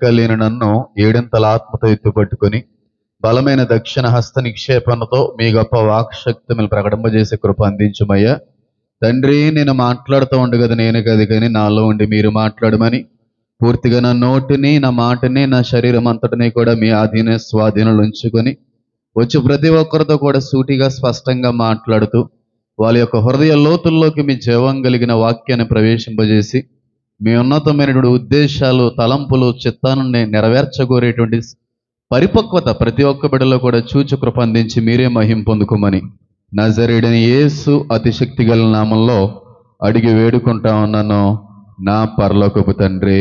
కలిగిన నన్ను ఏడింతల ఆత్మతో ఎత్తుపట్టుకొని బలమైన దక్షిణ హస్త నిక్షేపణతో మీ గొప్ప వాక్శక్తిని ప్రకటింపజేసే కృప అందించుమయ్యా తండ్రి నేను మాట్లాడుతూ ఉండగదు నేను కది కానీ నాలో ఉండి మీరు మాట్లాడమని పూర్తిగా నా నోటిని నా మాటని నా శరీరం అంతటిని కూడా మీ ఆధీన స్వాధీనంలో ఉంచుకొని వచ్చి ప్రతి ఒక్కరితో కూడా సూటిగా స్పష్టంగా మాట్లాడుతూ వాళ్ళ యొక్క హృదయ లోతుల్లోకి మీ జీవం కలిగిన వాక్యాన్ని ప్రవేశింపజేసి మీ ఉన్నతమైనటువంటి ఉద్దేశాలు తలంపులు చిత్తాన్ని నెరవేర్చగోరేటువంటి పరిపక్వత ప్రతి ఒక్క బిడ్డలో కూడా చూచు కృప అందించి మీరే మహిం పొందుకోమని నజరేడని యేసు అతిశక్తి గల నామంలో అడిగి వేడుకుంటా ఉన్నాను నా పరలోకపు తండ్రి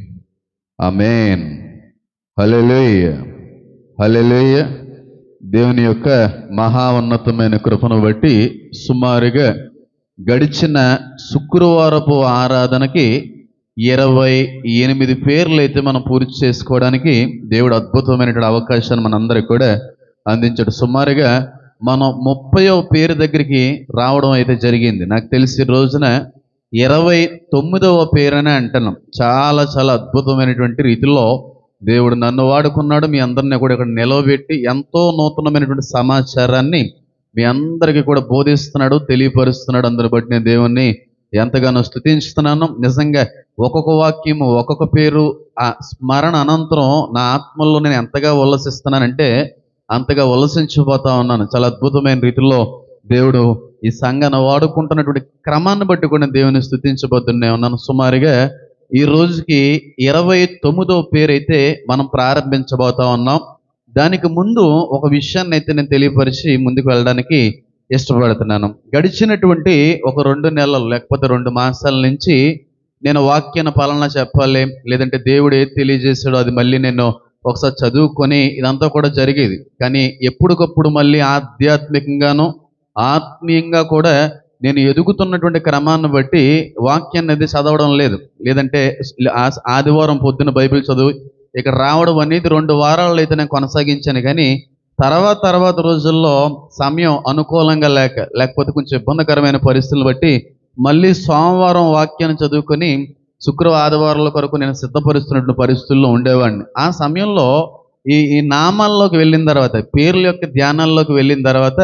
అమేన్ హల్లెలూయ హల్లెలూయ దేవుని యొక్క మహా ఉన్నతమైన కృపను బట్టి సుమారుగా గడిచిన శుక్రవారపు ఆరాధనకి ఇరవై ఎనిమిది పేర్లు అయితే మనం పూర్తి చేసుకోవడానికి దేవుడు అద్భుతమైనటువంటి అవకాశాన్ని మనందరికి కూడా అందించాడు సుమారుగా మనం ముప్పయో పేరు దగ్గరికి రావడం అయితే జరిగింది నాకు తెలిసి ఈ రోజున ఇరవై తొమ్మిదవ పేరనే అంటున్నాం చాలా చాలా అద్భుతమైనటువంటి రీతిలో దేవుడు నన్ను వాడుకున్నాడు మీ అందరినీ కూడా ఇక్కడ నిలవబెట్టి ఎంతో నూతనమైనటువంటి సమాచారాన్ని మీ అందరికీ కూడా బోధిస్తున్నాడు తెలియపరుస్తున్నాడు అందరి బట్టి నేను దేవుణ్ణి ఎంతగానో స్తుతించుతున్నాను నిజంగా ఒక్కొక్క వాక్యము ఒక్కొక్క పేరు ఆ స్మరణ అనంతరం నా ఆత్మలో నేను ఎంతగా ఉల్లసిస్తున్నానంటే అంతగా ఉల్లసించిపోతా ఉన్నాను చాలా అద్భుతమైన రీతిలో దేవుడు ఈ సంఘాన్ని వాడుకుంటున్నటువంటి క్రమాన్ని బట్టి కూడా నేను దేవుని స్థుతించబోతున్నా ఉన్నాను సుమారుగా ఈ రోజుకి ఇరవై తొమ్మిదో పేరు అయితే మనం ప్రారంభించబోతా ఉన్నాం దానికి ముందు ఒక విషయాన్ని అయితే నేను తెలియపరిచి ముందుకు వెళ్ళడానికి ఇష్టపడుతున్నాను గడిచినటువంటి ఒక రెండు నెలలు లేకపోతే రెండు మాసాల నుంచి నేను వాక్యాన్ని పాలన చెప్పాలి లేదంటే దేవుడు ఏది తెలియజేశాడో అది మళ్ళీ నేను ఒకసారి చదువుకొని ఇదంతా కూడా జరిగేది కానీ ఎప్పటికప్పుడు మళ్ళీ ఆధ్యాత్మికంగాను ఆత్మీయంగా కూడా నేను ఎదుగుతున్నటువంటి క్రమాన్ని బట్టి వాక్యాన్ని అది చదవడం లేదు లేదంటే ఆ- ఆదివారం పొద్దున బైబిల్ చదువు ఇక్కడ రావడం అనేది రెండు వారాలు అయితే నేను కొనసాగించాను కానీ తర్వాత తర్వాత రోజుల్లో సమయం అనుకూలంగా లేక లేకపోతే కొంచెం ఇబ్బందికరమైన పరిస్థితులు బట్టి మళ్ళీ సోమవారం వాక్యాన్ని చదువుకొని శుక్రవారం ఆదివారాల కొరకు నేను సిద్ధపరుస్తున్నటువంటి పరిస్థితుల్లో ఉండేవాడిని ఆ సమయంలో ఈ ఈ నామాల్లోకి వెళ్ళిన తర్వాత పేర్ల యొక్క ధ్యానాల్లోకి వెళ్ళిన తర్వాత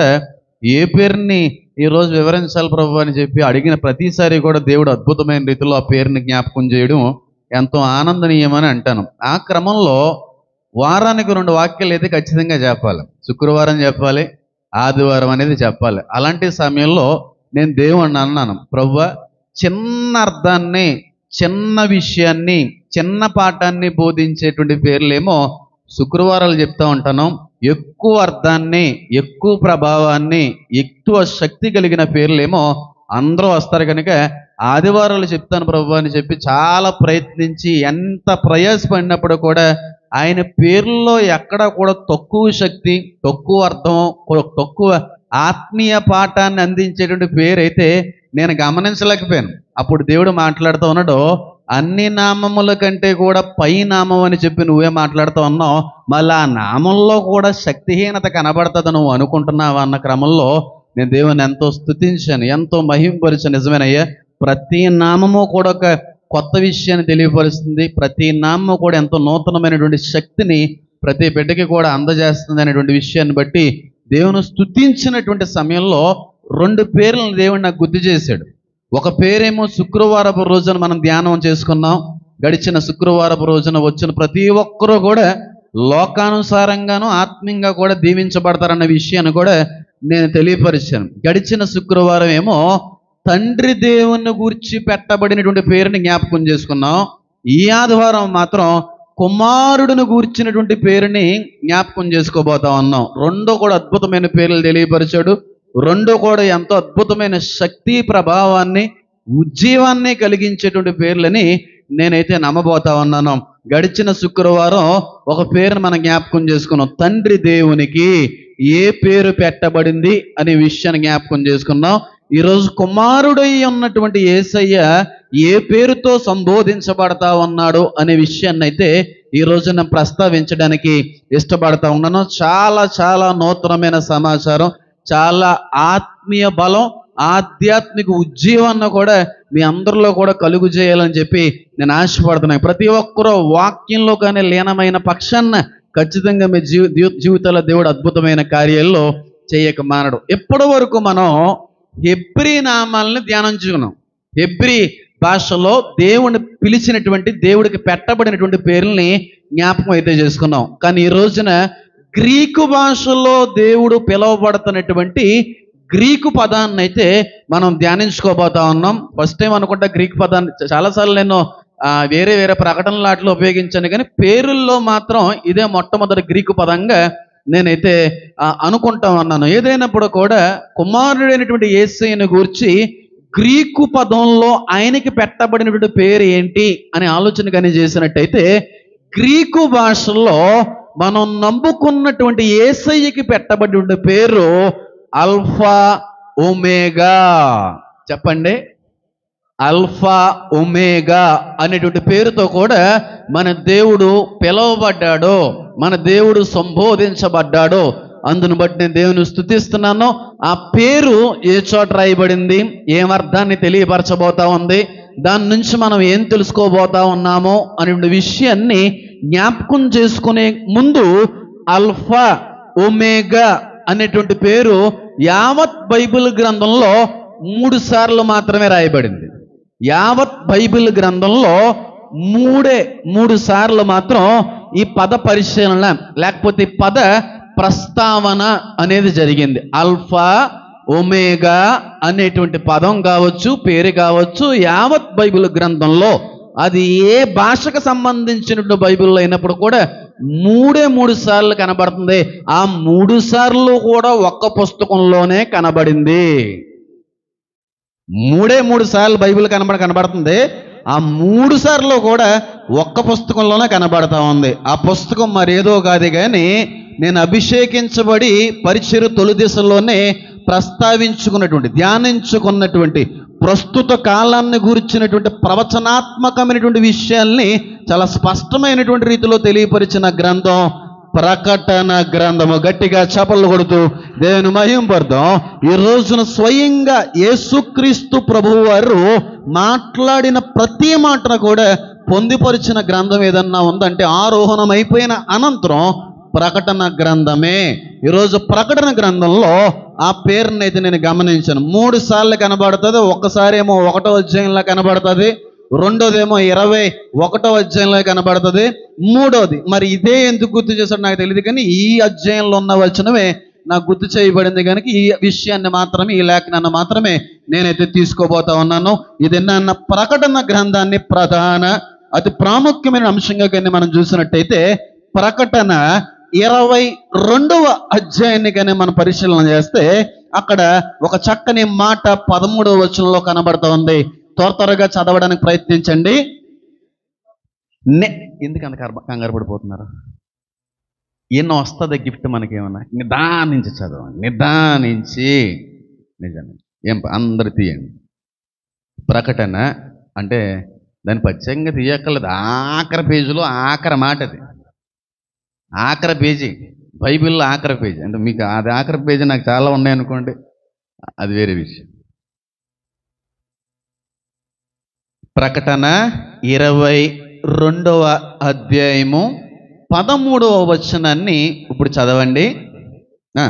ఏ పేరుని ఈ రోజు వివరించాలి ప్రభు అని చెప్పి అడిగిన ప్రతిసారి కూడా దేవుడు అద్భుతమైన రీతిలో ఆ పేరుని జ్ఞాపకం చేయడం ఎంతో ఆనందనీయమని అంటాను ఆ క్రమంలో వారానికి రెండు వాక్యాలు అయితే ఖచ్చితంగా చెప్పాలి శుక్రవారం చెప్పాలి ఆదివారం అనేది చెప్పాలి అలాంటి సమయంలో నేను దేవుణ్ణి అన్నాను ప్రభు చిన్న అర్థాన్ని చిన్న విషయాన్ని చిన్న పాఠాన్ని బోధించేటువంటి పేర్లేమో శుక్రవారాలు చెప్తా ఉంటాను ఎక్కువ అర్థాన్ని ఎక్కువ ప్రభావాన్ని ఎక్కువ శక్తి కలిగిన పేర్లేమో అందరూ వస్తారు కనుక ఆదివారాలు చెప్తాను ప్రభు అని చెప్పి చాలా ప్రయత్నించి ఎంత ప్రయాసపడినప్పుడు కూడా ఆయన పేర్లలో ఎక్కడ కూడా తక్కువ శక్తి తక్కువ అర్థం కొ- తక్కువ ఆత్మీయ పాఠాన్ని అందించేటువంటి పేరు అయితే నేను గమనించలేకపోయాను అప్పుడు దేవుడు మాట్లాడుతూ ఉన్నాడు అన్ని నామముల కంటే కూడా పై నామం అని చెప్పి నువ్వే మాట్లాడుతూ ఉన్నావు మళ్ళీ ఆ నామంలో కూడా శక్తిహీనత కనబడుతుంది నువ్వు అనుకుంటున్నావా అన్న క్రమంలో నేను దేవుని ఎంతో స్తుతించాను ఎంతో మహింపరిచాను నిజమేనయ్యా ప్రతి నామము కూడా ఒక కొత్త విషయాన్ని తెలియపరుస్తుంది ప్రతి నామము కూడా ఎంతో నూతనమైనటువంటి శక్తిని ప్రతి బిడ్డకి కూడా అందజేస్తుంది అనేటువంటి విషయాన్ని బట్టి దేవుని స్తుతించినటువంటి సమయంలో రెండు పేర్లను దేవుడు నాకు గుర్తు చేశాడు ఒక పేరేమో శుక్రవారపు రోజున మనం ధ్యానం చేసుకున్నాం గడిచిన శుక్రవారపు రోజున వచ్చిన ప్రతి ఒక్కరూ కూడా లోకానుసారంగాను ఆత్మీయంగా కూడా దీవించబడతారన్న విషయాన్ని కూడా నేను తెలియపరిచాను గడిచిన శుక్రవారం ఏమో తండ్రి దేవుని గూర్చి పెట్టబడినటువంటి పేరుని జ్ఞాపకం చేసుకున్నాం ఈ ఆదివారం మాత్రం కుమారుడిని గూర్చినటువంటి పేరుని జ్ఞాపకం చేసుకోబోతా ఉన్నాం రెండో కూడా అద్భుతమైన పేర్లు తెలియపరిచాడు రెండో కూడా ఎంతో అద్భుతమైన శక్తి ప్రభావాన్ని ఉజ్జీవాన్ని కలిగించేటువంటి పేర్లని నేనైతే నమ్మబోతా ఉన్నాను గడిచిన శుక్రవారం ఒక పేరును మనం జ్ఞాపకం చేసుకున్నాం తండ్రి దేవునికి ఏ పేరు పెట్టబడింది అనే విషయాన్ని జ్ఞాపకం చేసుకున్నాం ఈరోజు కుమారుడై ఉన్నటువంటి ఏసయ్య ఏ పేరుతో సంబోధించబడతా ఉన్నాడు అనే విషయాన్ని అయితే ఈ రోజు నేను ప్రస్తావించడానికి ఇష్టపడతా ఉన్నాను చాలా చాలా నూతనమైన సమాచారం చాలా ఆత్మీయ బలం ఆధ్యాత్మిక ఉజ్జీవాన్ని కూడా మీ అందరిలో కూడా కలుగు చేయాలని చెప్పి నేను ఆశపడుతున్నాను ప్రతి ఒక్కరూ వాక్యంలో కానీ లీనమైన పక్షాన్న ఖచ్చితంగా మీ జీవి జీవి- జీవితాల్లో దేవుడు అద్భుతమైన కార్యాల్లో చేయక మానడు ఎప్పటి వరకు మనం హెబ్రి నామాలని ధ్యానించుకున్నాం హెబ్రి భాషలో దేవుని పిలిచినటువంటి దేవుడికి పెట్టబడినటువంటి పేర్లని జ్ఞాపకం అయితే చేసుకున్నాం కానీ ఈ రోజున గ్రీకు భాషలో దేవుడు పిలువబడుతున్నటువంటి గ్రీకు పదాన్ని అయితే మనం ధ్యానించుకోబోతా ఉన్నాం ఫస్ట్ టైం అనుకుంటా గ్రీకు పదాన్ని చాలాసార్లు నేను ఆ, వేరే వేరే ప్రకటనల వాటిలో ఉపయోగించాను కానీ పేరుల్లో మాత్రం ఇదే మొట్టమొదటి గ్రీకు పదంగా నేనైతే ఆ, అనుకుంటా ఉన్నాను ఏదైనప్పుడు కూడా కుమారుడైనటువంటి యేసయ్యను గూర్చి గ్రీకు పదంలో ఆయనకి పెట్టబడినటువంటి పేరు ఏంటి అనే ఆలోచన కానీ చేసినట్టయితే గ్రీకు భాషలో మనం నమ్ముకున్నటువంటి ఏసయ్యకి పెట్టబడిన పేరు అల్ఫా ఒమేగా చెప్పండి అల్ఫా ఒమేగా అనేటువంటి పేరుతో కూడా మన దేవుడు పిలువబడ్డాడు మన దేవుడు సంబోధించబడ్డాడు అందును బట్టి నేను దేవుని స్థుతిస్తున్నాను ఆ పేరు ఏ చోట రాయబడింది ఏం అర్థాన్ని తెలియపరచబోతా ఉంది దాని నుంచి మనం ఏం తెలుసుకోబోతా ఉన్నామో అనే విషయాన్ని జ్ఞాపకం చేసుకునే ముందు అల్ఫా ఒమేగా అనేటువంటి పేరు యావత్ బైబిల్ గ్రంథంలో మూడు సార్లు మాత్రమే రాయబడింది యావత్ బైబిల్ గ్రంథంలో మూడే మూడు సార్లు మాత్రం ఈ పద పరిశీలన లేకపోతే ఈ పద ప్రస్తావన అనేది జరిగింది అల్ఫా ఒమేగా అనేటువంటి పదం కావచ్చు పేరు కావచ్చు యావత్ బైబిల్ గ్రంథంలో అది ఏ భాషకు సంబంధించినటువంటి బైబిల్లో అయినప్పుడు కూడా మూడే మూడు సార్లు కనబడుతుంది ఆ మూడు సార్లు కూడా ఒక్క పుస్తకంలోనే కనబడింది మూడే మూడు సార్లు బైబిల్ కనబడ కనబడుతుంది ఆ మూడు సార్లు కూడా ఒక్క పుస్తకంలోనే కనబడతా ఉంది ఆ పుస్తకం మరేదో కాదు కానీ నేను అభిషేకించబడి పరిచయ తొలి దిశలోనే ప్రస్తావించుకున్నటువంటి ధ్యానించుకున్నటువంటి ప్రస్తుత కాలాన్ని గురించినటువంటి ప్రవచనాత్మకమైనటువంటి విషయాల్ని చాలా స్పష్టమైనటువంటి రీతిలో తెలియపరిచిన గ్రంథం ప్రకటన గ్రంథము గట్టిగా చపలు కొడుతూ దేవుని మహింపడదాం ఈ రోజున స్వయంగా యేసుక్రీస్తు ప్రభువు వారు మాట్లాడిన ప్రతి మాటను కూడా పొందిపరిచిన గ్రంథం ఏదన్నా ఉందంటే ఆరోహణం అయిపోయిన అనంతరం ప్రకటన గ్రంథమే ఈరోజు ప్రకటన గ్రంథంలో ఆ పేరుని అయితే నేను గమనించాను మూడు సార్లు కనబడుతుంది ఒక్కసారి ఏమో ఒకటో అధ్యాయంలో కనబడుతుంది రెండోదేమో ఇరవై ఒకటో అధ్యాయంలో కనబడుతుంది మూడోది మరి ఇదే ఎందుకు గుర్తు చేశాడు నాకు తెలియదు కానీ ఈ అధ్యాయంలో ఉన్న వచనమే నాకు గుర్తు చేయబడింది కనుక ఈ విషయాన్ని మాత్రమే ఈ లేఖనాన్ని మాత్రమే నేనైతే తీసుకోబోతా ఉన్నాను ఇది నన్న ప్రకటన గ్రంథాన్ని ప్రధాన అతి ప్రాముఖ్యమైన అంశంగా కానీ మనం చూసినట్టయితే ప్రకటన ఇరవై రెండవ అధ్యాయాన్ని కానీ మనం పరిశీలన చేస్తే అక్కడ ఒక చక్కని మాట పదమూడవ వచనంలో కనబడుతూ ఉంది త్వర త్వరగా చదవడానికి ప్రయత్నించండి నే ఎందుకు అంత కర్మ- కంగారు పడిపోతున్నారు ఎన్నో వస్తుంది గిఫ్ట్ మనకేమన్నా నిదానించి చదవండి నిదానించి నిజంగా ఏం ప- అందరు తీయండి ప్రకటన అంటే దాని ప్రత్యేకంగా తీయక్కర్లేదు ఆఖరి పేజీలో ఆఖరి మాట అది ఆఖరి పేజీ బైబిల్లో ఆఖరి పేజీ అంటే మీకు అది ఆఖరి పేజీ నాకు చాలా ఉన్నాయనుకోండి అది వేరే విషయం ప్రకటన ఇరవై రెండవ అధ్యాయము పదమూడవ వచనాన్ని ఇప్పుడు చదవండి ఆ.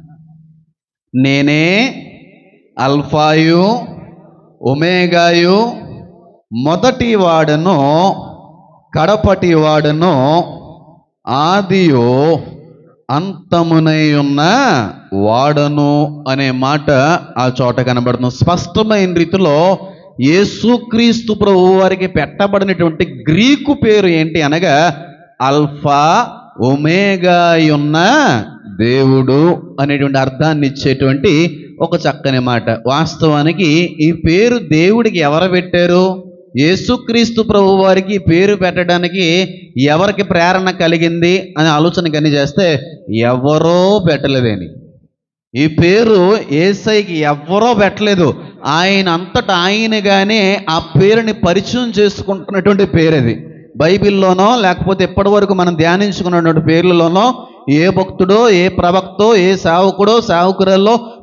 నేనే అల్ఫాయు ఒమేగాయు మొదటి వాడను కడపటి వాడను ఆదియు అంతమునై ఉన్న వాడను అనే మాట ఆ చోట కనబడుతుంది స్పష్టమైన రీతిలో యేసుక్రీస్తు ప్రభు వారికి పెట్టబడినటువంటి గ్రీకు పేరు ఏంటి అనగా అల్ఫా ఒమేగా ఉన్న దేవుడు అనేటువంటి అర్థాన్ని ఇచ్చేటువంటి ఒక చక్కని మాట వాస్తవానికి ఈ పేరు దేవుడికి ఎవరు పెట్టారు యేసుక్రీస్తు ప్రభు వారికి ఈ పేరు పెట్టడానికి ఎవరికి ప్రేరణ కలిగింది అనే ఆలోచన కని చేస్తే ఎవరో పెట్టలేదని ఈ పేరు ఏసైకి ఎవ్వరో పెట్టలేదు ఆయన అంతటా ఆయనగానే ఆ పేరుని పరిచయం చేసుకుంటున్నటువంటి పేరు అది బైబిల్లోనో లేకపోతే ఎప్పటి వరకు మనం ధ్యానించుకున్నటువంటి పేర్లలోనో ఏ భక్తుడో ఏ ప్రవక్తో ఏ సేవకుడో సేవకురాల్లో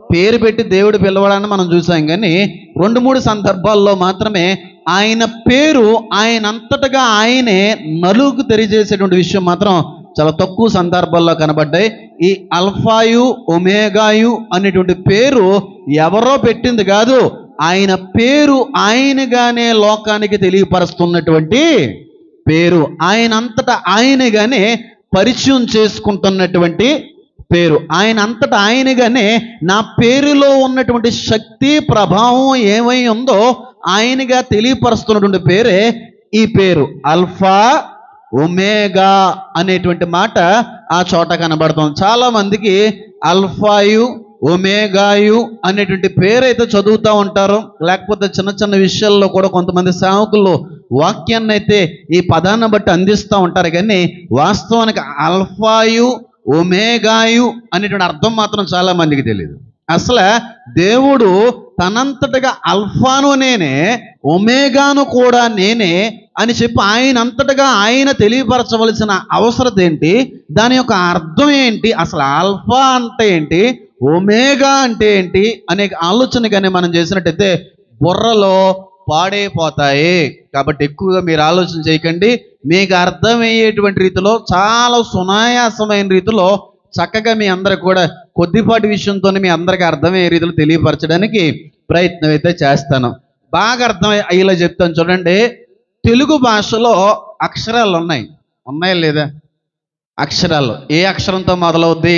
పేరు పెట్టి దేవుడు పిలవడాన్ని మనం చూసాం కానీ రెండు మూడు సందర్భాల్లో మాత్రమే ఆయన పేరు ఆయన అంతటగా ఆయనే నలుగుకు తెలియజేసేటువంటి విషయం మాత్రం చాలా తక్కువ సందర్భాల్లో కనబడ్డాయి ఈ అల్ఫాయు ఒమేగాయు అనేటువంటి పేరు ఎవరో పెట్టింది కాదు ఆయన పేరు ఆయనగానే లోకానికి తెలియపరుస్తున్నటువంటి పేరు ఆయన అంతటా ఆయనగానే పరిచయం చేసుకుంటున్నటువంటి పేరు ఆయన అంతటా ఆయనగానే నా పేరులో ఉన్నటువంటి శక్తి ప్రభావం ఏమై ఉందో ఆయనగా తెలియపరుస్తున్నటువంటి పేరే ఈ పేరు అల్ఫా ఒమేగా అనేటువంటి మాట ఆ చోట కనబడుతుంది చాలా మందికి అల్ఫాయు ఒమేగాయు అనేటువంటి పేరు అయితే చదువుతూ ఉంటారు లేకపోతే చిన్న చిన్న విషయాల్లో కూడా కొంతమంది సేవకులు వాక్యాన్ని అయితే ఈ పదాన్ని బట్టి అందిస్తూ ఉంటారు కానీ వాస్తవానికి అల్ఫాయు ఒమేగాయు అనేటువంటి అర్థం మాత్రం చాలా మందికి తెలియదు అసలు దేవుడు తనంతటగా అల్ఫాను నేనే ఒమేగాను కూడా నేనే అని చెప్పి ఆయన అంతటగా ఆయన తెలియపరచవలసిన అవసరం ఏంటి దాని యొక్క అర్థం ఏంటి అసలు ఆల్ఫా అంటే ఏంటి ఒమేగా అంటే ఏంటి అనే ఆలోచన కానీ మనం చేసినట్టయితే బుర్రలో పాడైపోతాయి కాబట్టి ఎక్కువగా మీరు ఆలోచన చేయకండి మీకు అర్థమయ్యేటువంటి రీతిలో చాలా సునాయాసమైన రీతిలో చక్కగా మీ అందరికి కూడా కొద్దిపాటి విషయంతో మీ అందరికీ అర్థమయ్యే రీతిలో తెలియపరచడానికి ప్రయత్నం అయితే చేస్తాను బాగా అర్థం అయ్యేలా చెప్తాను చూడండి తెలుగు భాషలో అక్షరాలు ఉన్నాయి ఉన్నాయా లేదా అక్షరాలు ఏ అక్షరంతో మొదలవుద్ది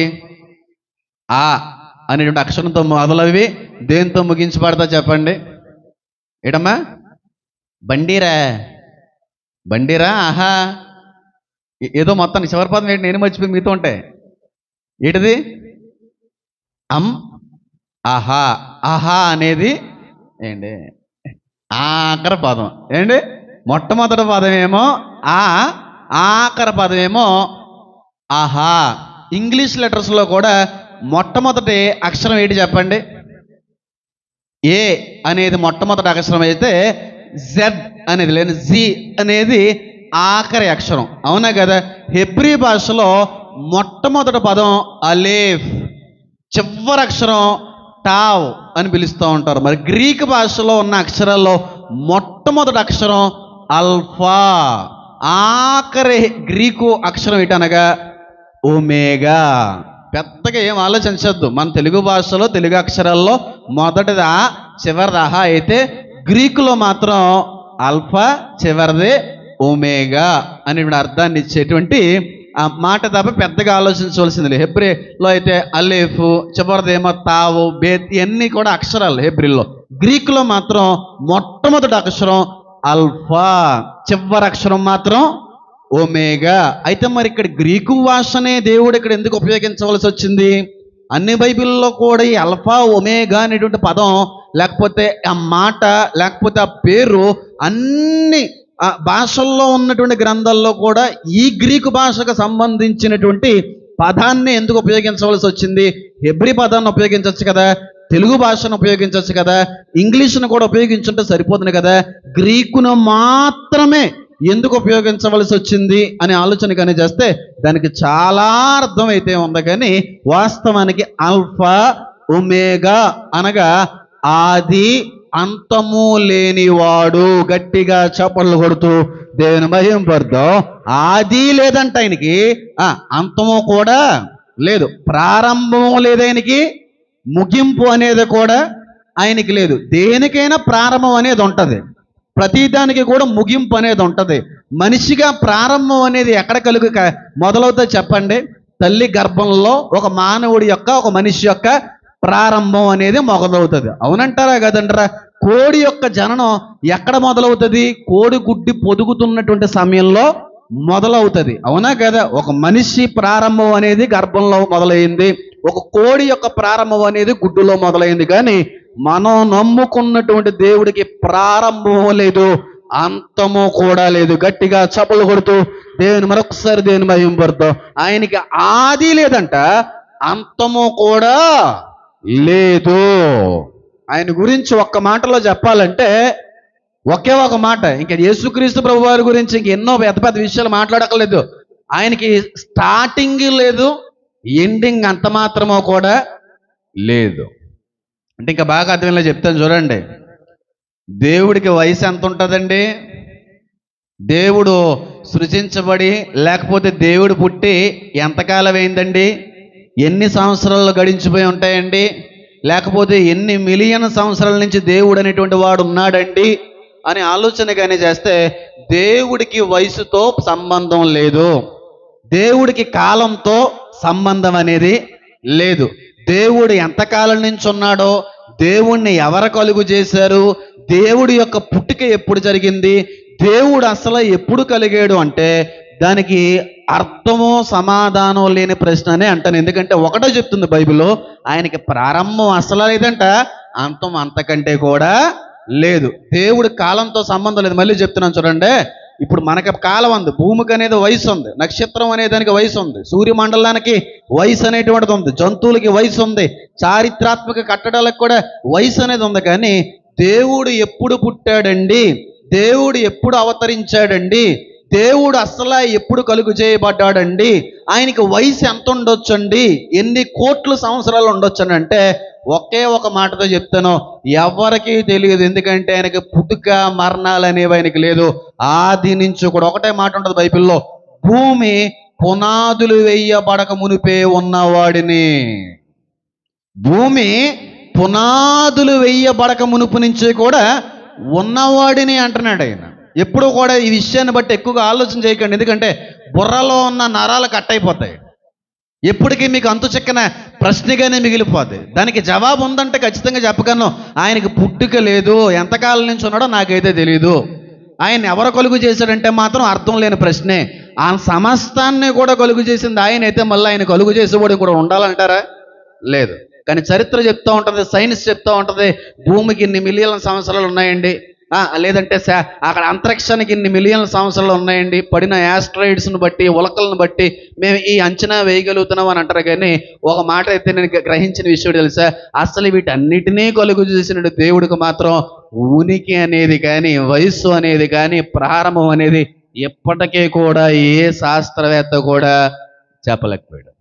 ఆ అనేటువంటి అక్షరంతో మొదలవి దేంతో ముగించబడతా చెప్పండి ఏటమ్మా బండిరా బండిరా ఆహా ఏ- ఏదో మొత్తం చివరి పదం ఏంటి నేను మర్చిపోయి మీతో ఉంటాయి ఏంటిది అమ్ ఆహా ఆహా అనేది ఏంటి ఆఖరి పదం ఏంటి మొట్టమొదటి పదమేమో ఆ ఆఖరి పదమేమో ఆహా ఇంగ్లీష్ లెటర్స్లో కూడా మొట్టమొదటి అక్షరం ఏంటి చెప్పండి ఏ అనేది మొట్టమొదటి అక్షరం అయితే జెడ్ అనేది లేదు జి అనేది ఆఖరి అక్షరం అవునా కదా హెబ్రీ భాషలో మొట్టమొదటి పదం అలేఫ్ చివరి అక్షరం టావ్ అని పిలుస్తూ ఉంటారు మరి గ్రీక్ భాషలో ఉన్న అక్షరాల్లో మొట్టమొదటి అక్షరం అల్ఫా ఆఖరి గ్రీకు అక్షరం ఏంటనగా ఒమేగా పెద్దగా ఏం ఆలోచించద్దు మన తెలుగు భాషలో తెలుగు అక్షరాల్లో మొదటిదా చివరిదా అయితే గ్రీకులో మాత్రం అల్ఫా చివరిది ఒమేగా అనేటువంటి అర్థాన్ని ఇచ్చేటువంటి ఆ మాట తప్ప పెద్దగా ఆలోచించవలసింది లేదు హెబ్రిలో అయితే అలేఫ్ చివరిదేమో తావు బేత్ ఇవన్నీ కూడా అక్షరాలు హెబ్రిల్లో గ్రీకులో మాత్రం మొట్టమొదటి అక్షరం అల్ఫా చివరి అక్షరం మాత్రం ఒమేగా అయితే మరి ఇక్కడ గ్రీకు భాషనే దేవుడు ఇక్కడ ఎందుకు ఉపయోగించవలసి వచ్చింది అన్ని బైబిల్లో కూడా ఈ అల్ఫా ఒమేగా అనేటువంటి పదం లేకపోతే ఆ మాట లేకపోతే ఆ పేరు అన్ని ఆ భాషల్లో ఉన్నటువంటి గ్రంథాల్లో కూడా ఈ గ్రీకు భాషకు సంబంధించినటువంటి పదాన్ని ఎందుకు ఉపయోగించవలసి వచ్చింది హెబ్రి పదాన్ని ఉపయోగించవచ్చు కదా తెలుగు భాషను ఉపయోగించవచ్చు కదా ఇంగ్లీష్ను కూడా ఉపయోగించుంటే సరిపోతుంది కదా గ్రీకును మాత్రమే ఎందుకు ఉపయోగించవలసి వచ్చింది అనే ఆలోచన కానీ చేస్తే దానికి చాలా అర్థం అయితే ఉంది కానీ వాస్తవానికి ఆల్ఫా ఒమేగా అనగా ఆది అంతము లేనివాడు గట్టిగా చప్పట్లు కొడుతూ దేవుని మహిం పడతాం ఆది లేదంట ఆయనకి ఆ, అంతము కూడా లేదు ప్రారంభము లేదు ఆయనకి ముగింపు అనేది కూడా ఆయనకి లేదు దేనికైనా ప్రారంభం అనేది ఉంటుంది ప్రతిదానికి కూడా ముగింపు అనేది ఉంటుంది మనిషిగా ప్రారంభం అనేది ఎక్కడ కలుగు క- మొదలవుతుందో చెప్పండి తల్లి గర్భంలో ఒక మానవుడి యొక్క ఒక మనిషి యొక్క ప్రారంభం అనేది మొదలవుతుంది అవునంటారా కదంటారా కోడి యొక్క జననం ఎక్కడ మొదలవుతుంది కోడి గుడ్డి పొదుగుతున్నటువంటి సమయంలో మొదలవుతుంది అవునా కదా ఒక మనిషి ప్రారంభం అనేది గర్భంలో మొదలైంది ఒక కోడి యొక్క ప్రారంభం అనేది గుడ్డులో మొదలైంది కానీ మనం నమ్ముకున్నటువంటి దేవుడికి ప్రారంభం లేదు అంతము కూడా లేదు గట్టిగా చప్పలు కొడుతూ దేవుని మరొకసారి దేవుని మహిమ పడతాం ఆయనకి ఆది లేదంట అంతము కూడా లేదు ఆయన గురించి ఒక్క మాటలో చెప్పాలంటే ఒకే ఒక మాట ఇంకా యేసుక్రీస్తు ప్రభు వారి గురించి ఇంక ఎన్నో పెద్ద పెద్ద విషయాలు మాట్లాడకలేదు ఆయనకి స్టార్టింగ్ లేదు ఎండింగ్ అంత మాత్రమో కూడా లేదు అంటే ఇంకా బాగా అర్థమయ్యేలా చెప్తాను చూడండి దేవుడికి వయసు ఎంత ఉంటుందండి దేవుడు సృజించబడి లేకపోతే దేవుడు పుట్టి ఎంతకాలం అయిందండి ఎన్ని సంవత్సరాలు గడించిపోయి ఉంటాయండి లేకపోతే ఎన్ని మిలియన్ సంవత్సరాల నుంచి దేవుడు అనేటువంటి వాడు ఉన్నాడండి అని ఆలోచన కానీ చేస్తే దేవుడికి వయసుతో సంబంధం లేదు దేవుడికి కాలంతో సంబంధం అనేది లేదు దేవుడు ఎంతకాలం నుంచి ఉన్నాడో దేవుణ్ణి ఎవరు కలుగు చేశారు దేవుడి యొక్క పుట్టుక ఎప్పుడు జరిగింది దేవుడు అసలు ఎప్పుడు కలిగాడు అంటే దానికి అర్థమో సమాధానం లేని ప్రశ్న అనే అంటాను ఎందుకంటే ఒకటే చెప్తుంది బైబిల్లో ఆయనకి ప్రారంభం అసలు లేదంట అంతం అంతకంటే కూడా లేదు దేవుడి కాలంతో సంబంధం లేదు మళ్ళీ చెప్తున్నాను చూడండి ఇప్పుడు మనకి కాలం ఉంది భూమికి అనేది వయసు ఉంది నక్షత్రం అనే దానికి వయసు ఉంది సూర్యమండలానికి వయసు అనేటువంటిది ఉంది జంతువులకి వయసు ఉంది చారిత్రాత్మక కట్టడాలకు కూడా వయసు అనేది ఉంది కానీ దేవుడు ఎప్పుడు పుట్టాడండి దేవుడు ఎప్పుడు అవతరించాడండి దేవుడు అసలు ఎప్పుడు కలుగు చేయబడ్డాడండి ఆయనకి వయసు ఎంత ఉండొచ్చండి ఎన్ని కోట్ల సంవత్సరాలు ఉండొచ్చని అంటే ఒకే ఒక మాటతో చెప్తాను ఎవరికీ తెలియదు ఎందుకంటే ఆయనకి పుట్టుక మరణాలు అనేవి ఆయనకి లేదు ఆది నుంచి కూడా ఒకటే మాట ఉంటుంది బైబిల్లో భూమి పునాదులు వేయబడక మునిపే ఉన్నవాడిని భూమి పునాదులు వేయబడక మునుపు నుంచి కూడా ఉన్నవాడిని అంటున్నాడు ఆయన ఎప్పుడు కూడా ఈ విషయాన్ని బట్టి ఎక్కువగా ఆలోచన చేయకండి ఎందుకంటే బుర్రలో ఉన్న నరాలు కట్ అయిపోతాయి ఎప్పటికీ మీకు అంతు చిక్కన ప్రశ్నగానే మిగిలిపోద్ది దానికి జవాబు ఉందంటే ఖచ్చితంగా చెప్పగలను ఆయనకి పుట్టుక లేదు ఎంతకాలం నుంచి ఉన్నాడో నాకైతే తెలియదు ఆయన ఎవరు కలుగు చేశాడంటే మాత్రం అర్థం లేని ప్రశ్నే ఆ సమస్తాన్ని కూడా కలుగు చేసింది ఆయన అయితే మళ్ళీ ఆయన కలుగు చేసేవాడు కూడా ఉండాలంటారా లేదు కానీ చరిత్ర చెప్తా ఉంటుంది సైన్స్ చెప్తా ఉంటుంది భూమికి ఇన్ని మిలియన్ల సంవత్సరాలు ఉన్నాయండి ఆ, లేదంటే శా- అక్కడ అంతరిక్షానికి ఇన్ని మిలియన్ల సంవత్సరాలు ఉన్నాయండి పడిన యాస్ట్రాయిడ్స్ని బట్టి ఉలకలను బట్టి మేము ఈ అంచనా వేయగలుగుతున్నాం అని అంటారు కానీ ఒక మాట అయితే నేను గ్రహించిన విషయం తెలుసా అసలు వీటన్నిటినీ కలుగు చేసిన దేవుడికి మాత్రం ఉనికి అనేది కానీ వయస్సు అనేది కానీ ప్రారంభం అనేది ఎప్పటికీ కూడా ఏ శాస్త్రవేత్త కూడా చెప్పలేకపోయాడు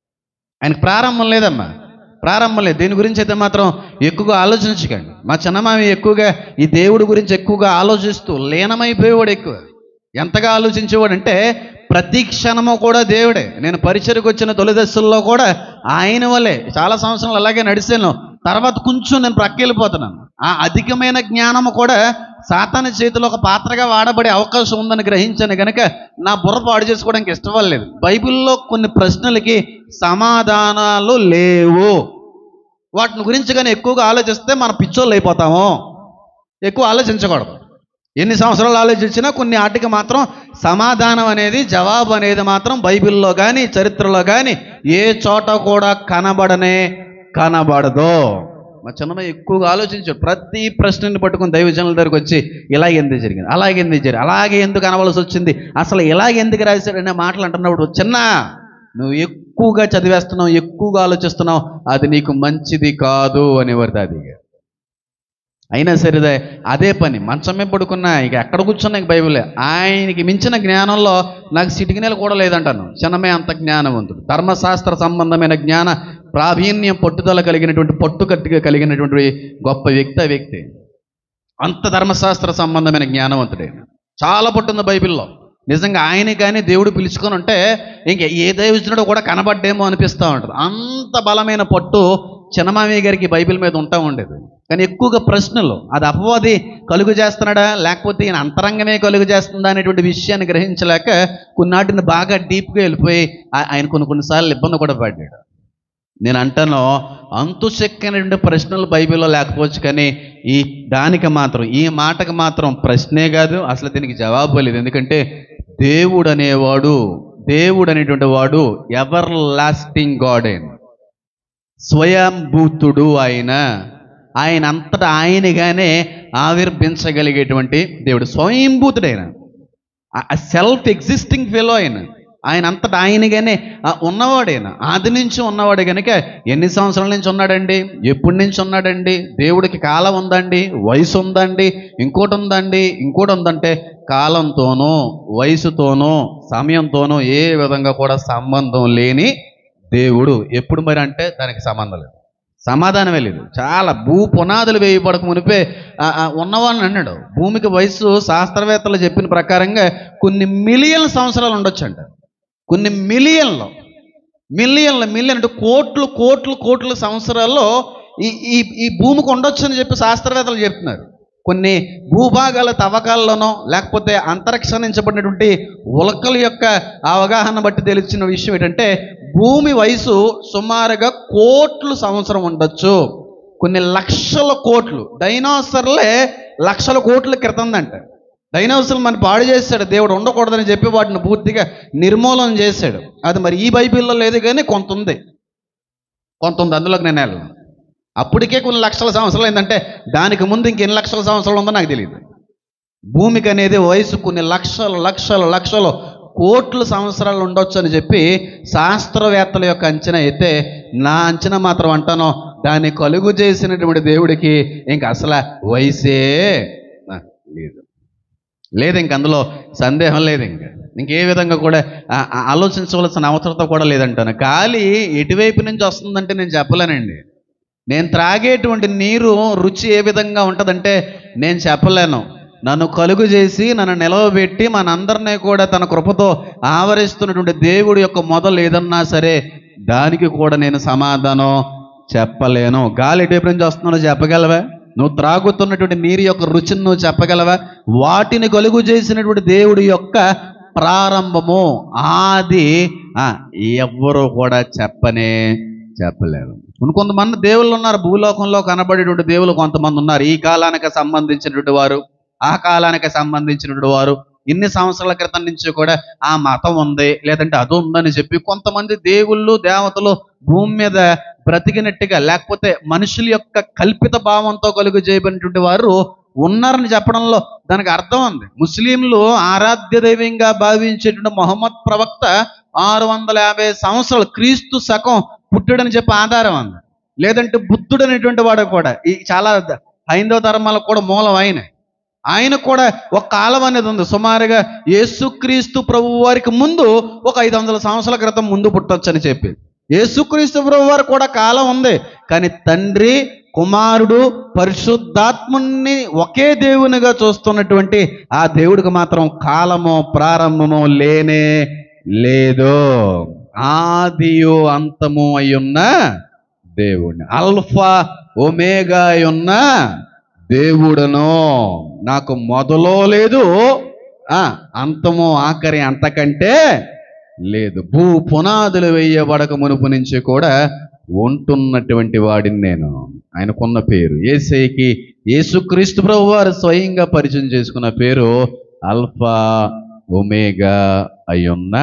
ఆయనకు ప్రారంభం లేదమ్మా ప్రారంభం లేదు దీని గురించి అయితే మాత్రం ఎక్కువగా ఆలోచించకండి మా చిన్నమామి ఎక్కువగా ఈ దేవుడి గురించి ఎక్కువగా ఆలోచిస్తూ లీనమైపోయేవాడు ఎక్కువ ఎంతగా ఆలోచించేవాడు అంటే ప్రతి క్షణము కూడా దేవుడే నేను పరిచయకు వచ్చిన తొలి దశల్లో కూడా ఆయన వల్లే చాలా సంవత్సరాలు అలాగే నడిచాను తర్వాత కొంచెం నేను ప్రక్కెళ్ళిపోతున్నాను ఆ అధికమైన జ్ఞానము కూడా సాతాన చేతిలో ఒక పాత్రగా వాడబడే అవకాశం ఉందని గ్రహించాను కనుక నా బుర్ర పాడు చేసుకోవడానికి ఇష్టపడలేదు బైబిల్లో కొన్ని ప్రశ్నలకి సమాధానాలు లేవు వాటిని గురించి కానీ ఎక్కువగా ఆలోచిస్తే మన పిచ్చోళ్ళు అయిపోతాము ఎక్కువ ఆలోచించకూడదు ఎన్ని సంవత్సరాలు ఆలోచించినా కొన్ని ఆటికి మాత్రం సమాధానం అనేది జవాబు అనేది మాత్రం బైబిల్లో కానీ చరిత్రలో కానీ ఏ చోట కూడా కనబడనే కనబడదు మా చిన్నమ్మ ఎక్కువగా ఆలోచించాడు ప్రతి ప్రశ్నని పట్టుకుని దైవజనుల దగ్గరికి వచ్చి ఇలా ఎందుకు జరిగింది అలాగే ఎందుకు జరిగింది అలాగే ఎందుకు అనవలసి వచ్చింది అసలు ఇలాగ ఎందుకు రాశాడు అనే మాటలు అంటున్నప్పుడు చిన్న నువ్వు ఎక్కువగా చదివేస్తున్నావు ఎక్కువగా ఆలోచిస్తున్నావు అది నీకు మంచిది కాదు అనేవారు దాదిగా అయినా సరే అదే పని మంచం మీద పడుకున్నా ఇక ఎక్కడ కూర్చున్నా ఇక బైబిలే ఆయనకి మించిన జ్ఞానంలో నాకు సిటికినేలు కూడా లేదంటాను చిన్నమే అంత జ్ఞానవంతుడు ధర్మశాస్త్ర సంబంధమైన జ్ఞాన ప్రావీణ్యం పట్టుదల కలిగినటువంటి పట్టుకట్టుగా కలిగినటువంటి గొప్ప వ్యక్తి ఆ వ్యక్తి అంత ధర్మశాస్త్ర సంబంధమైన జ్ఞానవంతుడే చాలా పట్టుంది బైబిల్లో నిజంగా ఆయన కానీ దేవుడు పిలుచుకొని ఉంటే ఇంక ఏ దైవజనుడు కూడా కనబడ్డేమో అనిపిస్తూ ఉంటుంది అంత బలమైన పట్టు చిన్నమామయ్య గారికి బైబిల్ మీద ఉంటా ఉండేది కానీ ఎక్కువగా ప్రశ్నలు అది అపవాది కలుగు చేస్తున్నాడా లేకపోతే ఈయన అంతరంగమే కలుగు చేస్తుందా అనేటువంటి విషయాన్ని గ్రహించలేక కొన్నాటిని బాగా డీప్గా వెళ్ళిపోయి ఆ- ఆయన కొన్ని కొన్నిసార్లు ఇబ్బంది కూడా పడ్డాడు నేను అంటాను అంతు చెక్కనటువంటి ప్రశ్నలు బైబిల్లో లేకపోవచ్చు కానీ ఈ దానికి మాత్రం ఈ మాటకు మాత్రం ప్రశ్నే కాదు అసలు దీనికి జవాబు లేదు ఎందుకంటే దేవుడు అనేవాడు దేవుడు అనేటువంటి వాడు ఎవర్ లాస్టింగ్ గాడ్ అయిన స్వయంభూతుడు ఆయన ఆయన అంతటా ఆయనగానే ఆవిర్భించగలిగేటువంటి దేవుడు స్వయంభూతుడైన సెల్ఫ్ ఎగ్జిస్టింగ్ ఫెలో ఆయన ఆయన అంతటా ఆయనగానే ఆ, ఉన్నవాడైన ఆది నుంచి ఉన్నవాడే కనుక ఎన్ని సంవత్సరాల నుంచి ఉన్నాడండి ఎప్పటి నుంచి ఉన్నాడండి దేవుడికి కాలం ఉందండి వయసు ఉందండి ఇంకోటి ఉందండి ఇంకోటి ఉందంటే కాలంతోనూ వయసుతోనూ సమయంతోనూ ఏ విధంగా కూడా సంబంధం లేని దేవుడు ఎప్పుడు మరి అంటే దానికి సంబంధం లేదు సమాధానమే లేదు చాలా భూ పునాదులు వేయబడక మునిపే ఆ, ఆ, ఉన్నవాళ్ళని అన్నాడు భూమికి వయసు శాస్త్రవేత్తలు చెప్పిన ప్రకారంగా కొన్ని మిలియన్ సంవత్సరాలు ఉండొచ్చంట కొన్ని మిలియన్లు మిలియన్ల మిలియన్ అంటే కోట్లు కోట్లు కోట్ల సంవత్సరాల్లో ఈ ఈ ఈ భూమికి ఉండొచ్చు అని చెప్పి శాస్త్రవేత్తలు చెప్తున్నారు కొన్ని భూభాగాల తవ్వకాల్లోనో లేకపోతే అంతరిక్షణించబడినటువంటి ఉలకల యొక్క అవగాహన బట్టి తెలిసిన విషయం ఏంటంటే భూమి వయసు సుమారుగా కోట్లు సంవత్సరం ఉండొచ్చు కొన్ని లక్షల కోట్లు డైనోసర్లే లక్షల కోట్ల క్రితందంట డైనోసర్లు మన పాడు చేశాడు దేవుడు ఉండకూడదని చెప్పి వాటిని పూర్తిగా నిర్మూలన చేశాడు అది మరి ఈ బైబిల్లో లేదు కానీ కొంత ఉంది కొంత ఉంది అందులోకి నేను వెళ్ళను అప్పటికే కొన్ని లక్షల సంవత్సరాలు ఏంటంటే దానికి ముందు ఇంకెన్ని లక్షల సంవత్సరాలు ఉందో నాకు తెలియదు భూమికి అనేది వయసు కొన్ని లక్షల లక్షల లక్షలు కోట్ల సంవత్సరాలు ఉండొచ్చు అని చెప్పి శాస్త్రవేత్తల యొక్క అంచనా అయితే నా అంచనా మాత్రం అంటాను దాన్ని కలుగు చేసినటువంటి దేవుడికి ఇంక అసలు వయసే ఆ, లేదు లేదు ఇంక అందులో సందేహం లేదు ఇంక ఇంకే విధంగా కూడా ఆ- ఆ ఆలోచించవలసిన అవసరత కూడా లేదంటాను గాలి ఎటువైపు నుంచి వస్తుందంటే నేను చెప్పలేనండి నేను త్రాగేటువంటి నీరు రుచి ఏ విధంగా ఉంటుందంటే నేను చెప్పలేను నన్ను కలుగు చేసి నన్ను నిలవబెట్టి మనందరినీ కూడా తన కృపతో ఆవరిస్తున్నటువంటి దేవుడి యొక్క మొదలు ఏదన్నా సరే దానికి కూడా నేను సమాధానం చెప్పలేను గాలి ఎటువైపు నుంచి వస్తుందో చెప్పగలవా నువ్వు త్రాగుతున్నటువంటి నీరు యొక్క రుచిని నువ్వు చెప్పగలవా వాటిని కలుగు చేసినటువంటి దేవుడి యొక్క ప్రారంభము ఆది ఆ, ఎవ్వరూ కూడా చెప్పనే చెప్పలేరు కొన్ని కొంతమంది దేవుళ్ళు ఉన్నారు భూలోకంలో కనబడేటువంటి దేవుళ్ళు కొంతమంది ఉన్నారు ఈ కాలానికి సంబంధించినటువంటి వారు ఆ కాలానికి సంబంధించినటువంటి వారు ఇన్ని సంవత్సరాల క్రితం నుంచి కూడా ఆ మతం ఉంది లేదంటే అది ఉందని చెప్పి కొంతమంది దేవుళ్ళు దేవతలు భూమి మీద బ్రతికినట్టుగా లేకపోతే మనుషుల యొక్క కల్పిత భావంతో కలుగు చేయబడినటువంటి వారు ఉన్నారని చెప్పడంలో దానికి అర్థం ఉంది ముస్లింలు ఆరాధ్య దైవంగా భావించేటువంటి మొహమ్మద్ ప్రవక్త ఆరు వందల యాభై సంవత్సరాలు క్రీస్తు శకం పుట్టుడని చెప్పి ఆధారం ఉంది లేదంటే బుద్ధుడు అనేటువంటి వాడు కూడా ఈ చాలా ద- హైందవ ధర్మాలకు కూడా మూలం ఆయన ఆయన కూడా ఒక కాలం అనేది ఉంది సుమారుగా యేసుక్రీస్తు ప్రభు వారికి ముందు ఒక ఐదు వందల సంవత్సరాల క్రితం ముందు పుట్టొచ్చు అని చెప్పి యేసుక్రీస్తు ప్రభు వారు కూడా కాలం ఉంది కానీ తండ్రి కుమారుడు పరిశుద్ధాత్ముని ఒకే దేవునిగా చూస్తున్నటువంటి ఆ దేవుడికి మాత్రం కాలము ప్రారంభము లేనే లేదు ఆదియు అంతము అయ్యున్న దేవుడిని అల్ఫా ఒమేగా అయ్యున్న దేవుడను నాకు మొదలో లేదు ఆ అంతము ఆఖరి అంతకంటే లేదు భూ పునాదులు వేయబడక మునుపు నుంచి కూడా ఉంటున్నటువంటి వాడిని నేను ఆయనకున్న పేరు ఏసైకి యేసుక్రీస్తు ప్రభు వారు స్వయంగా పరిచయం చేసుకున్న పేరు అల్ఫా ఒమేగా అయ్యున్న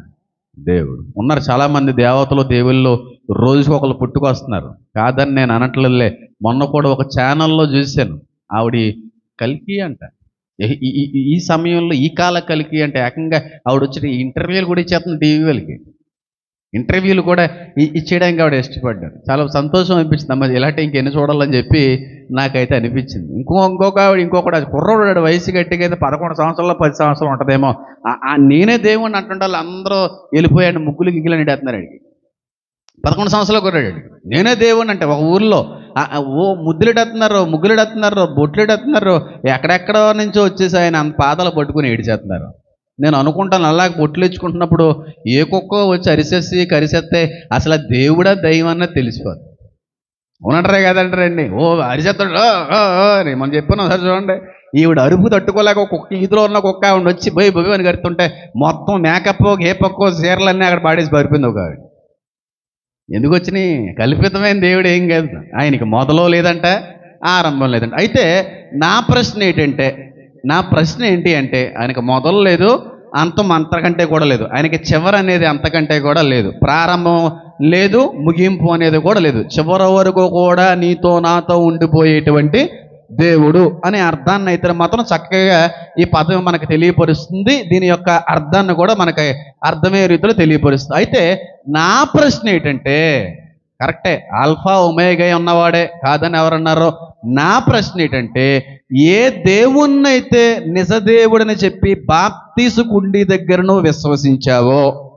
దేవుడు ఉన్నారు చాలా మంది దేవతలు దేవుళ్ళు రోజుకి ఒకరు పుట్టుకొస్తున్నారు కాదని నేను అనట్లేదులే మొన్న కూడా ఒక ఛానల్లో చూశాను ఆవిడ కలికి అంట ఈ- ఈ- ఈ- ఈ సమయంలో ఈ కాల కలికి అంటే ఏకంగా ఆవిడ వచ్చి ఇంటర్వ్యూలు కూడా ఇచ్చేస్తుంది టీవీ వాళ్ళకి ఇంటర్వ్యూలు కూడా ఇ- ఇచ్చేయడానికి ఆవిడ ఇష్టపడ్డారు చాలా సంతోషం అనిపించింది అమ్మ ఇలాంటి ఇంకెన్ని చూడాలని చెప్పి నాకైతే అనిపించింది ఇంకో ఇంకొక ఆవిడ ఇంకొకటి కుర్రోడు వయసు గట్టిగా అయితే పదకొండు సంవత్సరాలు పది సంవత్సరాలు ఉంటుందేమో ఆ- ఆ నేనే దేవుణ్ణి అంటుంటే వాళ్ళు అందరూ వెళ్ళిపోయాడు ముగ్గులు గిగ్గులు నెట్టేస్తున్నారు అడిగి పదకొండు సంవత్సరాలు కొట్టాడు నేనే దేవుణ్ణి అంటే ఒక ఊర్లో ఆ- ఆ ఓ ముద్దులెడుతున్నారు ముగ్గులెడుతున్నారు బొట్లెడుతున్నారు ఎక్కడెక్కడో నుంచో వచ్చేసి ఆయన అంత పాదాలు పట్టుకుని ఏడిచేస్తున్నారు నేను అనుకుంటాను అలాగ బొట్లు ఇచ్చుకుంటున్నప్పుడు ఏ కుక్క వచ్చి అరిసేసి కరిసేస్తే అసలు ఆ దేవుడా దైవం అన్నది తెలిసిపోదు అవునంటారే కదంటారండి ఓ అరిచేస్తాడు "ఓ, ఓ, ఓ" అని మనం చెప్పాను ఒకసారి చూడండి ఈవిడ అరుపు తట్టుకోలేక ఒక కుక్క ఈదులో ఉన్న కుక్క ఆవిడ వచ్చి పోయి పోయి అని కడుతుంటే మొత్తం మేకప్ గేపక్కో చీరలన్నీ అక్కడ పాడేసి పరిపోయింది ఒక ఆవిడ ఎందుకు వచ్చినాయి కల్పితమైన దేవుడు ఏం కాదు ఆయనకి మొదలో లేదంట ఆరంభం లేదంట అయితే నా ప్రశ్న ఏంటంటే నా ప్రశ్న ఏంటి అంటే ఆయనకి మొదలు లేదు అంతం అంతకంటే కూడా లేదు ఆయనకి చివరి అనేది అంతకంటే కూడా లేదు ప్రారంభం లేదు ముగింపు అనేది కూడా లేదు చివరి వరకు కూడా నీతో నాతో ఉండిపోయేటువంటి దేవుడు అనే అర్థాన్ని అయితే మాత్రం చక్కగా ఈ పదం మనకు తెలియపరుస్తుంది దీని యొక్క అర్థాన్ని కూడా మనకి అర్థమయ్యే రీతిలో తెలియపరుస్తుంది అయితే నా ప్రశ్న ఏంటంటే కరెక్టే ఆల్ఫా ఒమేగా ఉన్నవాడే కాదని ఎవరన్నారో నా ప్రశ్న ఏంటంటే ఏ దేవుణ్ణైతే నిజదేవుడని చెప్పి బాప్తీసు కుండి దగ్గర నువ్వు విశ్వసించావో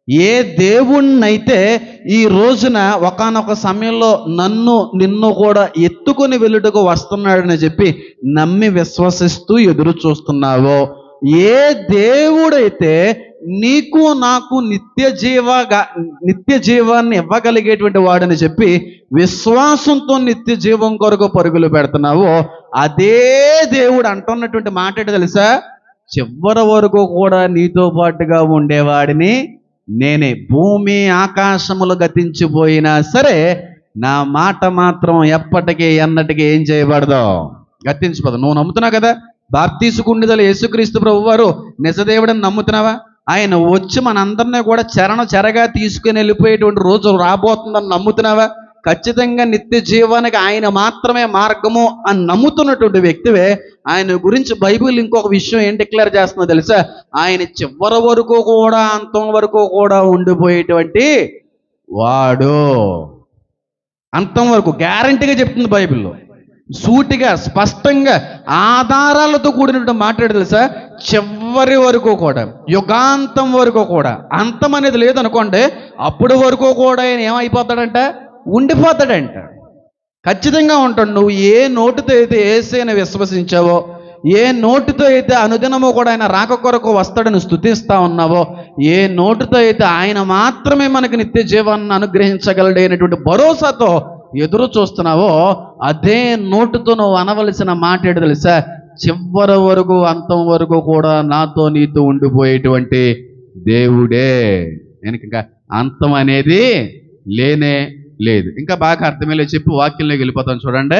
ఏ దేవుణ్ణైతే ఈ రోజున ఒకానొక సమయంలో నన్ను నిన్ను కూడా ఎత్తుకొని వెళ్ళుటకు వస్తున్నాడని చెప్పి నమ్మి విశ్వసిస్తూ ఎదురు చూస్తున్నావో ఏ దేవుడైతే నీకు నాకు నిత్య జీవగా నిత్య జీవాన్ని ఇవ్వగలిగేటువంటి వాడని చెప్పి విశ్వాసంతో నిత్య జీవం కొరకు పరుగులు పెడుతున్నావో అదే దేవుడు అంటున్నటువంటి మాట ఏంటో తెలుసా చివరి వరకు కూడా నీతో పాటుగా ఉండేవాడిని నేనే భూమి ఆకాశములు గతించిపోయినా సరే నా మాట మాత్రం ఎప్పటికీ ఎన్నటికీ ఏం చేయబడదు గతించిపోదు నువ్వు నమ్ముతున్నావు కదా బాప్తీసుకుండిదల యేసుక్రీస్తు ప్రభు వారు నిజదేవుడని నమ్ముతున్నావా ఆయన వచ్చి మనందరినీ కూడా చరణ చెరగా తీసుకుని వెళ్ళిపోయేటువంటి రోజు రాబోతుందని నమ్ముతున్నావా ఖచ్చితంగా నిత్య జీవానికి ఆయన మాత్రమే మార్గము అని నమ్ముతున్నటువంటి వ్యక్తివే ఆయన గురించి బైబిల్ ఇంకొక విషయం ఏం డిక్లేర్ చేస్తుందో తెలుసా ఆయన చివరి వరకు కూడా అంతం వరకు కూడా ఉండిపోయేటువంటి వాడు అంతం వరకు గ్యారంటీగా చెప్తుంది బైబిల్లో సూటిగా స్పష్టంగా ఆధారాలతో కూడినటువంటి మాట్లాడు తెలుసా చివరి వరకు కూడా యుగాంతం వరకు కూడా అంతం అనేది లేదనుకోండి అప్పుడు వరకు కూడా ఆయన ఏమైపోతాడంట ఉండిపోతాడంట ఖచ్చితంగా ఉంటాడు నువ్వు ఏ నోటితో అయితే ఏసైనా విశ్వసించావో ఏ నోటితో అయితే అనుదినము కూడా ఆయన రాక కొరకు వస్తాడని స్థుతిస్తా ఉన్నావో ఏ నోటితో అయితే ఆయన మాత్రమే మనకి నిత్య జీవాన్ని అనుగ్రహించగలడైనటువంటి భరోసాతో ఎదురు చూస్తున్నావో అదే నోటుతో నువ్వు అనవలసిన మాట ఏంటో తెలుసా చివరి వరకు అంతం వరకు కూడా నాతో నీతో ఉండిపోయేటువంటి దేవుడే నేను ఇంకా అంతం అనేది లేనే లేదు ఇంకా బాగా అర్థమయ్యే చెప్పి వాక్యంలోకి వెళ్ళిపోతాను చూడండి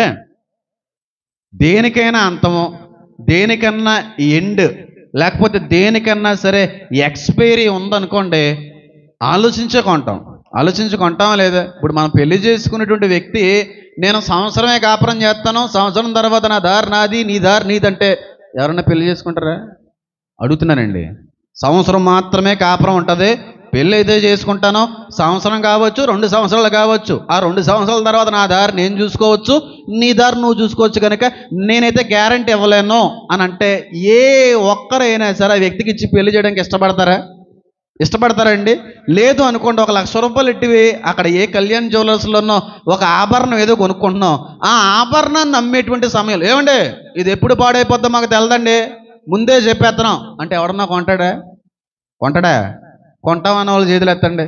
దేనికైనా అంతము దేనికన్నా ఎండ్ లేకపోతే దేనికన్నా సరే ఎక్స్పైరీ ఉందనుకోండి ఆలోచించే కొంటాం ఆలోచించి కొంటామా లేదా ఇప్పుడు మనం పెళ్లి చేసుకునేటువంటి వ్యక్తి నేను సంవత్సరమే కాపురం చేస్తాను సంవత్సరం తర్వాత నా దారి నాది నీ దారి నీదంటే ఎవరన్నా పెళ్లి చేసుకుంటారా అడుగుతున్నానండి సంవత్సరం మాత్రమే కాపురం ఉంటుంది పెళ్ళి అయితే చేసుకుంటాను సంవత్సరం కావచ్చు రెండు సంవత్సరాలు కావచ్చు ఆ రెండు సంవత్సరాల తర్వాత నా దారి నేను చూసుకోవచ్చు నీ దారి నువ్వు చూసుకోవచ్చు కనుక నేనైతే గ్యారంటీ ఇవ్వలేను అని అంటే ఏ ఒక్కరైనా సరే ఆ వ్యక్తికి ఇచ్చి పెళ్లి చేయడానికి ఇష్టపడతారా ఇష్టపడతారండి లేదు అనుకోండి ఒక లక్ష రూపాయలు ఇట్టివి అక్కడ ఏ కళ్యాణ్ జ్యువెలర్స్లోనో ఒక ఆభరణం ఏదో కొనుక్కుంటున్నాం ఆ ఆభరణాన్ని నమ్మేటువంటి సమయంలో ఏమండి ఇది ఎప్పుడు పాడైపోద్దో మాకు తెలదండి ముందే చెప్పేస్తున్నాం అంటే ఎవడన్నా కొంటాడా కొంటాడా కొంటామన్న వాళ్ళు చేతులు ఎత్తండి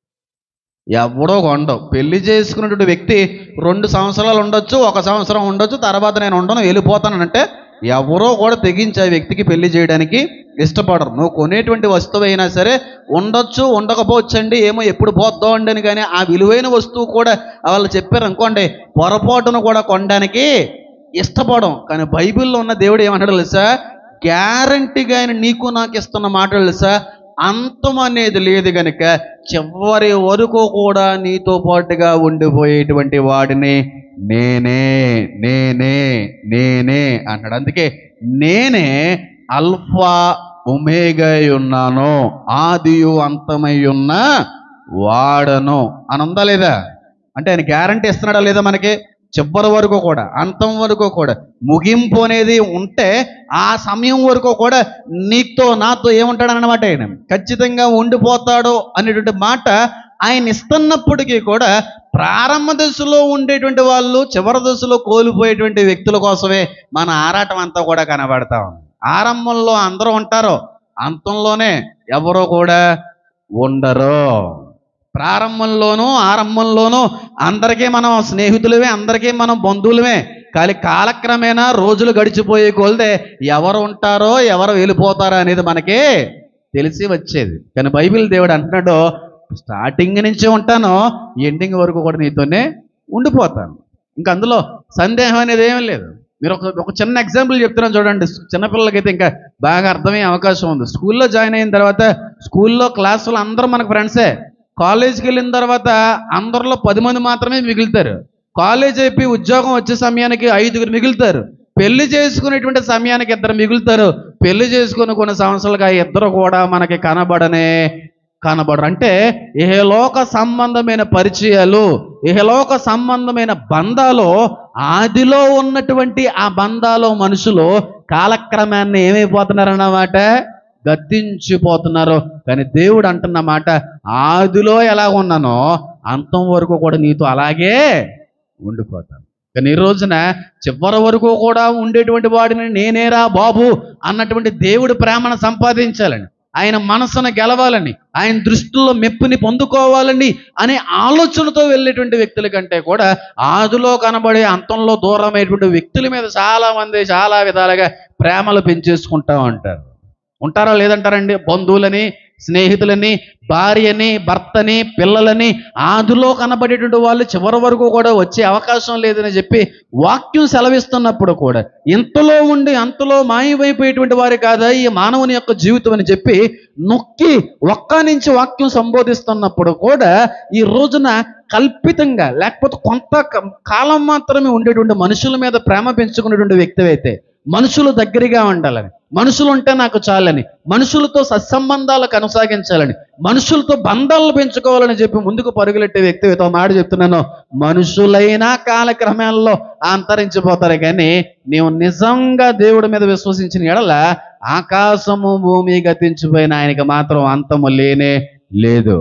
ఎవడో కొండవు పెళ్లి చేసుకున్నటువంటి వ్యక్తి రెండు సంవత్సరాలు ఉండొచ్చు ఒక సంవత్సరం ఉండొచ్చు తర్వాత నేను ఉండను వెళ్ళిపోతానంటే ఎవరో కూడా తెగించి ఆ వ్యక్తికి పెళ్లి చేయడానికి ఇష్టపడరు నువ్వు కొనేటువంటి వస్తువు అయినా సరే ఉండొచ్చు ఉండకపోవచ్చండి ఏమో ఎప్పుడు పోద్దాం అండి అని కానీ ఆ విలువైన వస్తువు కూడా వాళ్ళు చెప్పారు అనుకోండి పొరపాటును కూడా కొనడానికి ఇష్టపడం కానీ బైబిల్లో ఉన్న దేవుడు ఏమంటాడు తెలుసా గ్యారంటీగా ఆయన నీకు నాకు ఇస్తున్న మాటలు తెలుసా అంతం అనేది లేదు గనుక చివరి వరకు కూడా నీతో పాటుగా ఉండిపోయేటువంటి వాడిని నేనే నేనే నేనే అంటాడు అందుకే నేనే అల్ఫా ఒమేగా ఉన్నాను ఆదియు అంతమై ఉన్న వాడను అని ఉందా లేదా అంటే ఆయన గ్యారంటీ ఇస్తున్నాడా లేదా మనకి చివరి వరకు కూడా అంతం వరకు కూడా ముగింపు అనేది ఉంటే ఆ సమయం వరకు కూడా నీతో నాతో ఏముంటాడన్నమాట ఆయన ఖచ్చితంగా ఉండిపోతాడు అనేటువంటి మాట ఆయన ఇస్తున్నప్పటికీ కూడా ప్రారంభ దశలో ఉండేటువంటి వాళ్ళు చివరి దశలో కోల్పోయేటువంటి వ్యక్తుల కోసమే మన ఆరాటం అంతా కూడా కనబడతా ఉంది ఆరంభంలో అందరూ ఉంటారు అంతంలోనే ఎవరో కూడా ఉండరు ప్రారంభంలోనూ ఆరంభంలోనూ అందరికీ మనం స్నేహితులమే అందరికీ మనం బంధువులమే కానీ కాలక్రమేణా రోజులు గడిచిపోయే కొలదే ఎవరు ఉంటారో ఎవరు వెళ్ళిపోతారో అనేది మనకి తెలిసి వచ్చేది కానీ బైబిల్ దేవుడు అంటున్నాడు స్టార్టింగ్ నుంచి ఉంటాను ఎండింగ్ వరకు కూడా నీతోనే ఉండిపోతాను ఇంకా అందులో సందేహం అనేది ఏమీ లేదు మీరు ఒక ఒక చిన్న ఎగ్జాంపుల్ చెప్తున్నాను చూడండి చిన్నపిల్లలకైతే ఇంకా బాగా అర్థమయ్యే అవకాశం ఉంది స్కూల్లో జాయిన్ అయిన తర్వాత స్కూల్లో క్లాసులో అందరూ మనకు ఫ్రెండ్సే కాలేజీకి వెళ్ళిన తర్వాత అందరిలో పది మంది మాత్రమే మిగులుతారు కాలేజ్ అయిపోయి ఉద్యోగం వచ్చే సమయానికి ఐదుగురు మిగులుతారు పెళ్లి చేసుకునేటువంటి సమయానికి ఇద్దరు మిగులుతారు పెళ్లి చేసుకుని కొన్ని సంవత్సరాలుగా ఆ ఇద్దరు కూడా మనకి కనబడనే కనబడరు అంటే ఇహలోక సంబంధమైన పరిచయాలు ఇహలోక సంబంధమైన బంధాలు ఆదిలో ఉన్నటువంటి ఆ బంధాలు మనుషులు కాలక్రమాన్ని ఏమైపోతున్నారన్నమాట గద్దించిపోతున్నారు కానీ దేవుడు అంటున్న మాట ఆదిలో ఎలా ఉన్నానో అంతం వరకు కూడా నీతో అలాగే ఉండిపోతాను కానీ ఈ రోజున చివరి వరకు కూడా ఉండేటువంటి వాడిని నేనేరా బాబు అన్నటువంటి దేవుడి ప్రేమను సంపాదించాలని ఆయన మనసును గెలవాలని ఆయన దృష్టిలో మెప్పుని పొందుకోవాలని అనే ఆలోచనతో వెళ్ళేటువంటి వ్యక్తుల కంటే కూడా ఆదిలో కనబడే అంతంలో దూరమైనటువంటి వ్యక్తుల మీద చాలా మంది చాలా విధాలుగా ప్రేమలు పెంచేసుకుంటా ఉంటారు ఉంటారా లేదంటారండి బంధువులని స్నేహితులని భార్యని భర్తని పిల్లలని ఆదిలో కనబడేటువంటి వాళ్ళు చివరి వరకు కూడా వచ్చే అవకాశం లేదని చెప్పి వాక్యం సెలవిస్తున్నప్పుడు కూడా ఇంతలో ఉండి అంతలో మాయమైపోయేటువంటి వారు కాదా ఈ మానవుని యొక్క జీవితం అని చెప్పి నొక్కి ఒక్క నుంచి వాక్యం సంబోధిస్తున్నప్పుడు కూడా ఈ రోజున కల్పితంగా లేకపోతే కొంత క- కాలం మాత్రమే ఉండేటువంటి మనుషుల మీద ప్రేమ పెంచుకునేటువంటి వ్యక్తి అయితే మనుషులు దగ్గరగా ఉండాలని మనుషులు ఉంటే నాకు చాలని మనుషులతో సత్సంబంధాలు కొనసాగించాలని మనుషులతో బంధాలను పెంచుకోవాలని చెప్పి ముందుకు పరుగులెట్టే వ్యక్తి తో మాట చెప్తున్నాను మనుషులైనా కాలక్రమాల్లో అంతరించిపోతారు కానీ నీవు నిజంగా దేవుడి మీద విశ్వసించిన ఎడల ఆకాశము భూమి గతించిపోయిన ఆయనకి మాత్రం అంతము లేనే లేదు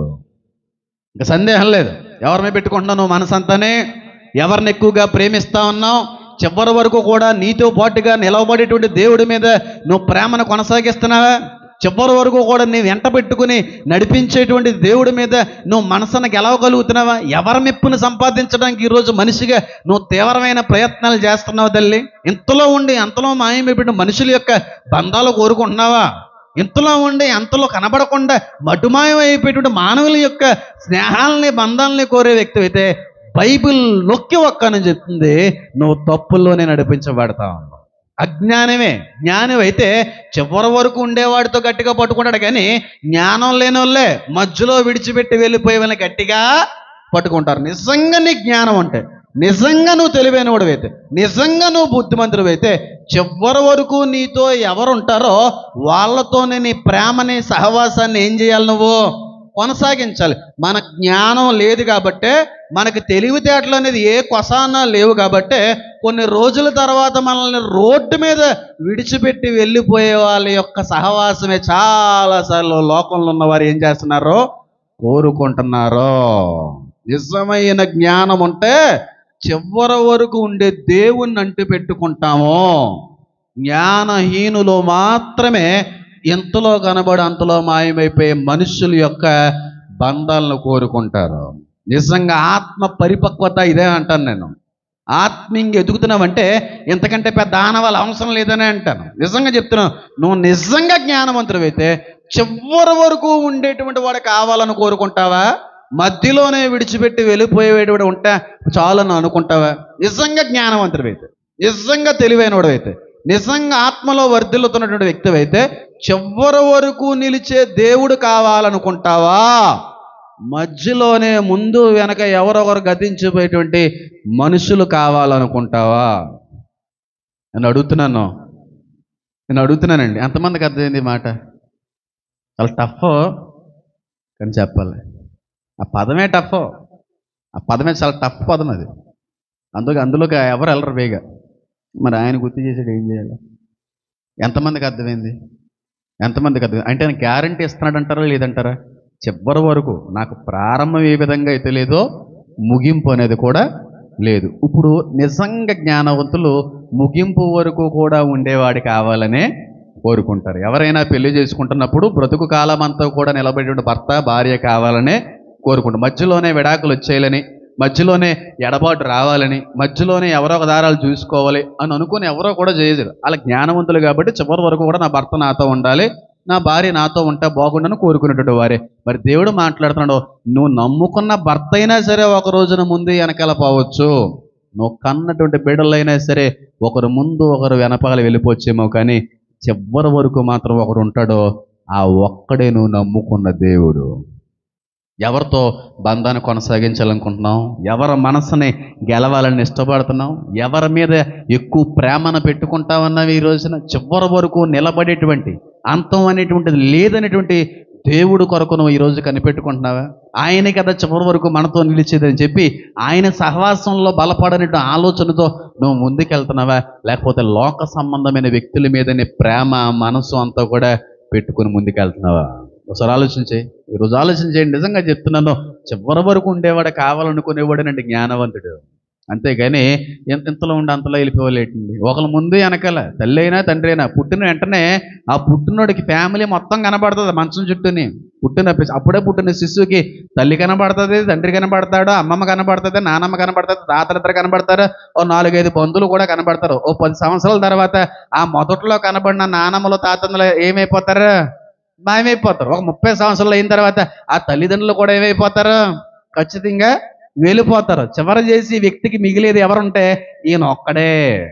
ఇంకా సందేహం లేదు ఎవరి మీద పెట్టుకుంటున్నావు నువ్వు మనసంతానే ఎవరిని ఎక్కువగా ప్రేమిస్తా ఉన్నావు చివరి వరకు కూడా నీతో పాటుగా నిలవబడేటువంటి దేవుడి మీద నువ్వు ప్రేమను కొనసాగిస్తున్నావా చివరి వరకు కూడా నీ వెంట పెట్టుకుని నడిపించేటువంటి దేవుడి మీద నువ్వు మనసును గెలవగలుగుతున్నావా ఎవరి మెప్పును సంపాదించడానికి ఈరోజు మనిషిగా నువ్వు తీవ్రమైన ప్రయత్నాలు చేస్తున్నావు తల్లి ఇంతలో ఉండి అంతలో మాయమైపోయిన మనుషుల యొక్క బంధాలు కోరుకుంటున్నావా ఇంతలో ఉండి అంతలో కనబడకుండా మటుమాయం అయిపోయేటువంటి మానవుల యొక్క స్నేహాలని బంధాలని కోరే వ్యక్తి అయితే బైబిల్ నొక్కి ఒక్కని చెప్తుంది నువ్వు తప్పుల్లోనే నడిపించబడతా ఉన్నావు అజ్ఞానమే జ్ఞానం అయితే చివరి వరకు ఉండేవాడితో గట్టిగా పట్టుకుంటాడు కానీ జ్ఞానం లేని వాళ్ళే మధ్యలో విడిచిపెట్టి వెళ్ళిపోయే వాళ్ళని గట్టిగా పట్టుకుంటారు నిజంగా నీ జ్ఞానం అంటే నిజంగా నువ్వు తెలివైనవాడు అయితే నిజంగా నువ్వు బుద్ధిమంతుడు అయితే చివరి వరకు నీతో ఎవరు ఉంటారో వాళ్ళతోనే నీ ప్రేమని సహవాసాన్ని ఏం చేయాలి నువ్వు కొనసాగించాలి మన జ్ఞానం లేదు కాబట్టే మనకి తెలివితేటలు అనేది ఏ కొసానా లేవు కాబట్టే కొన్ని రోజుల తర్వాత మనల్ని రోడ్డు మీద విడిచిపెట్టి వెళ్ళిపోయే వాళ్ళ యొక్క సహవాసమే చాలాసార్లు లోకంలో ఉన్నవారు ఏం చేస్తున్నారో కోరుకుంటున్నారో నిజమైన జ్ఞానం ఉంటే చివరి వరకు ఉండే దేవుణ్ణి అంటి పెట్టుకుంటాము జ్ఞానహీనులు మాత్రమే ఎంతలో కనబడి అంతలో మాయమైపోయే మనుషుల యొక్క బంధాలను కోరుకుంటారు నిజంగా ఆత్మ పరిపక్వత ఇదే అంటాను నేను ఆత్మీయంగా ఎదుగుతున్నావంటే ఇంతకంటే పెద్ద ఆనవాళ్ళు అవసరం లేదని అంటాను నిజంగా చెప్తున్నాను నువ్వు నిజంగా జ్ఞానవంతుడైతే చివరి వరకు ఉండేటువంటి వాడు కావాలని కోరుకుంటావా మధ్యలోనే విడిచిపెట్టి వెళ్ళిపోయేవాడు ఉంటే చాలని అనుకుంటావా నిజంగా జ్ఞానవంతుడైతే నిజంగా తెలివైనవాడు అయితే నిజంగా ఆత్మలో వర్ధిల్లుతున్నటువంటి వ్యక్తి అయితే చివరి వరకు నిలిచే దేవుడు కావాలనుకుంటావా మధ్యలోనే ముందు వెనక ఎవరొకరు గతించిపోయేటువంటి మనుషులు కావాలనుకుంటావా నేను అడుగుతున్నాను నేను అడుగుతున్నానండి ఎంతమందికి అర్థమైంది ఈ మాట చాలా టఫ్ కానీ చెప్పాలి ఆ పదమే టఫ్ ఆ పదమే చాలా టఫ్ పదం అది అందుకే అందులోకి ఎవరు వెళ్ళరు వేగా మరి ఆయన గుర్తు చేసాడు ఏం చేయాలి ఎంతమందికి అర్థమైంది ఎంతమందికి అర్థం అంటే ఆయన గ్యారంటీ ఇస్తున్నాడు అంటారా లేదంటారా చివరి వరకు నాకు ప్రారంభం ఏ విధంగా అయితే లేదో ముగింపు అనేది కూడా లేదు ఇప్పుడు నిజంగా జ్ఞానవంతులు ముగింపు వరకు కూడా ఉండేవాడి కావాలనే కోరుకుంటారు ఎవరైనా పెళ్లి చేసుకుంటున్నప్పుడు బ్రతుకు కాలం అంతా కూడా నిలబడేటువంటి భర్త భార్య కావాలనే కోరుకుంటారు మధ్యలోనే విడాకులు వచ్చేయాలని మధ్యలోనే ఎడబాటు రావాలని మధ్యలోనే ఎవరో ఒక దారాలు చూసుకోవాలి అని అనుకుని ఎవరో కూడా చేయరు అలా జ్ఞానవంతులు కాబట్టి చివరి వరకు కూడా నా భర్త నాతో ఉండాలి నా భార్య నాతో ఉంటే బాగుండని కోరుకునేటువంటి వారే మరి దేవుడు మాట్లాడుతున్నాడు నువ్వు నమ్ముకున్న భర్త అయినా సరే ఒక రోజున ముందు వెనకాల పోవచ్చు నువ్వు కన్నటువంటి బిడ్డలైనా సరే ఒకరు ముందు ఒకరు వెనపాల వెళ్ళిపోవచ్చేమో కానీ చివరి వరకు మాత్రం ఒకడు ఉంటాడో ఆ ఒక్కడే నువ్వు నమ్ముకున్న దేవుడు ఎవరితో బంధాన్ని కొనసాగించాలనుకుంటున్నావు ఎవరి మనసుని గెలవాలని ఇష్టపడుతున్నావు ఎవరి మీద ఎక్కువ ప్రేమను పెట్టుకుంటావన్నవి ఈ రోజున చివరి వరకు నిలబడేటువంటి అంతం అనేటువంటిది లేదనేటువంటి దేవుడు కొరకు నువ్వు ఈరోజు కనిపెట్టుకుంటున్నావా ఆయనే కదా చివరి వరకు మనతో నిలిచేదని చెప్పి ఆయన సహవాసంలో బలపడనే ఆలోచనతో నువ్వు ముందుకెళ్తున్నావా లేకపోతే లోక సంబంధమైన వ్యక్తుల మీద నీ ప్రేమ మనసు అంతా కూడా పెట్టుకుని ముందుకెళ్తున్నావా ఒకసారి ఆలోచించే ఈరోజు ఆలోచన చేయండి నిజంగా చెప్తున్నాను చివరి వరకు ఉండేవాడు కావాలనుకునేవాడేనండి జ్ఞానవంతుడు అంతేగాని ఎంత ఇంతలో ఉండి అంతలో వెళ్ళిపోలేటండి ఒకళ్ళ ముందు వెనకాల తల్లి అయినా తండ్రి అయినా పుట్టిన వెంటనే ఆ పుట్టినోడికి ఫ్యామిలీ మొత్తం కనబడుతుంది మంచం చుట్టూని పుట్టిన పిస్- అప్పుడే పుట్టిన శిశువుకి తల్లి కనబడుతుంది తండ్రి కనబడతాడు అమ్మమ్మ కనబడుతుంది నానమ్మ కనబడుతుంది తాతలిద్దరు కనబడతారు ఓ నాలుగైదు బంధువులు కూడా కనబడతారు ఓ పది సంవత్సరాల తర్వాత ఆ మొదట్లో కనబడిన నానమ్మలు తాతలు ఏమైపోతారు మాయమైపోతారు ఒక ముప్పై సంవత్సరాలు అయిన తర్వాత ఆ తల్లిదండ్రులు కూడా ఏమైపోతారు ఖచ్చితంగా వెళ్ళిపోతారు చివరి చేసి ఈ వ్యక్తికి మిగిలేది ఎవరుంటే ఈయన ఒక్కడే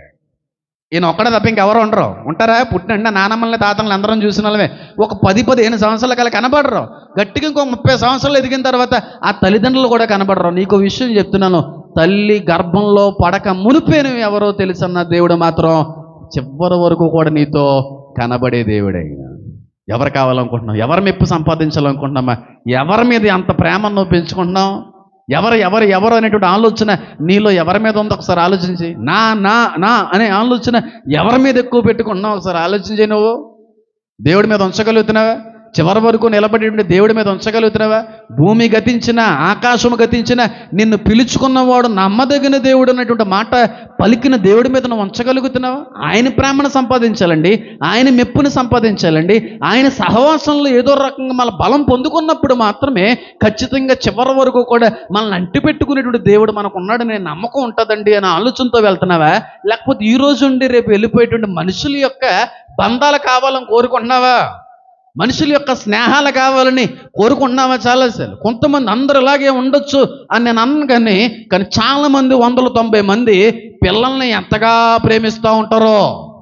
ఈయన ఒక్కడే తప్ప ఇంకెవరు ఉండరు ఉంటారా పుట్టిన నానమ్మల్ని తాతల్ని అందరం చూసిన వాళ్ళమే ఒక పది పదిహేను సంవత్సరాల కల కనబడరు గట్టిగా ఇంకో ముప్పై సంవత్సరాలు ఎదిగిన తర్వాత ఆ తల్లిదండ్రులు కూడా కనబడరు నీకు విషయం చెప్తున్నాను తల్లి గర్భంలో పడక మునిపేను ఎవరో తెలుసన్న దేవుడు మాత్రం చివరి వరకు కూడా నీతో కనబడే దేవుడే ఆయన. ఎవరు కావాలనుకుంటున్నావు ఎవరి మెప్పు సంపాదించాలనుకుంటున్నామా ఎవరి మీద అంత ప్రేమను నువ్వు పెంచుకుంటున్నావు ఎవరు ఎవరు ఎవరు అనేటువంటి ఆలోచన నీలో ఎవరి మీద ఉందో ఒకసారి ఆలోచించి నా నా నా అనే ఆలోచన ఎవరి మీద ఎక్కువ పెట్టుకుంటున్నావు ఒకసారి ఆలోచించి నువ్వు దేవుడి మీద ఉంచగలుగుతున్నావా చివరి వరకు నిలబడి దేవుడి మీద ఉంచగలుగుతున్నావా భూమి గతించిన ఆకాశము గతించిన నిన్ను పిలుచుకున్నవాడు నమ్మదగిన దేవుడు అన్నటువంటి మాట పలికిన దేవుడి మీద నువ్వు ఉంచగలుగుతున్నావా ఆయన ప్రేమను సంపాదించాలండి ఆయన మెప్పుని సంపాదించాలండి ఆయన సహవాసంలో ఏదో రకంగా మన బలం పొందుకున్నప్పుడు మాత్రమే ఖచ్చితంగా చివరి వరకు కూడా మనల్ని అంటి పెట్టుకునేటువంటి దేవుడు మనకు ఉన్నాడనే నమ్మకం ఉంటుందండి అనే ఆలోచనతో వెళ్తున్నావా లేకపోతే ఈ రోజు ఉండి రేపు వెళ్ళిపోయేటువంటి మనుషుల యొక్క బంధాలు కావాలని కోరుకుంటున్నావా మనుషుల యొక్క స్నేహాలు కావాలని కోరుకుంటున్నావా చాలాసార్లు కొంతమంది అందరు ఇలాగే ఉండొచ్చు అని నేను అన్నాను కానీ కానీ చాలా మంది వందల తొంభై మంది పిల్లల్ని ఎంతగా ప్రేమిస్తూ ఉంటారో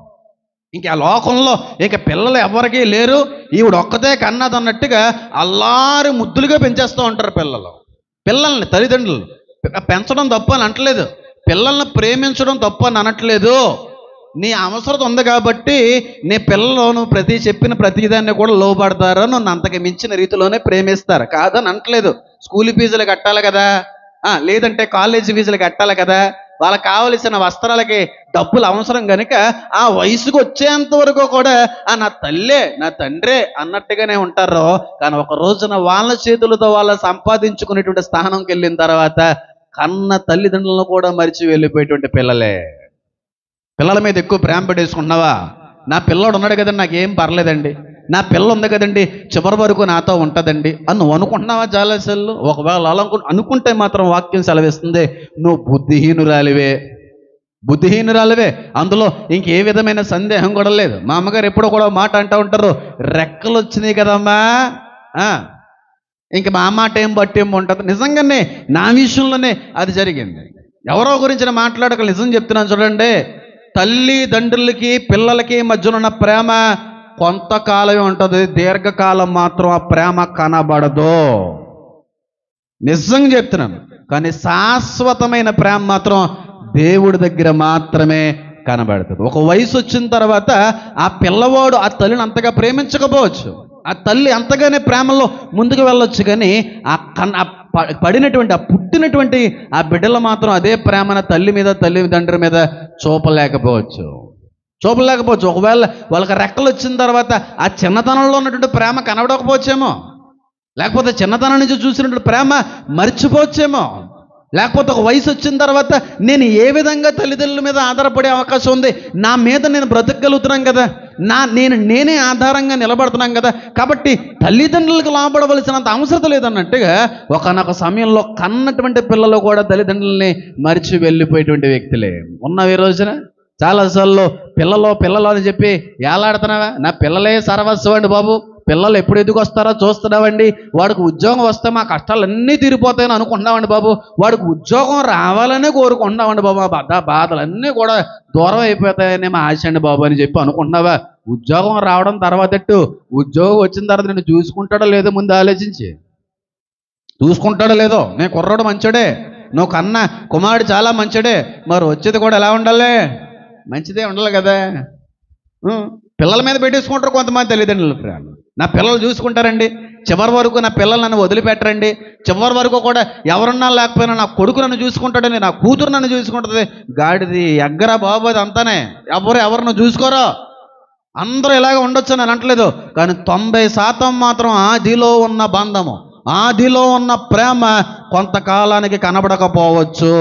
ఇంక ఆ లోకంలో ఇక పిల్లలు ఎవరికీ లేరు ఈవిడ ఒక్కతే కన్నది అన్నట్టుగా అల్లారి ముద్దులుగా పెంచేస్తూ ఉంటారు పిల్లలు పిల్లల్ని తల్లిదండ్రులు పె- పెంచడం తప్పు అని అనట్లేదు పిల్లల్ని ప్రేమించడం తప్పు అని అనట్లేదు నీ అవసరత ఉంది కాబట్టి నీ పిల్లలు నువ్వు ప్రతి చెప్పిన ప్రతిదాన్ని కూడా లోపడతారు నన్ను అంతకు మించిన రీతిలోనే ప్రేమిస్తారు కాదని అనట్లేదు స్కూల్ ఫీజులు కట్టాలి కదా ఆ, లేదంటే కాలేజీ ఫీజులు కట్టాలి కదా వాళ్ళకి కావలసిన వస్త్రాలకి డబ్బులు అవసరం కనుక ఆ వయసుకు వచ్చేంత వరకు కూడా ఆ నా తల్లే నా తండ్రే అన్నట్టుగానే ఉంటారు కానీ ఒక రోజున వాళ్ళ చేతులతో వాళ్ళ సంపాదించుకునేటువంటి స్థానంకి వెళ్ళిన తర్వాత కన్న తల్లిదండ్రులను కూడా మరిచి వెళ్ళిపోయేటువంటి పిల్లలే పిల్లల మీద ఎక్కువ ప్రేమ పెట్టేసుకుంటున్నావా నా పిల్లోడు ఉన్నాడు కదండి నాకేం పర్లేదండి నా పిల్ల ఉంది కదండి చివరి వరకు నాతో ఉంటుందండి అని నువ్వు అనుకుంటున్నావా జాలసలు ఒకవేళ అలా అనుకు అనుకుంటే మాత్రం వాక్యం సెలవిస్తుంది నువ్వు బుద్ధిహీనురాలివే బుద్ధిహీనురాలివే అందులో ఇంకే విధమైన సందేహం కూడా లేదు మా అమ్మగారు ఎప్పుడో కూడా ఒక మాట అంటూ ఉంటారు రెక్కలు వచ్చినాయి కదమ్మా ఆ, ఇంక మా మాట ఏం బట్టి ఏం ఉంటుంది నిజంగానే నా విషయంలోనే అది జరిగింది ఎవరో గురించి నేను మాట్లాడక నిజం చెప్తున్నాను చూడండి తల్లి తండ్రులకి పిల్లలకి మధ్యన ఉన్న ప్రేమ కొంతకాలమే ఉంటుంది దీర్ఘకాలం మాత్రం ఆ ప్రేమ కనబడదు నిజంగా చెప్తున్నాను కానీ శాశ్వతమైన ప్రేమ మాత్రం దేవుడి దగ్గర మాత్రమే కనబడుతుంది ఒక వయసు వచ్చిన తర్వాత ఆ పిల్లవాడు ఆ తల్లిని అంతగా ప్రేమించకపోవచ్చు ఆ తల్లి అంతగానే ప్రేమలో ముందుకు వెళ్ళొచ్చు కానీ ఆ కన్ ఆ ప- పడినటువంటి ఆ పుట్టినటువంటి ఆ బిడ్డలు మాత్రం అదే ప్రేమన తల్లి మీద తల్లి తండ్రి మీద చూపలేకపోవచ్చు చూపలేకపోవచ్చు ఒకవేళ వాళ్ళకి రెక్కలు వచ్చిన తర్వాత ఆ చిన్నతనంలో ఉన్నటువంటి ప్రేమ కనబడకపోవచ్చేమో లేకపోతే చిన్నతనం నుంచి చూసినటువంటి ప్రేమ మర్చిపోవచ్చేమో లేకపోతే ఒక వయసు వచ్చిన తర్వాత నేను ఏ విధంగా తల్లిదండ్రుల మీద ఆధారపడే అవకాశం ఉంది నా మీద నేను బ్రతకగలుగుతున్నాను కదా నా నేను నేనే ఆధారంగా నిలబడుతున్నాను కదా కాబట్టి తల్లిదండ్రులకు లాభపడవలసినంత అవసరం లేదన్నట్టుగా ఒకనొక సమయంలో కన్నటువంటి పిల్లలు కూడా తల్లిదండ్రులని మరిచి వెళ్ళిపోయేటువంటి వ్యక్తులే ఉన్నవి ఈ రోజున చాలాసార్లు పిల్లలు పిల్లలు అని చెప్పి ఏలాడుతున్నావా నా పిల్లలే సర్వస్వం అండి బాబు పిల్లలు ఎప్పుడు ఎదుగు వస్తారో చూస్తున్నామండి వాడికి ఉద్యోగం వస్తే మా కష్టాలన్నీ తీరిపోతాయని అనుకుంటున్నామండి బాబు వాడికి ఉద్యోగం రావాలనే కోరుకుంటున్నామండి బాబు ఆ బాధ బాధలన్నీ కూడా దూరం అయిపోతాయని మా ఆశ అండి బాబు అని చెప్పి అనుకుంటున్నావా ఉద్యోగం రావడం తర్వాత ఎట్టు ఉద్యోగం వచ్చిన తర్వాత నేను చూసుకుంటాడో లేదో ముందు ఆలోచించి చూసుకుంటాడో లేదో నేను కుర్రాడు మంచోడే నువ్వు కన్న కుమారుడు చాలా మంచోడే మరి వచ్చేది కూడా ఎలా ఉండాలి మంచిదే ఉండాలి కదా ఉం. పిల్లల మీద పెట్టేసుకుంటారు కొంతమంది తల్లిదండ్రులు ప్రేమ నా పిల్లలు చూసుకుంటారండి చివరి వరకు నా పిల్లలు నన్ను వదిలిపెట్టరండి చివరి వరకు కూడా ఎవరున్నా లేకపోయినా నా కొడుకు నన్ను చూసుకుంటాడని నా కూతురు నన్ను చూసుకుంటుంది గాడిది ఎగ్గరా బాబు అది అంతానే ఎవరు ఎవరిని చూసుకోరో అందరూ ఇలాగ ఉండొచ్చు అని అనట్లేదు కానీ తొంభై శాతం మాత్రం ఆదిలో ఉన్న బంధము ఆదిలో ఉన్న ప్రేమ కొంతకాలానికి కనబడకపోవచ్చు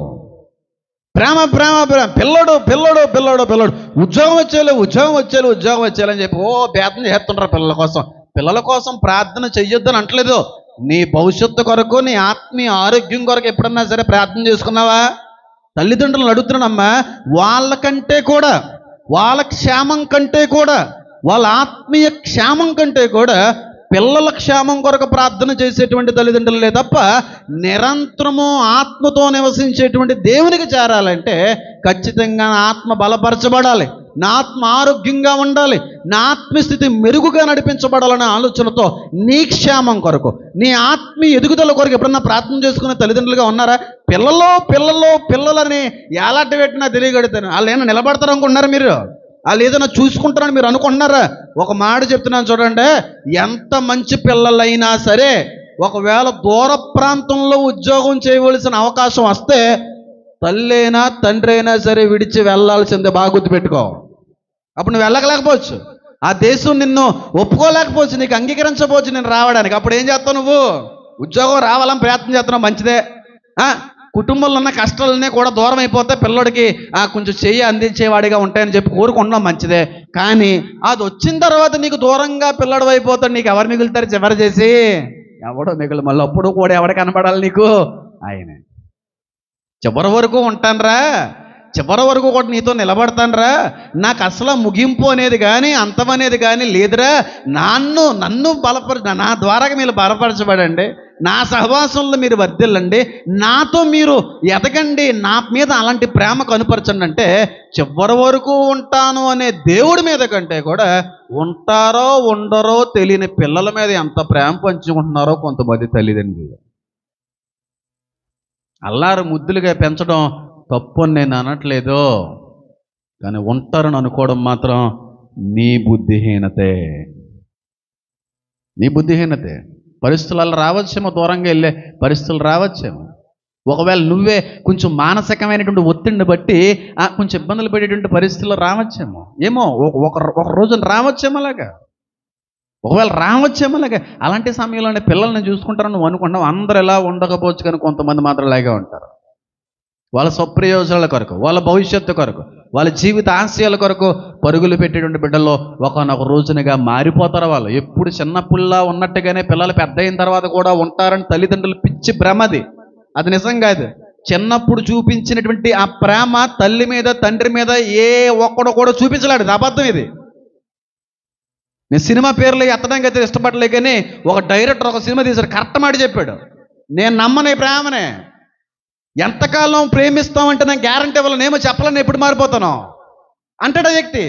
ప్రేమ ప్రేమ ప్రేమ పిల్లడు పిల్లడు పిల్లడు పిల్లడు ఉద్యోగం వచ్చేలే ఉద్యోగం వచ్చేలే ఉద్యోగం వచ్చేలే అని చెప్పి ఓ ప్రార్థన చేస్తుంటారు పిల్లల కోసం పిల్లల కోసం ప్రార్థన చెయ్యొద్దని అంటలేదు నీ భవిష్యత్తు కొరకు నీ ఆత్మీయ ఆరోగ్యం కొరకు ఎప్పుడన్నా సరే ప్రార్థన చేసుకున్నావా తల్లిదండ్రులను అడుగుతున్నానమ్మా వాళ్ళకంటే కూడా వాళ్ళ క్షేమం కంటే కూడా వాళ్ళ ఆత్మీయ క్షేమం కంటే కూడా పిల్లల క్షేమం కొరకు ప్రార్థన చేసేటువంటి తల్లిదండ్రులే తప్ప నిరంతరము ఆత్మతో నివసించేటువంటి దేవునికి చేరాలంటే ఖచ్చితంగా నా ఆత్మ బలపరచబడాలి నా ఆత్మ ఆరోగ్యంగా ఉండాలి నా ఆత్మస్థితి మెరుగుగా నడిపించబడాలనే ఆలోచనతో నీ క్షేమం కొరకు నీ ఆత్మీయ ఎదుగుదల కొరకు ఎప్పుడన్నా ప్రార్థన చేసుకునే తల్లిదండ్రులుగా ఉన్నారా పిల్లలు పిల్లలు పిల్లలని ఎలాంటి పెట్టినా తెలియగడుతాను వాళ్ళు ఏమైనా నిలబడతారు అనుకుంటున్నారా మీరు వాళ్ళు ఏదైనా చూసుకుంటారని మీరు అనుకుంటున్నారా ఒక మాట చెప్తున్నాను చూడండి ఎంత మంచి పిల్లలైనా సరే ఒకవేళ దూర ప్రాంతంలో ఉద్యోగం చేయవలసిన అవకాశం వస్తే తల్లి అయినా తండ్రి అయినా సరే విడిచి వెళ్ళాల్సిందే బాగా గుర్తుపెట్టుకో అప్పుడు నువ్వు వెళ్ళకలేకపోవచ్చు ఆ దేశం నిన్ను ఒప్పుకోలేకపోవచ్చు నీకు అంగీకరించకపోవచ్చు నేను రావడానికి అప్పుడు ఏం చేస్తావు నువ్వు ఉద్యోగం రావాలని ప్రయత్నం చేస్తున్నావు మంచిదే ఆ, కుటుంబంలో ఉన్న కష్టాలన్నీ కూడా దూరం అయిపోతే పిల్లడికి ఆ, కొంచెం చెయ్యి అందించేవాడిగా ఉంటాయని చెప్పి కోరుకుంటున్నాం మంచిదే కానీ అది వచ్చిన తర్వాత నీకు దూరంగా పిల్లడు అయిపోతాడు నీకు ఎవరు మిగులుతారు చివరి చేసి ఎవడో మిగులు మళ్ళీ అప్పుడు కూడా ఎవడ కనబడాలి నీకు ఆయనే చివరి వరకు ఉంటానరా చివరి వరకు కూడా నీతో నిలబడతానరా నాకు అసలు ముగింపు అనేది కానీ అంతం అనేది కానీ లేదురా నన్ను నన్ను బలపర నా ద్వారా మీరు బలపరచబడండి నా సహవాసంలో మీరు వర్ధిల్లండి నాతో మీరు ఎదగండి నా మీద అలాంటి ప్రేమ కనుపరచండి అంటే చివరి వరకు ఉంటాను అనే దేవుడి మీద కంటే కూడా ఉంటారో ఉండరో తెలియని పిల్లల మీద ఎంత ప్రేమ పంచుకుంటున్నారో కొంతమంది తల్లిదండ్రులు అల్లారు ముద్దులుగా పెంచడం తప్పు అని నేను అనట్లేదు కానీ ఉంటారని అనుకోవడం మాత్రం నీ బుద్ధిహీనతే నీ బుద్ధిహీనతే పరిస్థితులలో రావచ్చేమో దూరంగా వెళ్ళే పరిస్థితులు రావచ్చేమో ఒకవేళ నువ్వే కొంచెం మానసికమైనటువంటి ఒత్తిడిని బట్టి ఆ, కొంచెం ఇబ్బందులు పడేటువంటి పరిస్థితులు రావచ్చేమో ఏమో ఒక ఒక- ఒక రోజున రావచ్చేమో అలాగా ఒకవేళ రావచ్చేమో అలాగే అలాంటి సమయంలోనే పిల్లల్ని చూసుకుంటారని నువ్వు అనుకుంటావు అందరు ఎలా ఉండకపోవచ్చు కానీ కొంతమంది మాత్రం ఇలాగే ఉంటారు వాళ్ళ స్వప్రయోజనాల కొరకు వాళ్ళ భవిష్యత్తు కొరకు వాళ్ళ జీవిత ఆశయాల కొరకు పరుగులు పెట్టేటువంటి బిడ్డల్లో ఒకనొక రోజునగా మారిపోతారు వాళ్ళు ఎప్పుడు చిన్నప్పుల్లా ఉన్నట్టుగానే పిల్లలు పెద్ద అయిన తర్వాత కూడా ఉంటారని తల్లిదండ్రులు పిచ్చి భ్రమది అది నిజం కాదు చిన్నప్పుడు చూపించినటువంటి ఆ ప్రేమ తల్లి మీద తండ్రి మీద ఏ ఒక్కడు కూడా చూపించలేడు ఇది అబద్ధం ఇది నేను సినిమా పేర్లు ఎత్తడానికి అయితే ఇష్టపడలే కానీ ఒక డైరెక్టర్ ఒక సినిమా తీశాడు కరెక్ట్ మాట చెప్పాడు నేను నమ్మని ప్రేమనే ఎంతకాలం ప్రేమిస్తామంటే నేను గ్యారంటీ ఇవ్వాలనేమో చెప్పాలని ఎప్పుడు మారిపోతాను అంటాడు ఆ వ్యక్తి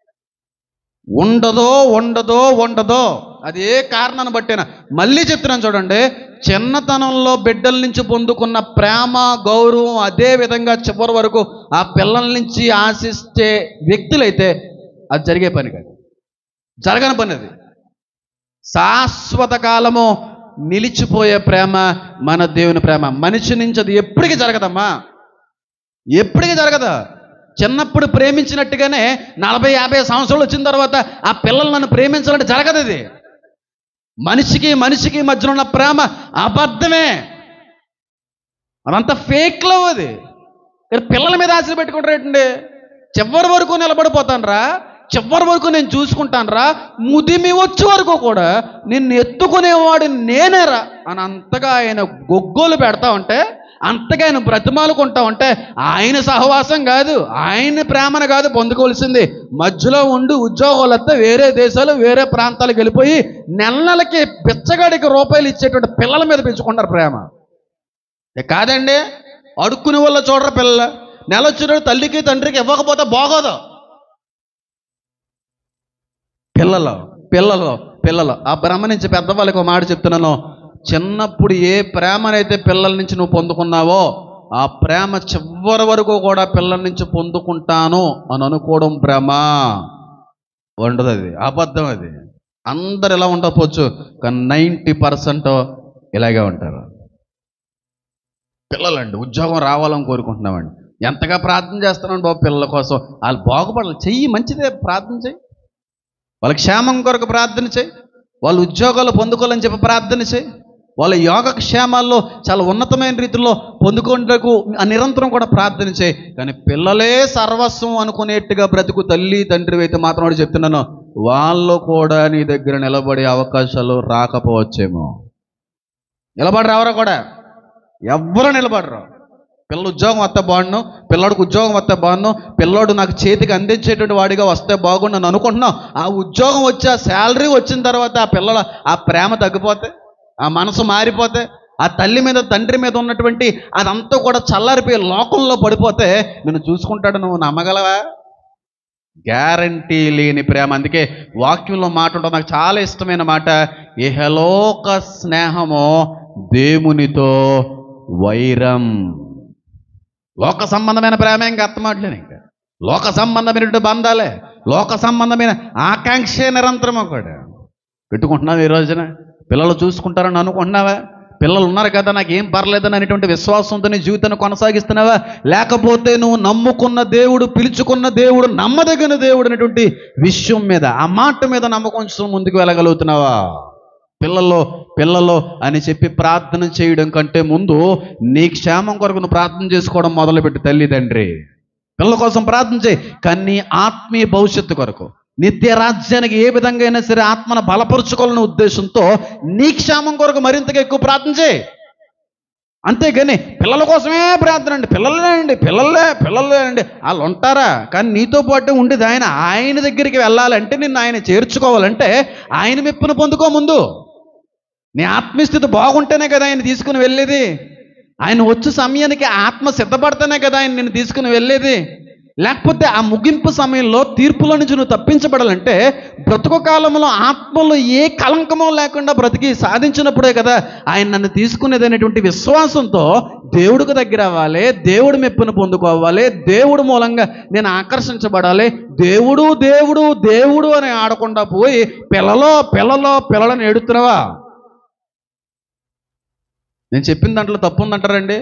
ఉండదో ఉండదో ఉండదో అది ఏ కారణాన్ని బట్టేనా మళ్ళీ చెప్తున్నాను చూడండి చిన్నతనంలో బిడ్డల నుంచి పొందుకున్న ప్రేమ గౌరవం అదే విధంగా చివరి వరకు ఆ పిల్లల నుంచి ఆశిస్తే వ్యక్తులైతే అది జరిగే పని కాదు జరగని పని అది శాశ్వత కాలము నిలిచిపోయే ప్రేమ మన దేవుని ప్రేమ మనిషి నుంచి అది ఎప్పటికీ జరగదమ్మా ఎప్పటికీ జరగదు చిన్నప్పుడు ప్రేమించినట్టుగానే నలభై యాభై సంవత్సరాలు వచ్చిన తర్వాత ఆ పిల్లలు నన్ను ప్రేమించాలంటే జరగదు ఇది మనిషికి మనిషికి మధ్యన ఉన్న ప్రేమ అబద్ధమే అదంతా ఫేక్ లవ్ అది కానీ పిల్లల మీద ఆశలు పెట్టుకుంటారేటండి చివరి వరకు నిలబడిపోతానరా చివరి వరకు నేను చూసుకుంటానరా ముదిమి వచ్చే వరకు కూడా నిన్ను ఎత్తుకునేవాడు నేనేరా అని అంతగా ఆయన గొగ్గోలు పెడతా ఉంటే అంతగా ఆయన బ్రతిమాలుకుంటా ఉంటే ఆయన సహవాసం కాదు ఆయన ప్రేమను కాదు పొందుకోవాల్సింది మధ్యలో ఉండి ఉద్యోగాలతో వేరే దేశాలు వేరే ప్రాంతాలకు వెళ్ళిపోయి నెల నెలకి బిచ్చగాడికి రూపాయలు ఇచ్చేటువంటి పిల్లల మీద పెంచుకుంటారు ప్రేమ ఏ కాదండి అడుక్కునే వాళ్ళ చూడరు పిల్లలు నెల వచ్చినప్పుడు తల్లికి తండ్రికి ఇవ్వకపోతే బాగోదు పిల్లలు పిల్లలు పిల్లలు ఆ బ్రహ్మ నుంచి పెద్దవాళ్ళకి ఒక మాట చెప్తున్నాను చిన్నప్పుడు ఏ ప్రేమనైతే పిల్లల నుంచి నువ్వు పొందుకున్నావో ఆ ప్రేమ చివరి వరకు కూడా పిల్లల నుంచి పొందుకుంటాను అని అనుకోవడం భ్రమ ఉండదు అది అబద్ధం అది అందరు ఎలా ఉండకపోవచ్చు కానీ నైంటీ పర్సెంట్ ఇలాగే ఉంటారు పిల్లలండి ఉద్యోగం రావాలని కోరుకుంటున్నామండి ఎంతగా ప్రార్థన చేస్తున్నాను బాబు పిల్లల కోసం వాళ్ళు బాగుపడాలి చెయ్యి మంచిదే ప్రార్థన చెయ్యి వాళ్ళ క్షేమం కొరకు ప్రార్థన చేయి వాళ్ళ ఉద్యోగాలు పొందుకోవాలని చెప్పి ప్రార్థన చేయి వాళ్ళ యోగ క్షేమాల్లో చాలా ఉన్నతమైన రీతిలో పొందుకుంటకు నిరంతరం కూడా ప్రార్థన చేయి కానీ పిల్లలే సర్వస్వం అనుకునేట్టుగా బ్రతుకు తల్లి తండ్రి అయితే మాత్రం వాడు చెప్తున్నాను వాళ్ళు కూడా నీ దగ్గర నిలబడే అవకాశాలు రాకపోవచ్చేమో నిలబడరు ఎవరో కూడా ఎవ్వరు నిలబడరు పిల్లలు ఉద్యోగం వస్తే బాగుండు పిల్లాడికి ఉద్యోగం వస్తే బాగుండు పిల్లోడు నాకు చేతికి అందించేటువంటి వాడిగా వస్తే బాగుండు అని అనుకుంటున్నాం ఆ ఉద్యోగం వచ్చి ఆ శాలరీ వచ్చిన తర్వాత ఆ పిల్లల ఆ ప్రేమ తగ్గిపోతే ఆ మనసు మారిపోతే ఆ తల్లి మీద తండ్రి మీద ఉన్నటువంటి అదంతా కూడా చల్లారిపోయి లోకంలో పడిపోతే నేను చూసుకుంటాడు నువ్వు నమ్మగలవా గ్యారంటీ లేని ప్రేమ అందుకే వాక్యంలో మాట ఉంటుంది నాకు చాలా ఇష్టమైన మాట ఇహలోక స్నేహము దేవునితో వైరం లోక సంబంధమైన ప్రేమ ఇంకా అర్థమాట్లేదు ఇంకా లోక సంబంధమైనటువంటి బంధాలే లోక సంబంధమైన ఆకాంక్షే నిరంతరము కూడా పెట్టుకుంటున్నావు ఈ రోజున పిల్లలు చూసుకుంటారని అనుకుంటున్నావా పిల్లలు ఉన్నారు కదా నాకు ఏం పర్లేదని అనేటువంటి విశ్వాసంతో నీ జీవితాన్ని కొనసాగిస్తున్నావా లేకపోతే నువ్వు నమ్ముకున్న దేవుడు పిలుచుకున్న దేవుడు నమ్మదగిన దేవుడు అనేటువంటి విషయం మీద ఆ మాట మీద నమ్మకం ఉంచుతూ ముందుకు వెళ్ళగలుగుతున్నావా పిల్లల్లో పిల్లలో అని చెప్పి ప్రార్థన చేయడం కంటే ముందు నీ క్షేమం కొరకు నువ్వు ప్రార్థన చేసుకోవడం మొదలుపెట్టి తల్లి తండ్రి పిల్లల కోసం ప్రార్థన చేయి కానీ నీ ఆత్మీయ భవిష్యత్తు కొరకు నిత్య రాజ్యానికి ఏ విధంగా అయినా సరే ఆత్మను బలపరుచుకోవాలనే ఉద్దేశంతో నీ క్షేమం కొరకు మరింతగా ఎక్కువ ప్రార్థన చేయి అంతేగాని పిల్లల కోసమే ప్రార్థన అండి పిల్లలే అండి పిల్లలే పిల్లలే అండి వాళ్ళు ఉంటారా కానీ నీతో పాటు ఉండేది ఆయన ఆయన దగ్గరికి వెళ్ళాలంటే నిన్ను ఆయన చేర్చుకోవాలంటే ఆయన మెప్పును పొందుకో ముందు నీ ఆత్మస్థితి బాగుంటేనే కదా ఆయన తీసుకుని వెళ్ళేది ఆయన వచ్చే సమయానికి ఆత్మ సిద్ధపడితేనే కదా ఆయన నిన్ను తీసుకుని వెళ్ళేది లేకపోతే ఆ ముగింపు సమయంలో తీర్పులో నుంచి నువ్వు తప్పించబడాలంటే బ్రతుకు కాలంలో ఆత్మలో ఏ కలంకమో లేకుండా బ్రతికి సాధించినప్పుడే కదా ఆయన నన్ను తీసుకునేది అనేటువంటి విశ్వాసంతో దేవుడికి దగ్గర అవ్వాలి దేవుడి మెప్పును పొందుకోవాలి దేవుడు మూలంగా నేను ఆకర్షించబడాలి దేవుడు దేవుడు దేవుడు అని ఆడకుండా పోయి పిల్లలో పిల్లలో పిల్లలను ఎడుతున్నావా నేను చెప్పిన దాంట్లో తప్పు ఉందంటారండి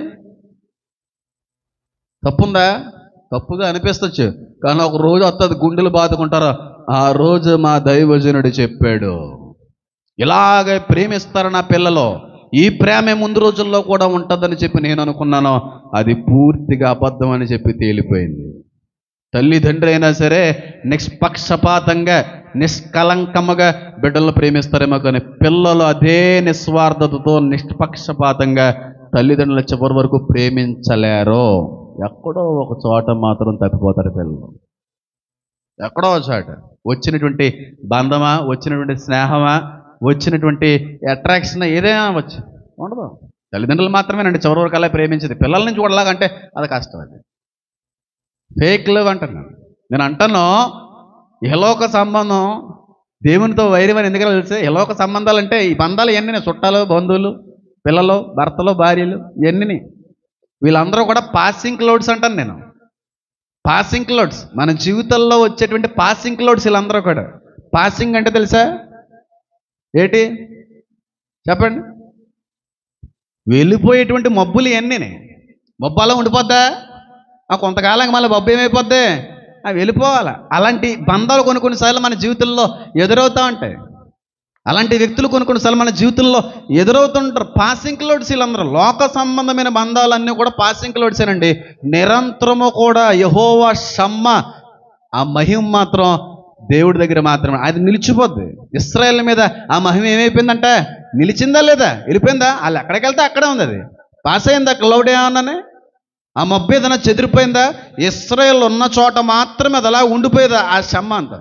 తప్పుందా తప్పుగా అనిపిస్తచ్చు కానీ ఒక రోజు వస్తుంది గుండెలు బాదుకుంటారా ఆ రోజు మా దైవజనుడు చెప్పాడు ఇలాగే ప్రేమిస్తారు నా పిల్లలు ఈ ప్రేమే ముందు రోజుల్లో కూడా ఉంటుందని చెప్పి నేను అనుకున్నాను అది పూర్తిగా అబద్ధం అని చెప్పి తేలిపోయింది తల్లిదండ్రి అయినా సరే నిష్పక్షపాతంగా నిష్కలంకముగా బిడ్డలను ప్రేమిస్తారేమో కానీ పిల్లలు అదే నిస్వార్థతతో నిష్పక్షపాతంగా తల్లిదండ్రుల చివరి వరకు ప్రేమించలేరు ఎక్కడో ఒక చోట మాత్రం తప్పిపోతారు పిల్లలు ఎక్కడో ఒక చోట వచ్చినటువంటి బంధమా వచ్చినటువంటి స్నేహమా వచ్చినటువంటి అట్రాక్షన్ ఏదైనా వచ్చు ఉండదు తల్లిదండ్రులు మాత్రమేనండి చివరి వరకు అలా ప్రేమించేది పిల్లల నుంచి కూడా అలాగంటే అది కష్టం అది ఫేక్ లవ్ అంటున్నాను నేను అంటాను ఇహలోక సంబంధం దేవునితో వైరమని ఎందుకని తెలిసే ఇహలోక సంబంధాలు అంటే ఈ బంధాలు ఎన్ని చుట్టాలు బంధువులు పిల్లలు భర్తలు భార్యలు ఇవన్నీ వీళ్ళందరూ కూడా పాసింగ్ క్లౌడ్స్ అంటాను నేను పాసింగ్ క్లౌడ్స్ మన జీవితంలో వచ్చేటువంటి పాసింగ్ క్లౌడ్స్ వీళ్ళందరూ కూడా పాసింగ్ అంటే తెలుసా ఏంటి చెప్పండి వెళ్ళిపోయేటువంటి మబ్బులు ఇవన్నీ మబ్బు అలా ఉండిపోద్దా ఆ కొంతకాలం మళ్ళీ మబ్బు ఏమైపోద్ది అవి వెళ్ళిపోవాలి అలాంటి బంధాలు కొన్ని కొన్నిసార్లు మన జీవితంలో ఎదురవుతూ ఉంటాయి అలాంటి వ్యక్తులు కొన్ని కొన్నిసార్లు మన జీవితంలో ఎదురవుతుంటారు పాసింగ్ క్లౌడ్స్ వీళ్ళందరూ లోక సంబంధమైన బంధాలన్నీ కూడా పాసింగ్ క్లౌడ్సేనండి నిరంతరము కూడా యహోవా షమ్మ ఆ మహిమ మాత్రం దేవుడి దగ్గర మాత్రమే అది నిలిచిపోద్ది ఇస్రాయేల్ మీద ఆ మహిమ ఏమైపోయిందంటే నిలిచిందా లేదా వెళ్ళిపోయిందా వాళ్ళు ఎక్కడికి వెళ్తే అక్కడే ఉంది అది పాస్ అయిందా క్లౌడ్ ఏమన్నానే ఆ మబ్బు ఏదైనా చెదిరిపోయిందా ఇస్రాయేల్ ఉన్న చోట మాత్రమే అది అలా ఉండిపోయేదా ఆ షమ్మ అంతా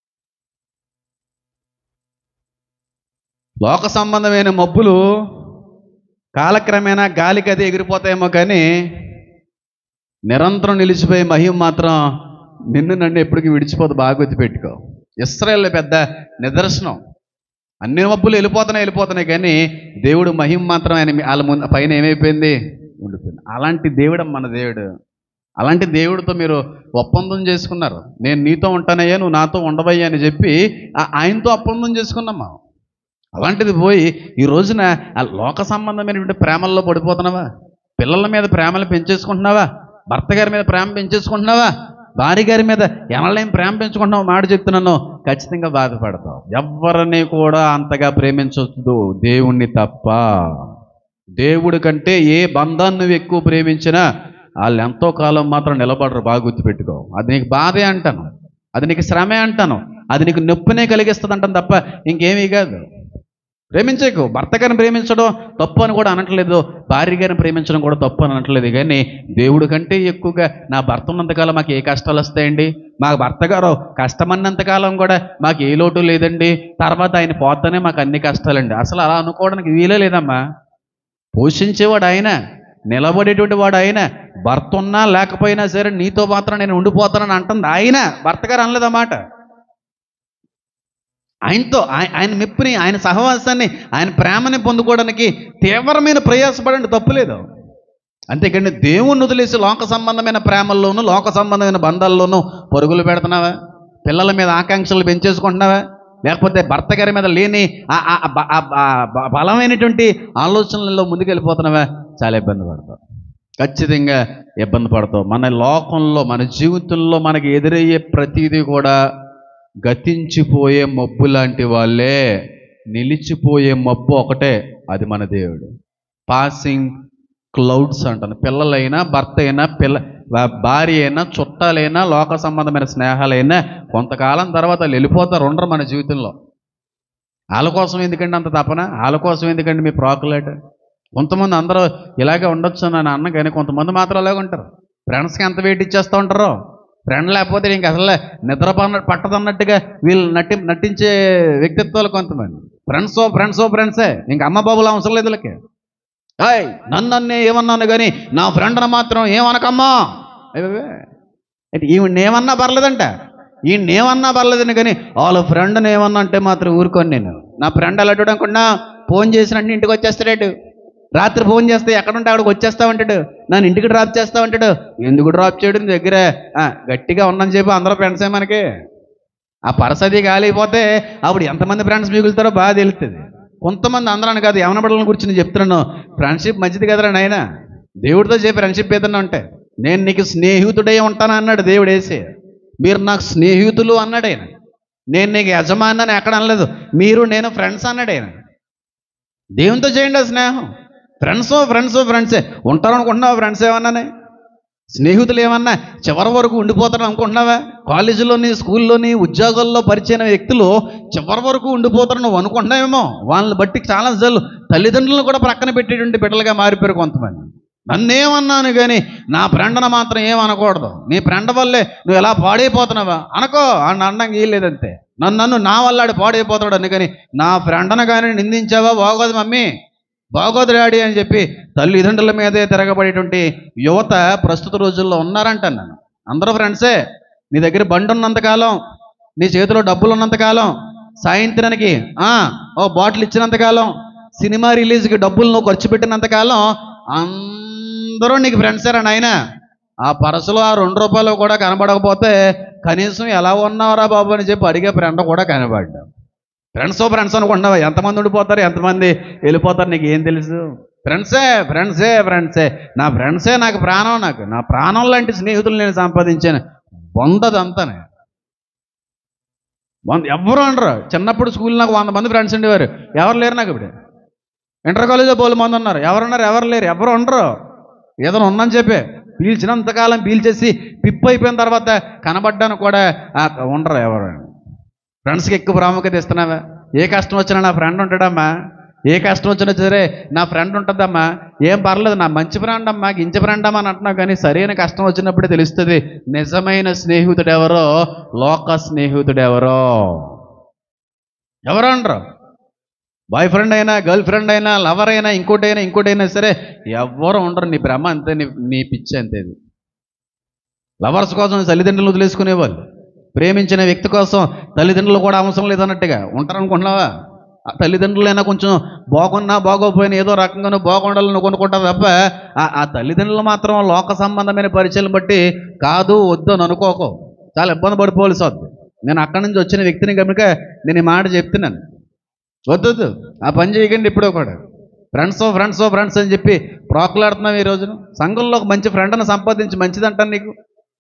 లోక సంబంధమైన మబ్బులు కాలక్రమేణా గాలికి అది ఎగిరిపోతాయేమో కానీ నిరంతరం నిలిచిపోయే మహిమ మాత్రం నిన్ను నన్ను ఎప్పటికీ విడిచిపోదు బాగా గుర్తుపెట్టుకో ఇస్రాయేల్ పెద్ద నిదర్శనం అన్ని మబ్బులు వెళ్ళిపోతున్నాయి వెళ్ళిపోతున్నాయి కానీ దేవుడు మహిమ మాత్రం ఆయన మీ- వాళ్ళ ముందు పైన ఏమైపోయింది ఉండిపోయింది అలాంటి దేవుడు మన దేవుడు అలాంటి దేవుడితో మీరు ఒప్పందం చేసుకున్నారు నేను నీతో ఉంటానయ్యా నువ్వు నాతో ఉండవయ్యా అని చెప్పి ఆ- ఆయనతో ఒప్పందం చేసుకున్నామా అలాంటిది పోయి ఈ రోజున ఆ లోక సంబంధమైనటువంటి ప్రేమల్లో పడిపోతున్నావా పిల్లల మీద ప్రేమలు పెంచేసుకుంటున్నావా భర్త గారి మీద ప్రేమ పెంచేసుకుంటున్నావా భార్య గారి మీద ఎవరినేం ప్రేమ పెంచుకుంటున్నావు మాట చెప్తున్నాను ఖచ్చితంగా బాధపడతావు ఎవరిని కూడా అంతగా ప్రేమించవద్దు దేవుణ్ణి తప్ప దేవుడి కంటే ఏ బంధాన్ని నువ్వు ఎక్కువ ప్రేమించినా వాళ్ళు ఎంతో కాలం మాత్రం నిలబడరు బాగా గుర్తుపెట్టుకో అది నీకు బాధే అంటాను అది నీకు శ్రమే అంటాను అది నీకు నొప్పినే కలిగిస్తుంది అంటాను తప్ప ఇంకేమీ కాదు ప్రేమించకు భర్త గారిని ప్రేమించడం తప్పు అని కూడా అనట్లేదు భార్య గారిని ప్రేమించడం కూడా తప్పు అని అనట్లేదు కానీ దేవుడి కంటే ఎక్కువగా నా భర్త ఉన్నంతకాలం మాకు ఏ కష్టాలు వస్తాయండి మా భర్త గారు కష్టమన్నంతకాలం కూడా మాకు ఏ లోటు లేదండి తర్వాత ఆయన పోతానే మాకు అన్ని కష్టాలండి అసలు అలా అనుకోవడానికి వీలే లేదమ్మా పోషించేవాడు ఆయన నిలబడేటువంటి వాడు ఆయన భర్త ఉన్నా లేకపోయినా సరే నీతో మాత్రం నేను ఉండిపోతానని అంటుంది ఆయన భర్త గారు అనలేదన్నమాట ఆయనతో ఆయ- ఆయన మెప్పుని ఆయన సహవాసాన్ని ఆయన ప్రేమని పొందుకోవడానికి తీవ్రమైన ప్రయాసపడండి తప్పులేదు అంతేకాండి దేవుణ్ణి వదిలేసి లోక సంబంధమైన ప్రేమల్లోనూ లోక సంబంధమైన బంధాల్లోనూ పరుగులు పెడుతున్నావా పిల్లల మీద ఆకాంక్షలు పెంచేసుకుంటున్నావా లేకపోతే భర్త గారి మీద లేని ఆ- ఆ- ఆ బ- ఆ బ- బ- బలమైనటువంటి ఆలోచనలలో ముందుకెళ్ళిపోతున్నావా చాలా ఇబ్బంది పడతావు ఖచ్చితంగా ఇబ్బంది పడతావు మన లోకంలో మన జీవితంలో మనకి ఎదురయ్యే ప్రతిదీ కూడా గతించిపోయే మబ్బు లాంటి వాళ్ళే నిలిచిపోయే మబ్బు ఒకటే అది మన దేవుడు పాసింగ్ క్లౌడ్స్ అంటాను పిల్లలైనా భర్త అయినా పిల్ల భా- భార్య అయినా చుట్టాలైనా లోక సంబంధమైన స్నేహాలైనా కొంతకాలం తర్వాత వాళ్ళు వెళ్ళిపోతారు ఉండరు మన జీవితంలో వాళ్ళ కోసం ఎందుకండి అంత తపన వాళ్ళ కోసం ఎందుకండి మీ ప్రాకులేట్ కొంతమంది అందరూ ఇలాగే ఉండొచ్చు అని అన్న కానీ కొంతమంది మాత్రం అలాగే ఉంటారు ఫ్రెండ్స్కి ఎంత వెయిట్ ఇచ్చేస్తూ ఉంటారో ఫ్రెండ్ లేకపోతే ఇంక అసలు నిద్ర పన్న పట్టదన్నట్టుగా వీళ్ళు నటి నటించే వ్యక్తిత్వాలు కొంతమంది ఫ్రెండ్స్ ఫ్రెండ్స్ ఫ్రెండ్సే ఇంక అమ్మ బాబులు అవసరం లేదు వీళ్ళకి హాయ్ నన్ను నన్నే ఏమన్నాను కానీ నా ఫ్రెండ్ని మాత్రం ఏమనకమ్మా అయ్యవే. అంటే ఈవిడ్ని ఏమన్నా పర్లేదంట ఈయన ఏమన్నా పర్లేదని కానీ వాళ్ళ ఫ్రెండ్ని ఏమన్నా అంటే మాత్రం ఊరుకోను నేను నా ఫ్రెండ్ అలా అనుకున్నా ఫోన్ చేసినట్టు ఇంటికి వచ్చేస్తాడు రాత్రి ఫోన్ చేస్తే ఎక్కడుంటే అక్కడికి వచ్చేస్తా ఉంటాడు నన్ను ఇంటికి డ్రాప్ చేస్తా ఉంటాడు ఎందుకు డ్రాప్ చేయడం నీ దగ్గర ఆ, గట్టిగా ఉన్నాను చెప్పి అందరూ ఫ్రెండ్సే మనకి ఆ పరసది కాలిపోతే అప్పుడు ఎంతమంది ఫ్రెండ్స్ మిగులుతారో బాగా తెలుస్తుంది కొంతమంది అందరాను కాదు యవన బిడ్డల గురించి నేను చెప్తున్నాను ఫ్రెండ్షిప్ మంచిది కదరా నాయన దేవుడితో చెప్పి ఫ్రెండ్షిప్ ఏదన్నా ఉంటే నేను నీకు స్నేహితుడై ఉంటాను అన్నాడు దేవుడు వేసి మీరు నాకు స్నేహితులు అన్నాడు ఆయన నేను నీకు యజమాని అని ఎక్కడ అనలేదు మీరు నేను ఫ్రెండ్స్ అన్నాడు ఆయన దేవునితో చేయండి ఆ స్నేహం ఫ్రెండ్స్ ఫ్రెండ్స్ ఫ్రెండ్సే ఉంటారు అనుకుంటున్నావా ఫ్రెండ్స్ ఏమన్నానే స్నేహితులు ఏమన్నా చివరి వరకు ఉండిపోతారు అనుకుంటున్నావా కాలేజీలోని స్కూల్లోని ఉద్యోగాల్లో పరిచయం వ్యక్తులు చివరి వరకు ఉండిపోతారు నువ్వు అనుకుంటున్నావేమో వాళ్ళని బట్టి చాలా సార్లు తల్లిదండ్రులను కూడా ప్రక్కన పెట్టేటువంటి బిడ్డలుగా మారిపోయారు కొంతమంది నన్నేమన్నాను కానీ నా ఫ్రెండ్ను మాత్రం ఏమనకూడదు నీ ఫ్రెండ్ వల్లే నువ్వు ఎలా పాడైపోతున్నావా అనుకో అని అనడానికి లేదంతే నన్ను నన్ను నా వల్ల ఆడు పాడైపోతాడు అని కానీ నా ఫ్రెండ్ను కానీ నిందించావా బాగోదు మమ్మీ బాగోదు డాడీ అని చెప్పి తల్లిదండ్రుల మీదే తిరగబడేటువంటి యువత ప్రస్తుత రోజుల్లో ఉన్నారంట నేను అందరూ ఫ్రెండ్సే నీ దగ్గర బండి ఉన్నంతకాలం నీ చేతిలో డబ్బులు ఉన్నంతకాలం సాయంత్రానికి ఆ, ఓ బాటిల్ ఇచ్చినంతకాలం సినిమా రిలీజ్కి డబ్బులు నువ్వు ఖర్చు పెట్టినంతకాలం అందరూ నీకు ఫ్రెండ్సేరా నాయన ఆ పరసలో ఆ రెండు రూపాయలు కూడా కనబడకపోతే కనీసం ఎలా ఉన్నావురా బాబు అని చెప్పి అడిగే ఫ్రెండ్ కూడా కనబడ్డా ఫ్రెండ్స్ ఫ్రెండ్స్ అనుకుంటున్నావా ఎంతమంది ఉండిపోతారు ఎంతమంది వెళ్ళిపోతారు నీకు ఏం తెలుసు ఫ్రెండ్సే ఫ్రెండ్సే ఫ్రెండ్సే నా ఫ్రెండ్సే నాకు ప్రాణం నాకు నా ప్రాణం లాంటి స్నేహితులు నేను సంపాదించాను వందదంతానే వంద ఎవరు అనరు చిన్నప్పుడు స్కూల్ నాకు వంద మంది ఫ్రెండ్స్ ఉండేవారు ఎవరు లేరు నాకు ఇప్పుడు ఇంటర్ కాలేజ్లో బోలు మంది ఉన్నారు ఎవరున్నారు ఎవరు లేరు ఎవరు ఉండరు ఏదైనా ఉందని చెప్పి పీల్చినంతకాలం పీల్చేసి పిప్పు అయిపోయిన తర్వాత కనబడ్డానికి కూడా ఆ, ఉండరు ఎవరు ఫ్రెండ్స్కి ఎక్కువ ప్రాముఖ్యత ఇస్తున్నావా ఏ కష్టం వచ్చినా నా ఫ్రెండ్ ఉంటాడమ్మా ఏ కష్టం వచ్చినా సరే నా ఫ్రెండ్ ఉంటుందమ్మా ఏం పర్లేదు నా మంచి ఫ్రెండ్ అమ్మా గింజ ఫ్రెండ్ అమ్మా అని అంటున్నావు కానీ సరైన కష్టం వచ్చినప్పుడే తెలుస్తుంది నిజమైన స్నేహితుడు ఎవరో లోక స్నేహితుడు ఎవరో ఎవరు అనరు బాయ్ ఫ్రెండ్ అయినా గర్ల్ ఫ్రెండ్ అయినా లవర్ అయినా ఇంకోటైనా ఇంకోటైనా సరే ఎవ్వరు ఉండరు నీ భ్రమ అంతే నీ నీ పిచ్చి అంతే ఇది లవర్స్ కోసం తల్లిదండ్రులు వదిలేసుకునేవాళ్ళు ప్రేమించిన వ్యక్తి కోసం తల్లిదండ్రులు కూడా అవసరం లేదన్నట్టుగా ఉంటారు అనుకుంటున్నావా ఆ తల్లిదండ్రులైనా కొంచెం బాగున్నా బాగోపోయినా ఏదో రకంగానూ బాగుండాలని కొనుక్కుంటారు తప్ప ఆ- ఆ తల్లిదండ్రులు మాత్రం లోక సంబంధమైన పరిచయం బట్టి కాదు వద్దు అని అనుకోకు చాలా ఇబ్బంది పడిపోవలసి వద్దు నేను అక్కడి నుంచి వచ్చిన వ్యక్తిని కనుక నేను ఈ మాట చెప్తున్నాను వద్దు వద్దు ఆ పని చేయకండి ఇప్పుడు కూడా ఫ్రెండ్స్ ఫ్రెండ్స్ ఫ్రెండ్స్ అని చెప్పి ప్రోకులాడుతున్నావు ఈ రోజున సంఘంలో ఒక మంచి ఫ్రెండ్ని సంపాదించి మంచిదంటాను నీకు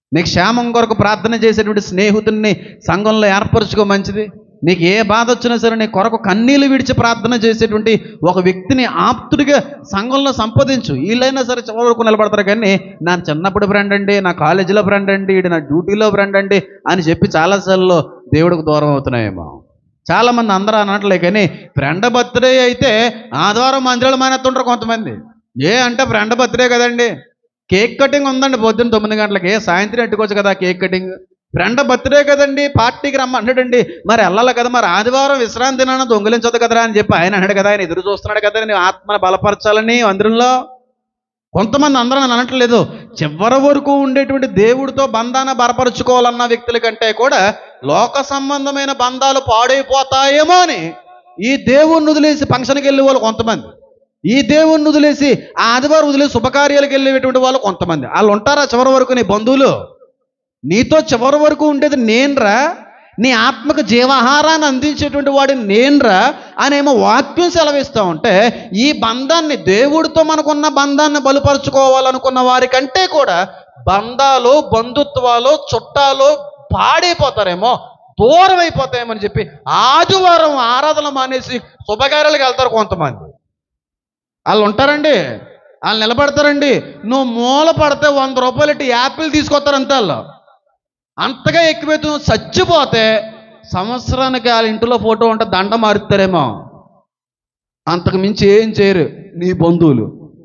నీకు క్షేమం కొరకు ప్రార్థన చేసేటువంటి స్నేహితుడిని సంఘంలో ఏర్పరచుకో మంచిది నీకు ఏ బాధ వచ్చినా సరే నీ కొరకు కన్నీళ్ళు విడిచి ప్రార్థన చేసేటువంటి ఒక వ్యక్తిని ఆప్తుడిగా సంఘంలో సంపాదించు వీళ్ళైనా సరే చివరి వరకు నిలబడతారు కానీ నా చిన్నప్పుడు ఫ్రెండ్ అండి నా కాలేజీలో ఫ్రెండ్ అండి ఈడు నా డ్యూటీలో ఫ్రెండ్ అండి అని చెప్పి చాలాసార్లు దేవుడికి దూరం అవుతున్నాయేమో చాలా మంది అందరూ అనట్లే కానీ ఫ్రెండ్ బర్త్డే అయితే ఆదివారం మందిరాలు మానేస్తుంటారు కొంతమంది ఏ అంటే ఫ్రెండ్ బర్త్డే కదండి కేక్ కటింగ్ ఉందండి పొద్దున్న తొమ్మిది గంటలకి సాయంత్రం ఎట్టుకోవచ్చు కదా కేక్ కటింగ్ ఫ్రెండ్ బర్త్డే కదండి పార్టీకి రమ్మంటాడండి మరి వెళ్ళాలి కదా మరి ఆదివారం విశ్రాంతి నాన్న దొంగిలించదు కదరా అని చెప్పి ఆయన అన్నాడు కదా ఆయన ఎదురు చూస్తున్నాడు కదా నీ ఆత్మను బలపరచాలని అందరిలో కొంతమంది అందరూ నన్ను అనట్లేదు చివరి వరకు ఉండేటువంటి దేవుడితో బంధాన్ని బలపరుచుకోవాలన్న వ్యక్తుల కంటే కూడా లోక సంబంధమైన బంధాలు పాడైపోతాయేమో అని ఈ దేవుణ్ణి వదిలేసి ఫంక్షన్కి వెళ్ళే వాళ్ళు కొంతమంది ఈ దేవుణ్ణి వదిలేసి ఆ ఆదివారం వదిలేసి శుభకార్యాలకు వెళ్ళేటువంటి వాళ్ళు కొంతమంది వాళ్ళు ఉంటారా చివరి వరకు నీ బంధువులు నీతో చివరి వరకు ఉండేది నేనురా నీ ఆత్మకు జీవాహారాన్ని అందించేటువంటి వాడు నేనురా అనేమో వాక్యం సెలవిస్తూ ఉంటే ఈ బంధాన్ని దేవుడితో మనకున్న బంధాన్ని బలుపరుచుకోవాలనుకున్న వారి కంటే కూడా బంధాలు బంధుత్వాలు చుట్టాలు పాడైపోతారేమో దూరం అయిపోతాయేమని చెప్పి ఆదివారం ఆరాధన మానేసి శుభకార్యాలకు వెళ్తారు కొంతమంది వాళ్ళు ఉంటారండి వాళ్ళు నిలబడతారండి నువ్వు మూల పడితే వంద రూపాయలు ఇట్టి యాపిల్ తీసుకొస్తారు అంతే వాళ్ళు అంతగా ఎక్కువైతే నువ్వు చచ్చిపోతే సంవత్సరానికి వాళ్ళ ఇంటిలో ఫోటో ఉంటే దండ మారుతారేమో అంతకు మించి ఏం చేయరు నీ బంధువులు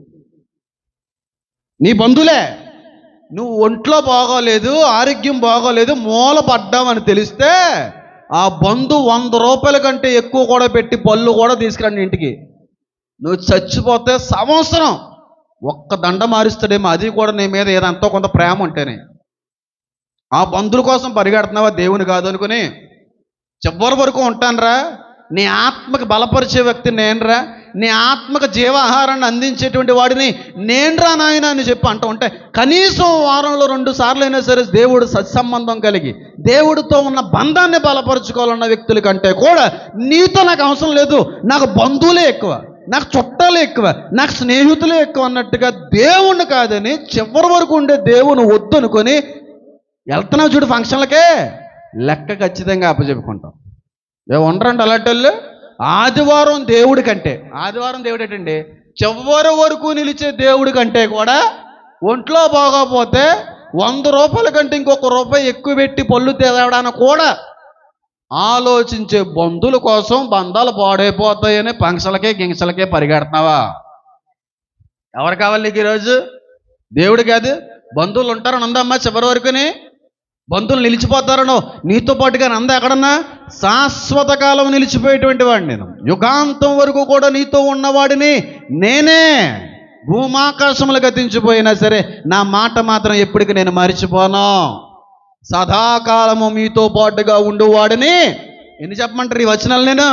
నీ బంధువులే నువ్వు ఒంట్లో బాగోలేదు ఆరోగ్యం బాగోలేదు మూల పడ్డామని తెలిస్తే ఆ బంధు వంద రూపాయల కంటే ఎక్కువ కూడా పెట్టి పళ్ళు కూడా తీసుకురండి ఇంటికి నువ్వు చచ్చిపోతే సంవత్సరం ఒక్క దండ మారుస్తాడేమో అది కూడా నీ మీద ఏదంతో కొంత ప్రేమ ఉంటేనే ఆ బంధువుల కోసం పరిగెడుతున్నావా దేవుని కాదు అనుకుని చివరి వరకు ఉంటానరా నీ ఆత్మకు బలపరిచే వ్యక్తి నేనురా నీ ఆత్మకు జీవాహారాన్ని అందించేటువంటి వాడిని నేనురా నాయన అని చెప్పి అంటూ ఉంటే కనీసం వారంలో రెండు సార్లు అయినా సరే దేవుడు సత్సంబంధం కలిగి దేవుడితో ఉన్న బంధాన్ని బలపరుచుకోవాలన్న వ్యక్తుల కంటే కూడా నీతో నాకు అవసరం లేదు నాకు బంధువులే ఎక్కువ నాకు చుట్టాలే ఎక్కువ నాకు స్నేహితులే ఎక్కువ అన్నట్టుగా దేవుణ్ణి కాదని చివరి వరకు ఉండే దేవుని వద్దు అనుకొని వెళ్తున్నావు చూడు ఫంక్షన్లకే లెక్క ఖచ్చితంగా అప్పచెప్పుకుంటాం ఏ ఉండరండి అలాంటి వాళ్ళు ఆదివారం దేవుడి కంటే ఆదివారం దేవుడు ఏంటండి చివరి వరకు నిలిచే దేవుడి కంటే కూడా ఒంట్లో బాగోపోతే వంద రూపాయల కంటే ఇంకొక రూపాయి ఎక్కువ పెట్టి పళ్ళు తేవడానికి కూడా ఆలోచించే బంధువుల కోసం బంధాలు పాడైపోతాయని పంక్సలకే గింక్సలకే పరిగెడుతున్నావా ఎవరు కావాలి నీకు ఈరోజు దేవుడు కాదు బంధువులు ఉంటారని ఉందమ్మా చివరి వరకుని బంధువులు నిలిచిపోతారనో నీతో పాటుగా నంద ఎక్కడన్నా శాశ్వత కాలం నిలిచిపోయేటువంటి వాడిని నేను యుగాంతం వరకు కూడా నీతో ఉన్నవాడిని నేనే భూమాకాశములు గతించిపోయినా సరే నా మాట మాత్రం ఎప్పటికీ నేను మరిచిపోను సదాకాలము మీతో పాటుగా ఉండువాడిని ఎన్ని చెప్పమంటారు ఈ వచనాలు నేను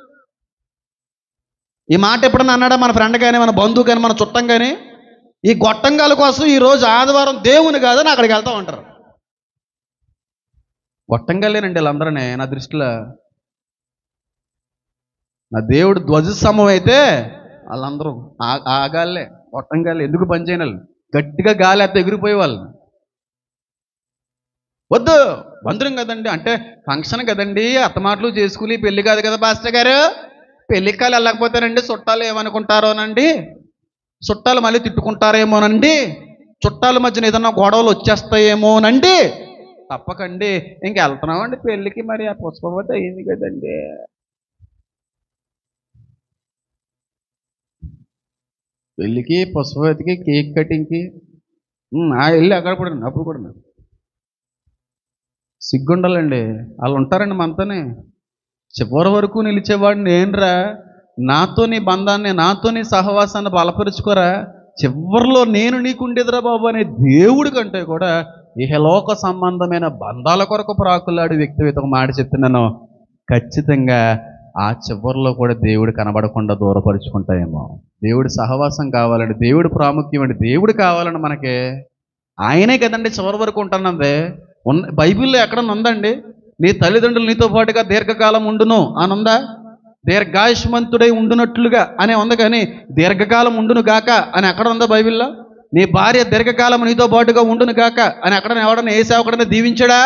ఈ మాట ఎప్పుడన్నా అన్నాడా మన ఫ్రెండ్ కానీ మన బంధువు కానీ మన చుట్టం కానీ ఈ గొట్టంగాల కోసం ఈ రోజు ఆదివారం దేవుని కాదని అక్కడికి వెళ్తా ఉంటారు గొట్టంగాలేనండి వీళ్ళందరనే నా దృష్టిలో నా దేవుడు ధ్వజస్తంభం అయితే వాళ్ళందరూ ఆ- ఆ గాల్లే గొట్టంగాలి ఎందుకు పనిచేయని వాళ్ళు గట్టిగా గాలి అయితే ఎగిరిపోయే వాళ్ళు వద్దు బంధురం కదండి అంటే ఫంక్షన్ కదండి అత్తమాటలు చేసుకుని పెళ్లి కాదు కదా పాస్టర్ గారు పెళ్లికి కాలు వెళ్ళకపోతేనండి చుట్టాలు ఏమనుకుంటారోనండి చుట్టాలు మళ్ళీ తిట్టుకుంటారేమోనండి చుట్టాల మధ్యన ఏదన్నా గొడవలు వచ్చేస్తాయేమోనండి తప్పకండి ఇంక వెళ్తున్నామండి పెళ్ళికి మరి ఆ పుష్పవతి అయింది కదండి పెళ్ళికి పుష్పవతికి కేక్ కటింగ్కి ఉమ్, ఆ వెళ్ళి అక్కడ కూడా అప్పుడు కూడా సిగ్గుండాలండి వాళ్ళు ఉంటారండి మనతోనే చివరి వరకు నిలిచేవాడు నేనురా నాతో నీ బంధాన్ని నాతో నీ సహవాసాన్ని బలపరుచుకోరా చివరిలో నేను నీకుండేదిరా బాబు అనే దేవుడి కంటే కూడా ఇహలోక సంబంధమైన బంధాల కొరకు ప్రాకులాడి వ్యక్తి ఒక మాట చెప్తున్నాను ఖచ్చితంగా ఆ చివరిలో కూడా దేవుడు కనబడకుండా దూరపరుచుకుంటాయేమో దేవుడి సహవాసం కావాలండి దేవుడి ప్రాముఖ్యం అండి దేవుడు కావాలండి మనకి ఆయనే కదండి చివరి వరకు ఉంటానందే ఉన్న బైబిల్లో ఎక్కడన్నా ఉందండి నీ తల్లిదండ్రులు నీతో పాటుగా దీర్ఘకాలం ఉండును అని ఉందా దీర్ఘాయుష్మంతుడై ఉండునట్లుగా అనే ఉంది కానీ దీర్ఘకాలం ఉండును గాక అని ఎక్కడ ఉందా బైబిల్లో నీ భార్య దీర్ఘకాలం నీతో పాటుగా ఉండును కాక అని అక్కడ ఎవడన్నా ఏ సేవకుడన్నా దీవించాడా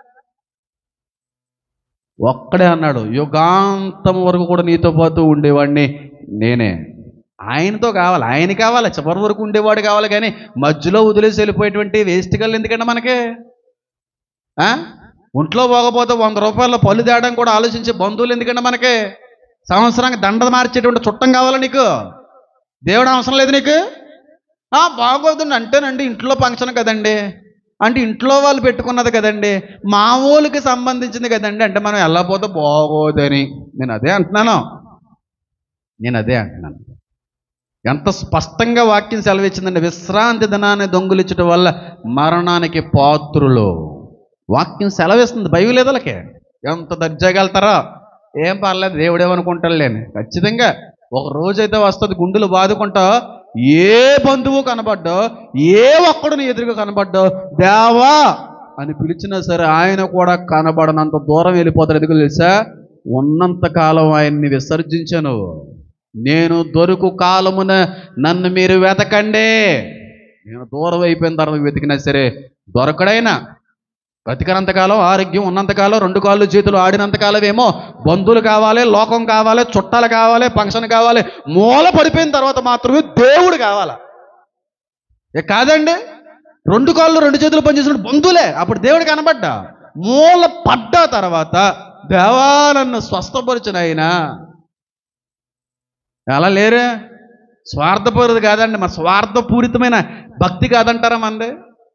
ఒక్కడే అన్నాడు యుగాంతం వరకు కూడా నీతో పాటు ఉండేవాడిని నేనే ఆయనతో కావాలి ఆయన కావాలి చివరి వరకు ఉండేవాడు కావాలి కానీ మధ్యలో వదిలేసి వెళ్ళిపోయేటువంటి వేస్ట్ గల్లు ఎందుకంటే మనకి ఆ? ఒంట్లో పోకపోతే వంద రూపాయల పళ్ళు తేయడం కూడా ఆలోచించే బంధువులు ఎందుకంటే మనకి సంవత్సరానికి దండ మార్చేటువంటి చుట్టం కావాలా నీకు దేవుడు అవసరం లేదు నీకు ఆ, బాగోదండి అంటేనండి ఇంట్లో ఫంక్షన్ కదండి అంటే ఇంట్లో వాళ్ళు పెట్టుకున్నది కదండి మా ఊళ్ళకి సంబంధించింది కదండి అంటే మనం వెళ్ళకపోతే బాగోదని నేను అదే అంటున్నాను నేను అదే అంటున్నాను ఎంత స్పష్టంగా వాక్యం సెలవిచ్చిందండి విశ్రాంతి దినాన్ని దొంగులిచ్చటం వల్ల మరణానికి పాత్రులు వాక్యం సెలవిస్తుంది బైబిల్ ఎదలకే ఎంత దర్జాగా వెళ్తారో ఏం పర్లేదు దేవుడేమనుకుంటాడు లేని ఖచ్చితంగా ఒక రోజైతే వస్తుంది గుండెలు బాదుకుంటా ఏ బంధువు కనబడ్డా ఏ ఒక్కడు నీ ఎదురుగా కనబడ్డా దేవా అని పిలిచినా సరే ఆయన కూడా కనబడనంత దూరం వెళ్ళిపోతాడు ఎందుకు తెలుసా ఉన్నంత కాలం ఆయన్ని విసర్జించాను నేను దొరుకు కాలమున నన్ను మీరు వెతకండి నేను దూరం అయిపోయిన తర్వాత వెతికినా సరే దొరకడైనా బతికినంతకాలం ఆరోగ్యం ఉన్నంతకాలం రెండు కాళ్ళు చేతులు ఆడినంతకాలం ఏమో బంధువులు కావాలి లోకం కావాలి చుట్టాలు కావాలి ఫంక్షన్ కావాలి మూల పడిపోయిన తర్వాత మాత్రమే దేవుడు కావాలా ఏ కాదండి రెండు కాళ్ళు రెండు చేతులు పనిచేసిన బంధువులే అప్పుడు దేవుడు కనబడ్డా మూల పడ్డ తర్వాత దేవా నన్ను స్వస్థపరిచిన ఆయన అలా లేరే స్వార్థపూరిత కాదండి మా స్వార్థపూరితమైన భక్తి కాదంటారా మంది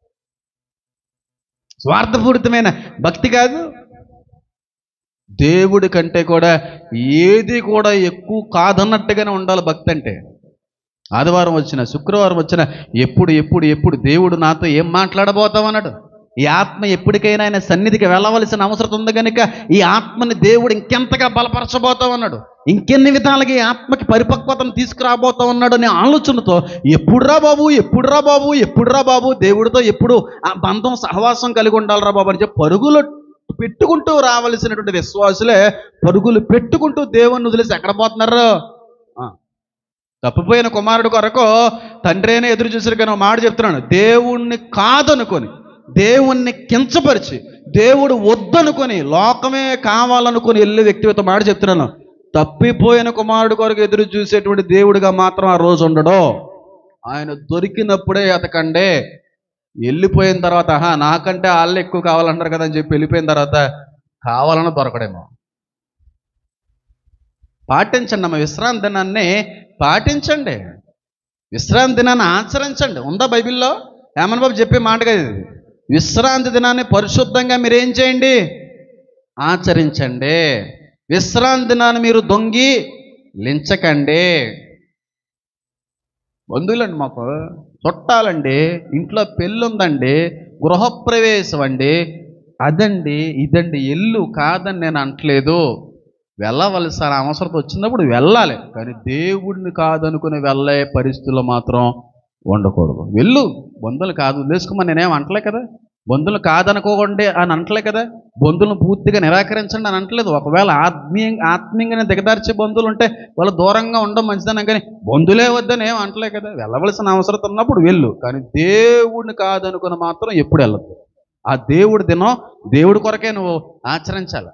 స్వార్థపూరితమైన భక్తి కాదు దేవుడి కంటే కూడా ఏది కూడా ఎక్కువ కాదన్నట్టుగానే ఉండాలి భక్తి అంటే ఆదివారం వచ్చిన శుక్రవారం వచ్చిన ఎప్పుడు ఎప్పుడు ఎప్పుడు దేవుడు నాతో ఏం మాట్లాడబోతామన్నాడు ఈ ఆత్మ ఎప్పటికైనా ఆయన సన్నిధికి వెళ్ళవలసిన అవసరం ఉంది కనుక ఈ ఆత్మని దేవుడు ఇంకెంతగా బలపరచబోతా ఉన్నాడు ఇంకెన్ని విధాలుగా ఈ ఆత్మకి పరిపక్వతను తీసుకురాబోతా ఉన్నాడు అనే ఆలోచనతో ఎప్పుడురా బాబు ఎప్పుడురా బాబు ఎప్పుడురా బాబు దేవుడితో ఎప్పుడు ఆ బంధం సహవాసం కలిగి ఉండాలిరా బాబు అని చెప్పి పరుగులు పెట్టుకుంటూ రావలసినటువంటి విశ్వాసులే పరుగులు పెట్టుకుంటూ దేవుణ్ణి వదిలేసి ఎక్కడ పోతున్నారు ఆ, తప్పిపోయిన కుమారుడు కొరకు తండ్రి అయినా ఎదురు చూసారు కానీ ఒక మాట చెప్తున్నాను దేవుణ్ణి కాదనుకొని దేవుణ్ణి కించపరిచి దేవుడు వద్దనుకొని లోకమే కావాలనుకొని వెళ్ళే వ్యక్తిగత మాట చెప్తున్నాను తప్పిపోయిన కుమారుడు కొరకు ఎదురు చూసేటువంటి దేవుడిగా మాత్రం ఆ రోజు ఉండడు ఆయన దొరికినప్పుడే ఎతకండే వెళ్ళిపోయిన తర్వాత ఆహా నాకంటే వాళ్ళు ఎక్కువ కావాలంటారు కదా అని చెప్పి వెళ్ళిపోయిన తర్వాత కావాలని దొరకడేమో పాటించండి అమ్మ విశ్రాంతి దినాన్ని పాటించండి విశ్రాంతి దినాన్ని ఆచరించండి ఉందా బైబిల్లో ఏమన్ బాబు చెప్పే మాట కదా ఇది విశ్రాంతి దినాన్ని పరిశుద్ధంగా మీరు ఏం చేయండి ఆచరించండి విశ్రాంతి దినాన్ని మీరు దొంగి లించకండి బంధువులండి మాకు చుట్టాలండి ఇంట్లో పెళ్ళి ఉందండి గృహప్రవేశం అండి అదండి ఇదండి ఎల్లు కాదని నేను అంటలేదు వెళ్ళవలసిన అవసరం వచ్చినప్పుడు వెళ్ళాలి కానీ దేవుడిని కాదనుకుని వెళ్ళే పరిస్థితుల్లో మాత్రం ఉండకూడదు వెళ్ళు బంధువులు కాదు వదిలేసుకోమని నేనేం అంటలే కదా బంధువులు కాదనుకోకండి అని అంటలే కదా బంధువులను పూర్తిగా నిరాకరించండి అని అంటలేదు ఒకవేళ ఆత్మీయ ఆత్మీయంగానే దిగదార్చే బంధువులు ఉంటే వాళ్ళు దూరంగా ఉండడం మంచిదనం కానీ బంధువులే వద్దని ఏం అంటలే కదా వెళ్ళవలసిన అవసరం ఉన్నప్పుడు వెళ్ళు కానీ దేవుడిని కాదనుకుని మాత్రం ఎప్పుడు వెళ్ళదు ఆ దేవుడి దినం దేవుడి కొరకే నువ్వు ఆచరించాలి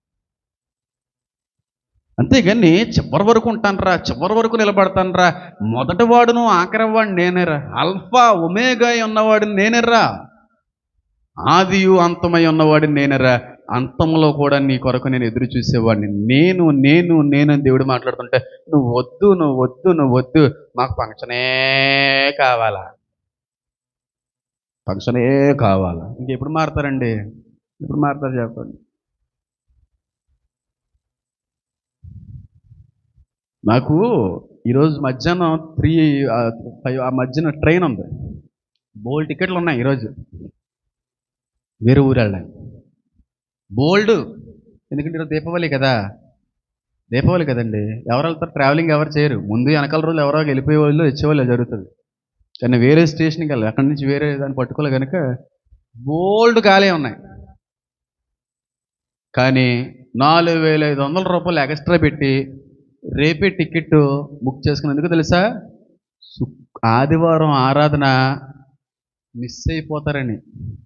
అంతేగాని చివరి వరకు ఉంటానరా చివరి వరకు నిలబడతానరా మొదటి వాడును ఆఖరి వాడు నేనేరా అల్ఫా ఒమేగా ఉన్నవాడిని నేనేరా ఆదియు అంతమై ఉన్నవాడిని నేనేరా అంతంలో కూడా నీ కొరకు నేను ఎదురు చూసేవాడిని నేను నేను నేను అని దేవుడు మాట్లాడుతుంటే నువ్వు వద్దు నువ్వు వద్దు నువ్వు వద్దు మాకు ఫంక్షనే కావాలా ఫంక్షనే కావాలా ఇంకెప్పుడు మారుతారండి ఎప్పుడు మారుతారు చెప్పండి నాకు ఈరోజు మధ్యాహ్నం త్రీ ఫైవ్ ఆ మధ్యన ట్రైన్ ఉంది బోల్డ్ టికెట్లు ఉన్నాయి ఈరోజు వేరే ఊరు వెళ్ళడానికి బోల్డ్ ఎందుకంటే ఈరోజు దీపావళి కదా దీపావళి కదండి ఎవరు వెళ్తారు ట్రావెలింగ్ ఎవరు చేయరు ముందు వెనకాల రోజులు ఎవరో వెళ్ళిపోయే వాళ్ళు వచ్చేవాళ్ళు జరుగుతుంది కానీ వేరే స్టేషన్కి వెళ్ళాలి అక్కడి నుంచి వేరే దాన్ని పట్టుకోలే కనుక బోల్డ్ ఖాళీ ఉన్నాయి కానీ నాలుగు వేల ఐదు వందల రూపాయలు ఎక్స్ట్రా పెట్టి రేపే టికెట్ బుక్ చేసుకున్నందుకు తెలుసా శుక్- ఆదివారం ఆరాధన మిస్ అయిపోతారని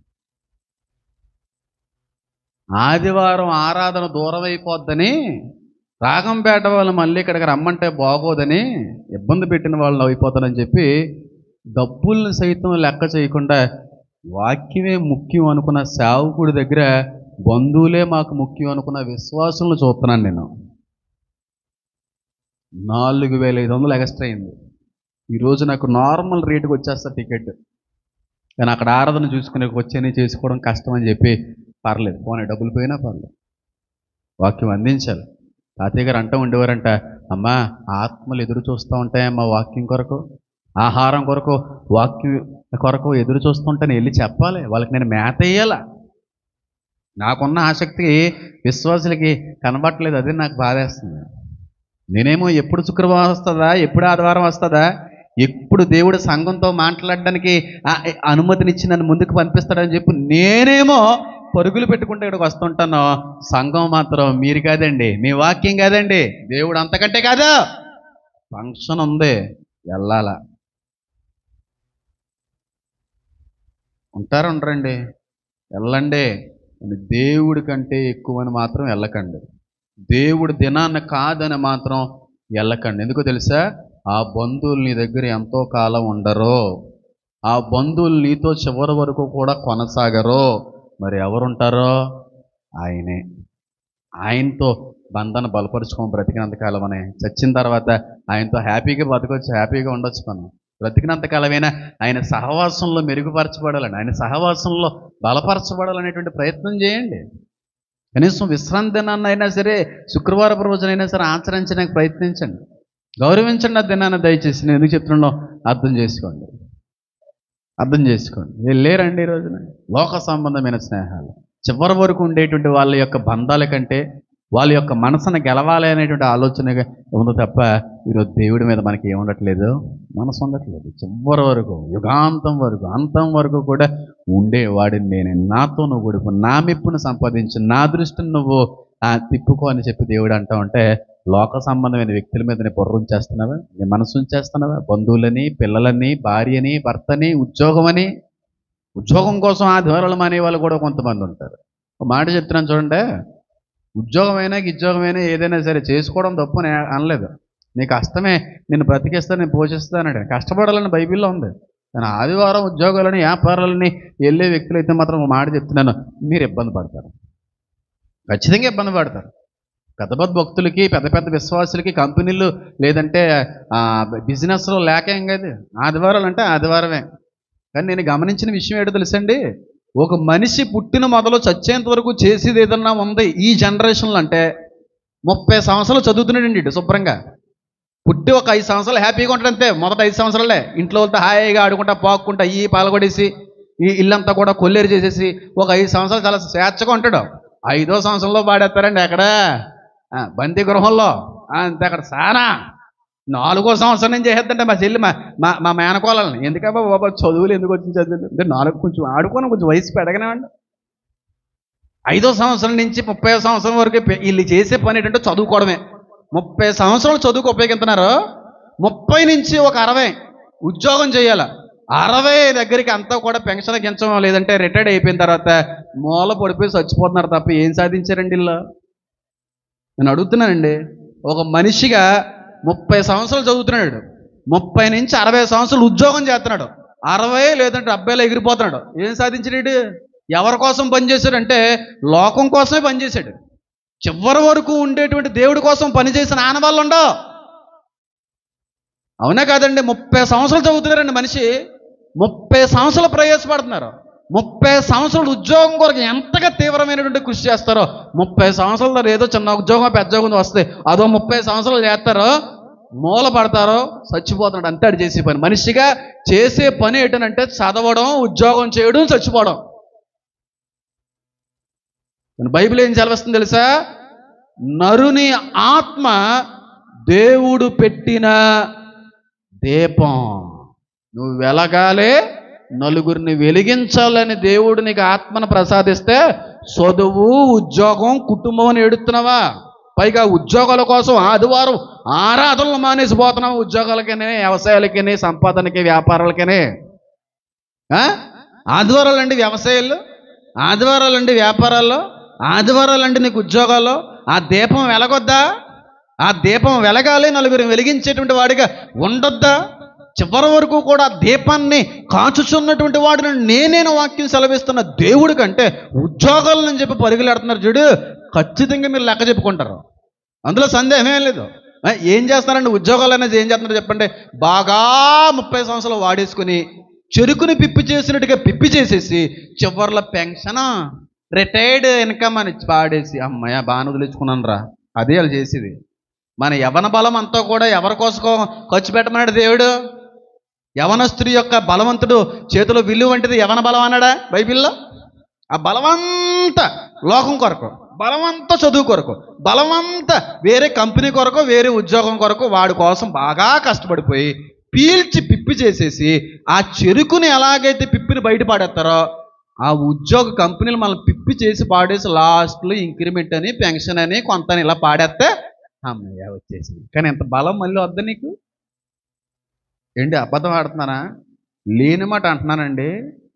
ఆదివారం ఆరాధన దూరం అయిపోద్దని రాగంపేట వాళ్ళు మళ్ళీ ఇక్కడికి రమ్మంటే బాగోదని ఇబ్బంది పెట్టిన వాళ్ళని అయిపోతారని చెప్పి డబ్బుల్ని సైతం లెక్క చేయకుండా వాక్యమే ముఖ్యం అనుకున్న సేవకుడి దగ్గర బంధువులే మాకు ముఖ్యం అనుకున్న విశ్వాసులను చూస్తున్నాను నేను నాలుగు వేల ఐదు వందలు ఎక్స్ట్రా అయింది ఈరోజు నాకు నార్మల్ రేటుకి వచ్చేస్తా టికెట్ కానీ అక్కడ ఆరాధన చూసుకునే వచ్చేని చేసుకోవడం కష్టం అని చెప్పి పర్లేదు పోనీ డబ్బులు పోయినా పర్లేదు వాక్యం అందించాలి తాతయ్య గారు అంటూ ఉండేవారంట అమ్మా ఆత్మలు ఎదురు చూస్తూ ఉంటాయమ్మా వాక్యం కొరకు ఆహారం కొరకు వాక్యం కొరకు ఎదురు చూస్తుంటే నేను వెళ్ళి చెప్పాలి వాళ్ళకి నేను మేత వేయాలా నాకున్న ఆసక్తి విశ్వాసులకి కనబట్టలేదు అదే నాకు బాధేస్తుంది నేనేమో ఎప్పుడు శుక్రవారం వస్తుందా ఎప్పుడు ఆదివారం వస్తుందా ఎప్పుడు దేవుడు సంఘంతో మాట్లాడడానికి ఆ- అనుమతినిచ్చి నన్ను ముందుకు పంపిస్తాడని చెప్పి నేనేమో పరుగులు పెట్టుకుంటే ఇక్కడికి వస్తుంటాను సంఘం మాత్రం మీరు కాదండి మీ వాక్యం కాదండి దేవుడు అంతకంటే కాదు ఫంక్షన్ ఉంది వెళ్ళాలా ఉంటారు ఉండరండి వెళ్ళండి కానీ దేవుడి కంటే ఎక్కువని మాత్రం వెళ్ళకండి దేవుడి దినాన్ని కాదని మాత్రం వెళ్ళకండి ఎందుకో తెలుసా ఆ బంధువులు నీ దగ్గర ఎంతో కాలం ఉండరో ఆ బంధువులు నీతో చివరి వరకు కూడా కొనసాగరో మరి ఎవరుంటారో ఆయనే ఆయనతో బంధన బలపరుచుకోం బ్రతికినంత కాలం అని చచ్చిన తర్వాత ఆయనతో హ్యాపీగా బతకొచ్చు హ్యాపీగా ఉండొచ్చు మనం బ్రతికినంత కాలమైనా ఆయన సహవాసంలో మెరుగుపరచబడాలని ఆయన సహవాసంలో బలపరచబడాలనేటువంటి ప్రయత్నం చేయండి కనీసం విశ్రాంతి దినాన్ని అయినా సరే శుక్రవారం రోజునైనా సరే ఆచరించడానికి ప్రయత్నించండి గౌరవించండి ఆ దినాన్ని దయచేసి నేను ఎందుకు చెప్తున్నానో అర్థం చేసుకోండి అర్థం చేసుకోండి వీళ్ళు లేరండి ఈ రోజున లోక సంబంధమైన స్నేహాలు చివరి వరకు ఉండేటువంటి వాళ్ళ యొక్క బంధాల కంటే వాళ్ళ యొక్క మనసును గెలవాలి అనేటువంటి ఆలోచనగా ఉంది తప్ప ఈరోజు దేవుడి మీద మనకి ఏముండట్లేదు మనసు ఉండట్లేదు చివరి వరకు యుగాంతం వరకు అంతం వరకు కూడా ఉండేవాడిని నేను నాతో నువ్వు గడుపు నా మెప్పును సంపాదించు నా దృష్టిని నువ్వు ఆ, తిప్పుకో అని చెప్పి దేవుడు అంటా ఉంటే లోక సంబంధమైన వ్యక్తుల మీద నీ బుర్ర ఉంచేస్తున్నావా నీ మనసు ఉంచేస్తున్నావా బంధువులని పిల్లలని భార్యని భర్తని ఉద్యోగమని ఉద్యోగం కోసం ఆ ధోరణులు అనే వాళ్ళు కూడా కొంతమంది ఉంటారు ఒక మాట చెప్తున్నాను చూడండి ఉద్యోగమైనా ఉద్యోగమైనా ఏదైనా సరే చేసుకోవడం తప్పు నేను అనలేదు నీకు కష్టమే నేను బ్రతికిస్తాను నేను పోషిస్తానడు కష్టపడాలని బైబిల్లో ఉంది కానీ ఆదివారం ఉద్యోగాలని వ్యాపారాలని వెళ్ళే వ్యక్తులు అయితే మాత్రం ఒక మాట చెప్తున్నాను మీరు ఇబ్బంది పడతారు ఖచ్చితంగా ఇబ్బంది పడతారు పెద్ద పెద్ద భక్తులకి పెద్ద పెద్ద విశ్వాసులకి కంపెనీలు లేదంటే ఆ, బిజినెస్లో లేక ఏం కాదు ఆదివారాలు అంటే ఆదివారమే కానీ నేను గమనించిన విషయం ఏంటో తెలుసండి ఒక మనిషి పుట్టిన మొదలు చచ్చేంత వరకు చేసేది ఏదన్నా ఉంది ఈ జనరేషన్లో అంటే ముప్పై సంవత్సరాలు చదువుతున్నాడండి ఇటు శుభ్రంగా పుట్టి ఒక ఐదు సంవత్సరాలు హ్యాపీగా ఉంటాడు అంతే మొదట ఐదు సంవత్సరాలే ఇంట్లో వాళ్ళతో హాయిగా ఆడుకుంటా పాక్కుంటా ఈ పాల్గొడేసి ఈ ఇల్లంతా కూడా కొల్లేరు చేసేసి ఒక ఐదు సంవత్సరాలు చాలా స్వేచ్ఛగా ఉంటాడు ఐదో సంవత్సరంలో పాడేస్తారండి ఎక్కడ ఆ, బందీ గృహంలో ఆ, అంతే అక్కడ సానా నాలుగో సంవత్సరం నుంచి చేసేద్దంటే మా చెల్లి మా మా మా మేనకోళ్ళని ఎందుకబ్బా బాబా చదువులు ఎందుకు వచ్చింది చదువులు అంటే నాలుగు కొంచెం ఆడుకొని కొంచెం వయసు పెరగనివ్వండి ఐదో సంవత్సరం నుంచి ముప్పై సంవత్సరం వరకు పె- వీళ్ళు చేసే పని ఏంటంటే చదువుకోవడమే ముప్పై సంవత్సరాలు చదువుకు ఉపయోగిస్తున్నారు ముప్పై నుంచి ఒక అరవై ఉద్యోగం చేయాల అరవై దగ్గరికి అంతా కూడా పెన్షన్ గించడం లేదంటే రిటైర్డ్ అయిపోయిన తర్వాత మూల పడిపోయి చచ్చిపోతున్నారు తప్ప ఏం సాధించారండి వీళ్ళు నేను అడుగుతున్నానండి ఒక మనిషిగా ముప్పై సంవత్సరాలు చదువుతున్నాడు ముప్పై నుంచి అరవై సంవత్సరాలు ఉద్యోగం చేస్తున్నాడు అరవై లేదంటే డెబ్బైలో ఎగిరిపోతున్నాడు ఏం సాధించాడు ఎవరి కోసం పనిచేశాడంటే లోకం కోసమే పనిచేశాడు చివరి వరకు ఉండేటువంటి దేవుడి కోసం పనిచేసిన ఆనవాళ్ళు ఉండవు అవునా కాదండి ముప్పై సంవత్సరాలు చదువుతున్నారండి మనిషి ముప్పై సంవత్సరాలు ప్రయాసపడుతున్నారు ముప్పై సంవత్సరాలు ఉద్యోగం కొరకు ఎంతగా తీవ్రమైనటువంటి కృషి చేస్తారో ముప్పై సంవత్సరాలు ఏదో చిన్న ఉద్యోగం పెద్ద ఉద్యోగం వస్తే అదో ముప్పై సంవత్సరాలు చేస్తారో మూల పడతారో చచ్చిపోతున్నాడు అంతే ఆడు చేసే పని మనిషిగా చేసే పని ఏంటంటే చదవడం ఉద్యోగం చేయడం చచ్చిపోవడం కానీ బైబిల్ ఏం సెలవిస్తుంది తెలుసా నరుని ఆత్మ దేవుడు పెట్టిన దీపం నువ్వు వెలగాలే నలుగురిని వెలిగించాలని దేవుడు నీకు ఆత్మను ప్రసాదిస్తే చదువు ఉద్యోగం కుటుంబం అని ఎడుతున్నావా పైగా ఉద్యోగాల కోసం ఆదివారం ఆరాధనలు మానేసి పోతున్నాం ఉద్యోగాలకనే వ్యవసాయాలకనే సంపాదనకి వ్యాపారాలకనే ఆ? ఆదివారాలండి వ్యవసాయాలు ఆదివారాలండి వ్యాపారాల్లో ఆదివారాలండి నీకు ఉద్యోగాల్లో ఆ దీపం వెలగొద్దా ఆ దీపం వెలగాలి నలుగురు వెలిగించేటువంటి వాడిగా ఉండొద్దా చివరి వరకు కూడా ఆ దీపాన్ని కాచుచున్నటువంటి వాడిని నేనేను వాక్యం సెలవిస్తున్న దేవుడి కంటే ఉద్యోగాలని చెప్పి పరుగులాడుతున్నారు చూడు ఖచ్చితంగా మీరు లెక్క చెప్పుకుంటారు అందులో సందేహమే లేదు ఆ, ఏం చేస్తారండి ఉద్యోగాలు అనేది ఏం చేస్తున్నారు చెప్పండి బాగా ముప్పై సంవత్సరాలు వాడేసుకుని చెరుకుని పిప్పి చేసినట్టుగా పిప్పి చేసేసి చివర్ల పెన్షన్ రిటైర్డ్ ఇన్కమ్ అని పాడేసి అమ్మయ్య బాగా వదిలించుకున్నాను రా అదే వాళ్ళు చేసేది మన యవన బలం అంతా కూడా ఎవరి కోసం ఖర్చు పెట్టమన్నాడు దేవుడు యవన స్త్రీ యొక్క బలవంతుడు చేతిలో విల్లు వంటిది యవన బలం అన్నాడా బైబిల్లో ఆ బలవంతా లోకం కొరకు బలవంతా చదువు కొరకు బలవంతా వేరే కంపెనీ కొరకు వేరే ఉద్యోగం కొరకు వాడి కోసం బాగా కష్టపడిపోయి పీల్చి పిప్పి చేసేసి ఆ చెరుకుని ఎలాగైతే పిప్పిని బయట పాడేస్తారో ఆ ఉద్యోగ కంపెనీలు మనల్ని పిప్పి చేసి పాడేసి లాస్ట్లో ఇంక్రిమెంట్ అని పెన్షన్ అని కొంత అని ఇలా పాడేస్తే అమ్మయ్య వచ్చేసింది కానీ ఎంత బలం మళ్ళీ వద్ద నీకు ఏంటి అబద్ధం ఆడుతున్నానా లేని మాట అంటున్నానండి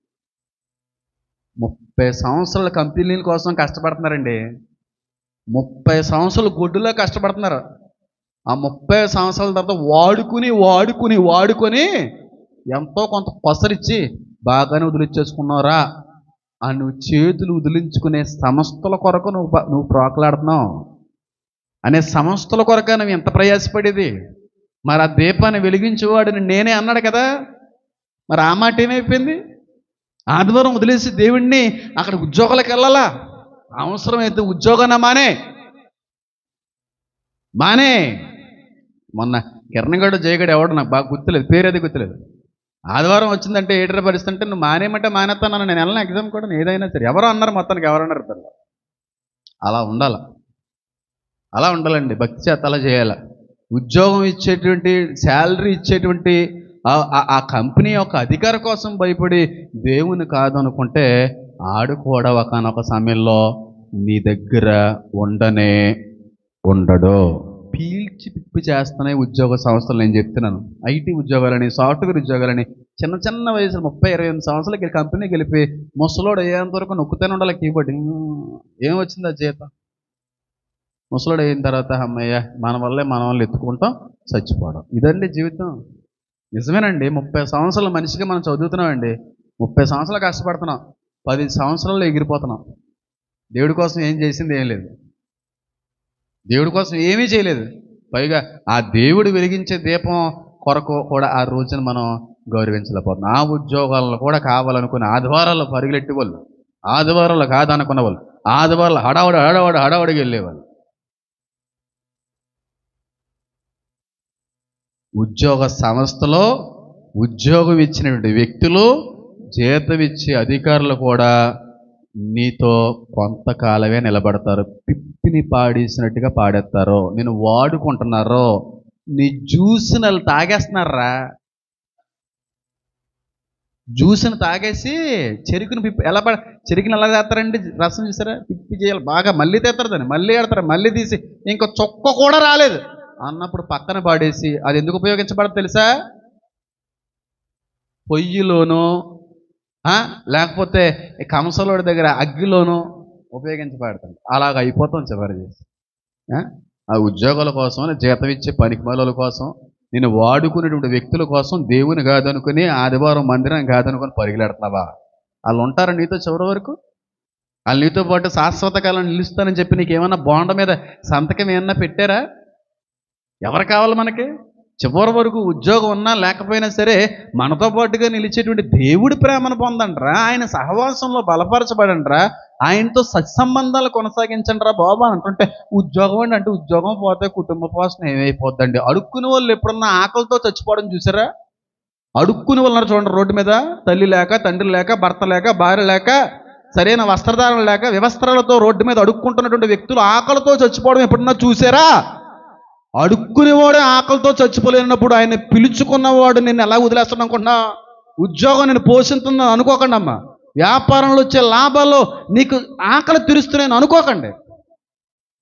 ముప్పై సంవత్సరాల కంపెనీల కోసం కష్టపడుతున్నారండి ముప్పై సంవత్సరాలు గొడ్డులో కష్టపడుతున్నారు ఆ ముప్పై సంవత్సరాల తర్వాత వాడుకుని వాడుకుని వాడుకొని ఎంతో కొంత కొసరిచ్చి బాగానే వదిలిచ్చేసుకున్నారా ఆ నువ్వు చేతులు వదిలించుకునే సంస్థల కొరకు నువ్వు ప- నువ్వు ప్రోకలాడుతున్నావు అనే సంస్థల కొరకు నువ్వు ఎంత ప్రయాసపడేది మరి ఆ దీపాన్ని వెలిగించేవాడిని నేనే అన్నాడు కదా మరి ఆ మాట ఏమైపోయింది ఆదివారం వదిలేసి దేవుణ్ణి అక్కడ ఉద్యోగాలకు వెళ్ళాలా అవసరమైతే ఉద్యోగాన మానే మానే మొన్న కిరణగడు జయగడు ఎవడు నాకు బాగా గుర్తులేదు పేరు అది గుర్తులేదు ఆదివారం వచ్చిందంటే ఏటర్ పరిస్థితి అంటే నువ్వు మానేమంటే మానేస్తాను నేను వెళ్ళిన ఎగ్జామ్ కూడా ఏదైనా సరే ఎవరు అన్నారు మొత్తానికి ఎవరు అన్నారు పిల్లలు అలా ఉండాలి అలా ఉండాలండి భక్తి చేత అలా చేయాలి ఉద్యోగం ఇచ్చేటువంటి శాలరీ ఇచ్చేటువంటి ఆ- ఆ- ఆ కంపెనీ యొక్క అధికార కోసం భయపడి దేవుని కాదు అనుకుంటే ఆడు కూడా ఒకనొక సమయంలో నీ దగ్గర ఉండనే ఉండడు పీల్చి పిప్పి చేస్తున్నాయి ఉద్యోగ సంస్థలు నేను చెప్తున్నాను ఐటీ ఉద్యోగాలని సాఫ్ట్వేర్ ఉద్యోగాలని చిన్న చిన్న వయసు ముప్పై ఇరవై ఎనిమిది సంవత్సరాలకి వెళ్ళి కంపెనీకి వెళ్ళిపోయి ముసలోడు అయ్యేంత వరకు నొక్కుతూనే ఉండాలి కీబోర్డ్ ఏం వచ్చింది ఆ జీతం ముసలోడు అయిన తర్వాత అమ్మయ్య మన వల్లే మన వాళ్ళు ఎత్తుకుంటాం చచ్చిపోవడం ఇదండి జీవితం నిజమేనండి ముప్పై సంవత్సరాల మనిషిగా మనం చదువుతున్నామండి ముప్పై సంవత్సరాలు కష్టపడుతున్నాం పది సంవత్సరాల్లో ఎగిరిపోతున్నాం దేవుడి కోసం ఏం చేసింది ఏం లేదు దేవుడి కోసం ఏమీ చేయలేదు పైగా ఆ దేవుడు వెలిగించే దీపం కొరకు కూడా ఆ రోజున మనం గౌరవించలేకపోతున్నాం ఆ ఉద్యోగాలను కూడా కావాలనుకుని ఆదివారాల్లో పరుగులెట్టి వాళ్ళు ఆదివారాలు కాదనుకున్న వాళ్ళు ఆదివారాలు హడావుడి హడావుడి హడావుడికి వెళ్ళేవాళ్ళు ఉద్యోగ సంస్థలో ఉద్యోగం ఇచ్చినటువంటి వ్యక్తులు జీతం ఇచ్చే అధికారులు కూడా నీతో కొంతకాలమే నిలబడతారు పిప్పిని పాడేసినట్టుగా పాడేస్తారు నేను వాడుకుంటున్నారో నీ జ్యూస్ని వాళ్ళు తాగేస్తున్నారా జ్యూస్ని తాగేసి చెరుకుని పిప్పి ఎలా పడ చెరుకుని ఎలా చేస్తారండి రసం చూసారా పిప్పి చేయాలి బాగా మళ్ళీ తెస్తారు దాన్ని మళ్ళీ ఆడతారు మళ్ళీ తీసి ఇంకా చొక్క కూడా రాలేదు అన్నప్పుడు పక్కన పాడేసి అది ఎందుకు ఉపయోగించబడదు తెలుసా పొయ్యిలోనూ ఆ, లేకపోతే ఈ కంసలోడి దగ్గర అగ్గిలోనూ ఉపయోగించబడతాడు అలాగ అయిపోతాం చివరి చేసి ఆ? ఆ ఉద్యోగాల కోసం జీతం ఇచ్చే పనికి కోసం నేను వాడుకునేటువంటి వ్యక్తుల కోసం దేవుని కాదనుకుని ఆదివారం మందిరం కాదనుకుని పరిగెడుతున్నావా వాళ్ళు ఉంటారా నీతో చివరి వరకు వాళ్ళు నీతో పాటు శాశ్వత కాలం నిలుస్తానని చెప్పి నీకు ఏమన్నా బాండ మీద సంతకం ఏమన్నా పెట్టారా ఎవరు కావాలి మనకి చివరి వరకు ఉద్యోగం ఉన్నా లేకపోయినా సరే మనతో పాటుగా నిలిచేటువంటి దేవుడి ప్రేమను పొందండ్రా ఆయన సహవాసంలో బలపరచబడండ్రా ఆయనతో సత్సంబంధాలు కొనసాగించండి రా బాబా అంటుంటే ఉద్యోగం అండి అంటే ఉద్యోగం పోతే కుటుంబ పోషణ ఏమైపోద్దండి అడుక్కునే వాళ్ళు ఎప్పుడన్నా ఆకలితో చచ్చిపోవడం చూసారా అడుక్కునే వాళ్ళు ఉన్నారు చూడండి రోడ్డు మీద తల్లి లేక తండ్రి లేక భర్త లేక భార్య లేక సరైన వస్త్రధారణ లేక వివస్త్రాలతో రోడ్డు మీద అడుక్కుంటున్నటువంటి వ్యక్తులు ఆకలితో చచ్చిపోవడం ఎప్పుడన్నా చూసారా అడుక్కునేవాడే ఆకలితో చచ్చిపోలేనప్పుడు ఆయన పిలుచుకున్నవాడు నిన్ను ఎలా వదిలేస్తాడు అనుకుంటున్నా ఉద్యోగం నేను పోషిస్తుందని అనుకోకండి అమ్మా వ్యాపారంలో వచ్చే లాభాల్లో నీకు ఆకలి తీరుస్తున్నాయని అనుకోకండి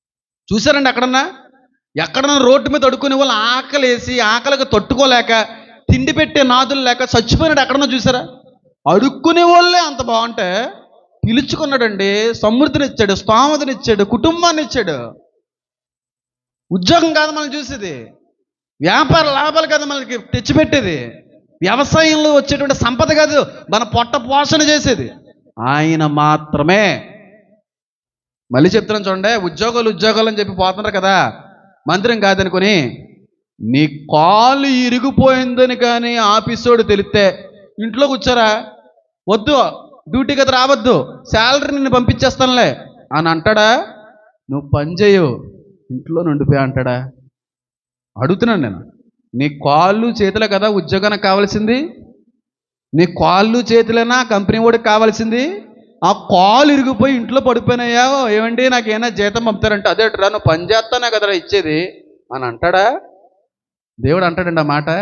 చూసారండి ఎక్కడన్నా ఎక్కడన్నా రోడ్డు మీద అడుక్కునే వాళ్ళు ఆకలేసి ఆకలికి తట్టుకోలేక తిండి పెట్టే నాదులు లేక చచ్చిపోయినాడు ఎక్కడన్నా చూసారా అడుక్కునే వాళ్ళే అంత బాగుంటే పిలుచుకున్నాడండి సమృద్ధినిచ్చాడు స్తోమతనిచ్చాడు కుటుంబాన్ని ఇచ్చాడు ఉద్యోగం కాదు మనం చూసేది వ్యాపార లాభాలు కాదు మనకి తెచ్చిపెట్టేది వ్యవసాయంలో వచ్చేటువంటి సంపద కాదు మన పొట్ట పోషణ చేసేది ఆయన మాత్రమే మళ్ళీ చెప్తున్నాను చూడండి ఉద్యోగాలు ఉద్యోగాలు అని చెప్పి పోతున్నారు కదా మందిరం కాదనుకొని నీ కాలు ఇరిగిపోయిందని కానీ ఆఫీసోడు తెలిస్తే ఇంట్లో కూర్చోరా వద్దు డ్యూటీకి అది రావద్దు శాలరీ నిన్ను పంపించేస్తానులే అని అంటాడా నువ్వు పని చేయవు ఇంట్లో నుండిపోయా అంటాడా అడుగుతున్నాను నేను నీ కాళ్ళు చేతులే కదా ఉద్యోగానికి కావాల్సింది నీ కాళ్ళు చేతులేనా కంపెనీ వాడికి కావాల్సింది ఆ కాలు ఇరిగిపోయి ఇంట్లో పడిపోయినాయా ఏమండి నాకు ఏమైనా జీతం పంపుతారంటే అదే రా నువ్వు పని చేస్తానే కదరా ఇచ్చేది అని అంటాడా దేవుడు అంటాడండి ఆ మాట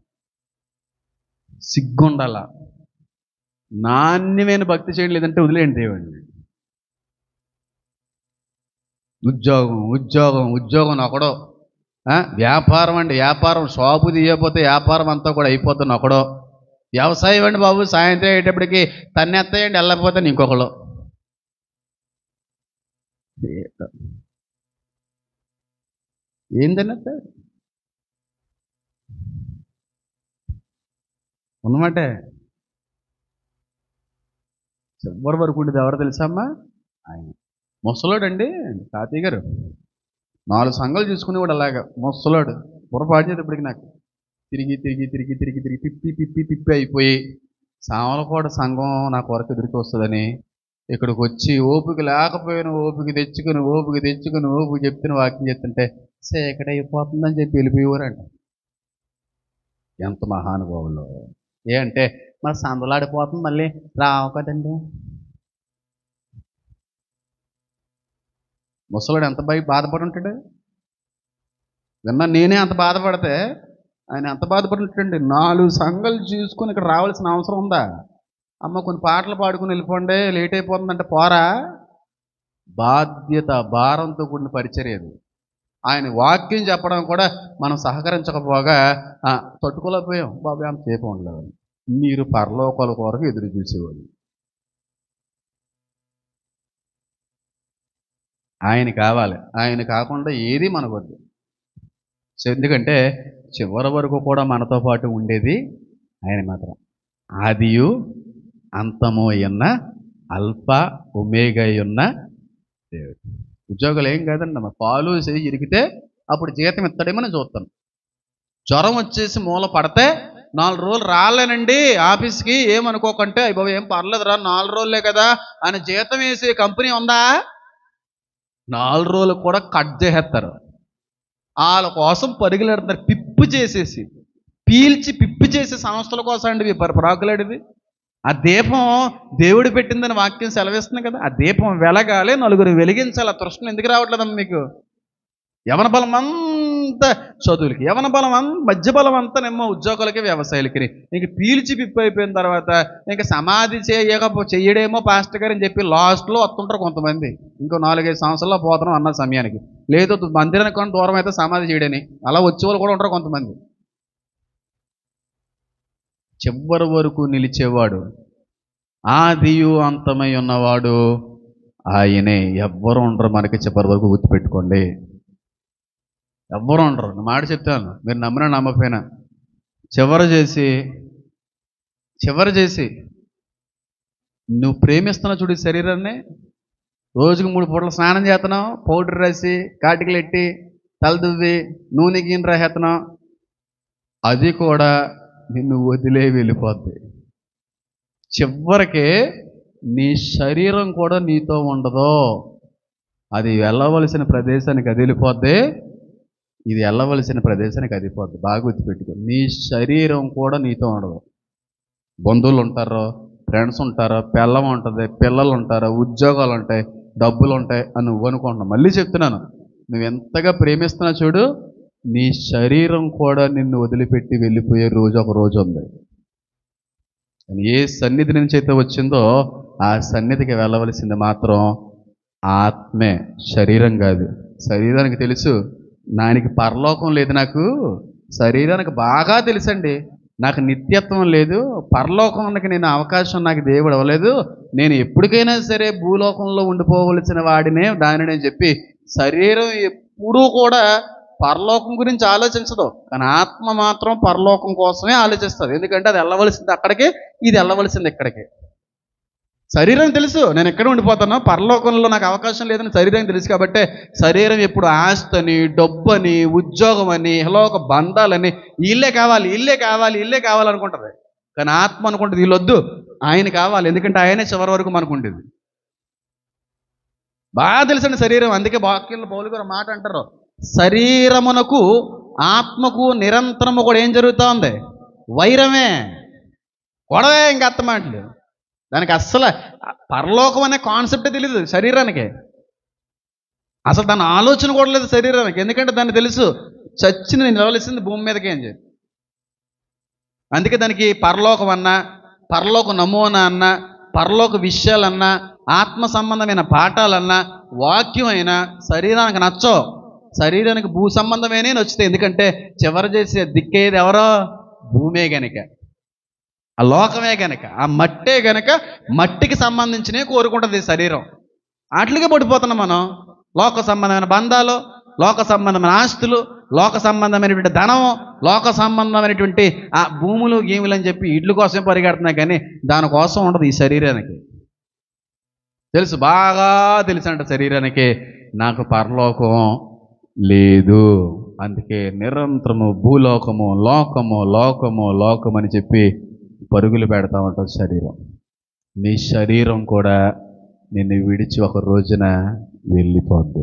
సిగ్గుండాల నాణ్యమైన భక్తి చేయడం లేదంటే వదిలేయండి దేవుడిని ఉద్యోగం ఉద్యోగం ఉద్యోగం ఒకడో ఆ, వ్యాపారం అండి వ్యాపారం షాపు తీయకపోతే వ్యాపారం అంతా కూడా అయిపోతుంది ఒకడో వ్యవసాయం అండి బాబు సాయంత్రం అయ్యేటప్పటికి తన్నెత్తాయండి వెళ్ళకపోతే ఇంకొకళ్ళు ఏం తన్నెత్తా ఉన్నమాటే చివరి వరకు ఉండేది ఎవరు తెలుసమ్మా ఆయన ముసలోడండి తాతయ్య గారు నాలుగు సంఘాలు చూసుకునేవాడు అలాగా ముసలోడు పొరపాటు నాకు తిరిగి తిరిగి తిరిగి తిరిగి తిరిగి పిప్పి పిప్పి పిప్పి అయిపోయి సామలకోట సంఘం నా కొరకు ఎదురుకు వస్తుందని ఇక్కడికి వచ్చి ఓపిక లేకపోయిన ఓపిక తెచ్చుకుని ఓపిక తెచ్చుకుని ఓపిక చెప్తున్న వాక్యం చెప్తుంటే సేకట అయిపోతుందని చెప్పి వెళ్ళిపోయేవారంట ఎంత మహానుభావులు ఏ అంటే మరి సందలాడిపోతుంది మళ్ళీ రావు కదండి ముసలోడు ఎంత భయ బాధపడి ఉంటాడు విన్నా నేనే అంత బాధపడితే ఆయన ఎంత బాధపడి ఉంటాడండి నాలుగు సంఘాలు చూసుకొని ఇక్కడ రావాల్సిన అవసరం ఉందా అమ్మ కొన్ని పాటలు పాడుకుని వెళ్ళిపోండి లేట్ అయిపోతుందంటే పోరా బాధ్యత భారంతో కూడిన పరిచర్యది ఆయన వాక్యం చెప్పడం కూడా మనం సహకరించకపోగా ఆ, తట్టుకోలేకపోయాం బాబు అంత సేపు ఉండలేదు మీరు పరలోకాల కొరకు ఎదురు చూసేవాళ్ళు ఆయన కావాలి ఆయన కాకుండా ఏది మనకొద్దు సో ఎందుకంటే చివరి వరకు కూడా మనతో పాటు ఉండేది ఆయన మాత్రం ఆదియు అంతము ఉన్న అల్ప ఒమేగా ఉన్న దేవుడు ఉద్యోగాలు ఏం కాదండి మా పాలు చేయి ఇరిగితే అప్పుడు జీతం ఇస్తాడేమో నేను చూస్తాను జ్వరం వచ్చేసి మూల పడితే నాలుగు రోజులు రాలేనండి ఆఫీస్కి ఏమనుకోకంటే అయ్యి బాబు ఏం పర్లేదురా నాలుగు రోజులే కదా అని జీతం వేసే కంపెనీ ఉందా నాలుగు రోజులు కూడా కట్ చేసేస్తారు వాళ్ళ కోసం పరుగులెడతారు పిప్పు చేసేసి పీల్చి పిప్పి చేసే సంస్థల కోసం అండి ఇవి పరాకులాడిది ఆ దీపం దేవుడు పెట్టిందని వాక్యం సెలవిస్తుంది కదా ఆ దీపం వెలగాలి నలుగురు వెలిగించాలి ఆ తృష్ణ ఎందుకు రావట్లేదమ్మా మీకు యవన బలం అంతా చదువులకి యవన బలం అంత మధ్య బలం అంతానేమో ఉద్యోగాలకి వ్యవసాయాలకి ఇంక పీల్చి పిప్పి అయిపోయిన తర్వాత ఇంకా సమాధి చేయకపో చెయ్యడేమో పాస్టర్ గారు అని చెప్పి లాస్ట్లో వస్తుంటారు కొంతమంది ఇంకో నాలుగైదు సంవత్సరాల్లో పోతున్నాం అన్న సమయానికి లేదు మందిరానికి కొన్ని దూరం అయితే సమాధి చేయడని అలా వచ్చే వాళ్ళు కూడా ఉంటారు కొంతమంది చివరి వరకు నిలిచేవాడు ఆదియు అంతమై ఉన్నవాడు ఆయనే ఎవ్వరు ఉండరు మనకి చివరి వరకు గుర్తుపెట్టుకోండి ఎవ్వరు ఉండరు నా మాట చెప్తాను మీరు నమ్మినా నమ్మకపోయినా చివరి చేసి చివరి చేసి నువ్వు ప్రేమిస్తున్న చూడు ఈ శరీరాన్ని రోజుకు మూడు పూటలు స్నానం చేస్తున్నావు పౌడర్ రాసి కాటికలు ఎట్టి తలదువ్వి నూనె గిన్నె రాసేస్తున్నావు అది కూడా నిన్ను వదిలే వెళ్ళిపోద్ది చివరికి నీ శరీరం కూడా నీతో ఉండదు అది వెళ్ళవలసిన ప్రదేశానికి అది వెళ్ళిపోద్ది ఇది వెళ్ళవలసిన ప్రదేశానికి అది పోద్ది బాగా గుర్తుపెట్టుకో నీ శరీరం కూడా నీతో ఉండదు బంధువులు ఉంటారు ఫ్రెండ్స్ ఉంటారు పిల్లం ఉంటుంది పిల్లలు ఉంటారు ఉద్యోగాలు ఉంటాయి డబ్బులు ఉంటాయి అని నువ్వు అనుకుంటున్నావు మళ్ళీ చెప్తున్నాను నువ్వు ఎంతగా ప్రేమిస్తున్నా చూడు నీ శరీరం కూడా నిన్ను వదిలిపెట్టి వెళ్ళిపోయే రోజు ఒక రోజు ఉంది కానీ ఏ సన్నిధి నుంచి అయితే వచ్చిందో ఆ సన్నిధికి వెళ్ళవలసింది మాత్రం ఆత్మే శరీరం కాదు శరీరానికి తెలుసు నానికి పరలోకం లేదు నాకు శరీరానికి బాగా తెలుసండి నాకు నిత్యత్వం లేదు పరలోకానికి నేను అవకాశం నాకు దేవుడు ఇవ్వలేదు నేను ఎప్పటికైనా సరే భూలోకంలో ఉండిపోవలసిన వాడినే దానిని అని చెప్పి శరీరం ఎప్పుడూ కూడా పరలోకం గురించి ఆలోచించదు కానీ ఆత్మ మాత్రం పరలోకం కోసమే ఆలోచిస్తుంది ఎందుకంటే అది వెళ్ళవలసింది అక్కడికి ఇది వెళ్ళవలసింది ఇక్కడికి శరీరం తెలుసు నేను ఎక్కడ ఉండిపోతానో పరలోకంలో నాకు అవకాశం లేదని శరీరం తెలుసు కాబట్టి శరీరం ఎప్పుడు ఆస్తని డబ్బని ఉద్యోగం అని ఇహలోక బంధాలని ఇల్లే కావాలి ఇల్లే కావాలి ఇల్లే కావాలనుకుంటుంది కానీ ఆత్మ అనుకుంటుంది వీళ్ళొద్దు ఆయన కావాలి ఎందుకంటే ఆయనే చివరి వరకు మనకు ఉండేది బాగా తెలుసండి శరీరం అందుకే వాక్యంలో పౌలు గారు మాట అంటారు శరీరమునకు ఆత్మకు నిరంతరము కూడా ఏం జరుగుతూ ఉంది వైరమే గొడవే ఇంకా అత్త మాటలు దానికి అస్సలు పరలోకం అనే కాన్సెప్టే తెలియదు శరీరానికి అసలు దాని ఆలోచన కూడా లేదు శరీరానికి ఎందుకంటే దానికి తెలుసు చచ్చిన నిలవలసింది భూమి మీదకే అని చెప్పి అందుకే దానికి పరలోకం అన్నా పరలోక నమూనా అన్నా పరలోక విషయాలన్నా ఆత్మ సంబంధమైన పాఠాలన్నా వాక్యం అయినా శరీరానికి నచ్చో శరీరానికి భూ సంబంధమైనే నచ్చుతాయి ఎందుకంటే చివరి చేసే దిక్కేది ఎవరో భూమే గనుక ఆ లోకమే గనక ఆ మట్టే గనక మట్టికి సంబంధించినవి కోరుకుంటుంది ఈ శరీరం వాటికే పడిపోతున్నాం మనం లోక సంబంధమైన బంధాలు లోక సంబంధమైన ఆస్తులు లోక సంబంధమైనటువంటి ధనము లోక సంబంధమైనటువంటి ఆ భూములు గీములు అని చెప్పి ఇడ్ల కోసం పరిగెడుతున్నా కానీ దానికోసం ఉండదు ఈ శరీరానికి తెలుసు బాగా తెలుసు అంట శరీరానికి నాకు పరలోకం లేదు అందుకే నిరంతరము భూలోకము లోకము లోకము లోకం అని చెప్పి పరుగులు పెడతా ఉంటుంది శరీరం నీ శరీరం కూడా నిన్ను విడిచి ఒక రోజున వెళ్ళిపోద్ది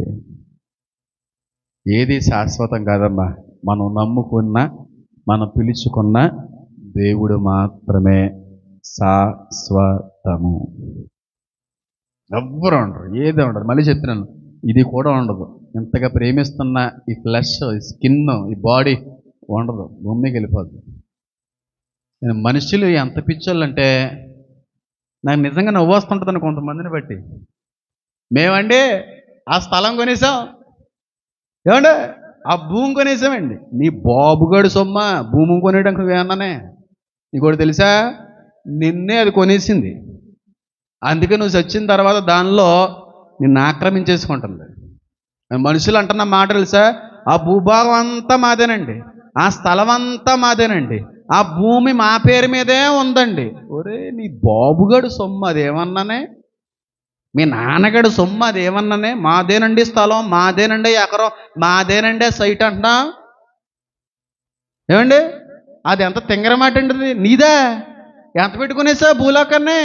ఏది శాశ్వతం కాదమ్మా మనం నమ్ముకున్న మనం పిలుచుకున్న దేవుడు మాత్రమే శాశ్వతము ఎవ్వరు ఉండరు ఏది ఉండదు మళ్ళీ చెప్తున్నాను ఇది కూడా ఉండదు ఇంతగా ప్రేమిస్తున్న ఈ ఫ్లెష్ ఈ స్కిన్ ఈ బాడీ ఉండదు భూమికి వెళ్ళిపోద్ది నేను మనుషులు ఎంత పిచ్చోళ్ళు అంటే నాకు నిజంగా నవ్వు వస్తుంటుందని కొంతమందిని బట్టి మేమండి ఆ స్థలం కొనేసాం ఏమండి ఆ భూమి కొనేసామండి నీ బాబుగాడు సొమ్మ భూమి కొనేయడానికి నువ్వేమన్నానే నీకోటి తెలుసా నిన్నే అది కొనేసింది అందుకే నువ్వు చచ్చిన తర్వాత దానిలో నిన్ను ఆక్రమించేసుకుంటుంది మనుషులు అంటున్న మాట తెలుసా ఆ భూభాగం అంతా మాదేనండి ఆ స్థలం అంతా మాదేనండి ఆ భూమి మా పేరు మీదే ఉందండి ఒరే నీ బాబుగాడు సొమ్ము అదేమన్నానే మీ నాన్నగాడు సొమ్ము అదేమన్నానే మాదేనండి స్థలం మాదేనండి ఎకరం మాదేనండి సైట్ అంటున్నా ఏమండి అది ఎంత తింగర మాట అండి అది? నీదా ఎంత పెట్టుకునేసా భూలోకాన్ని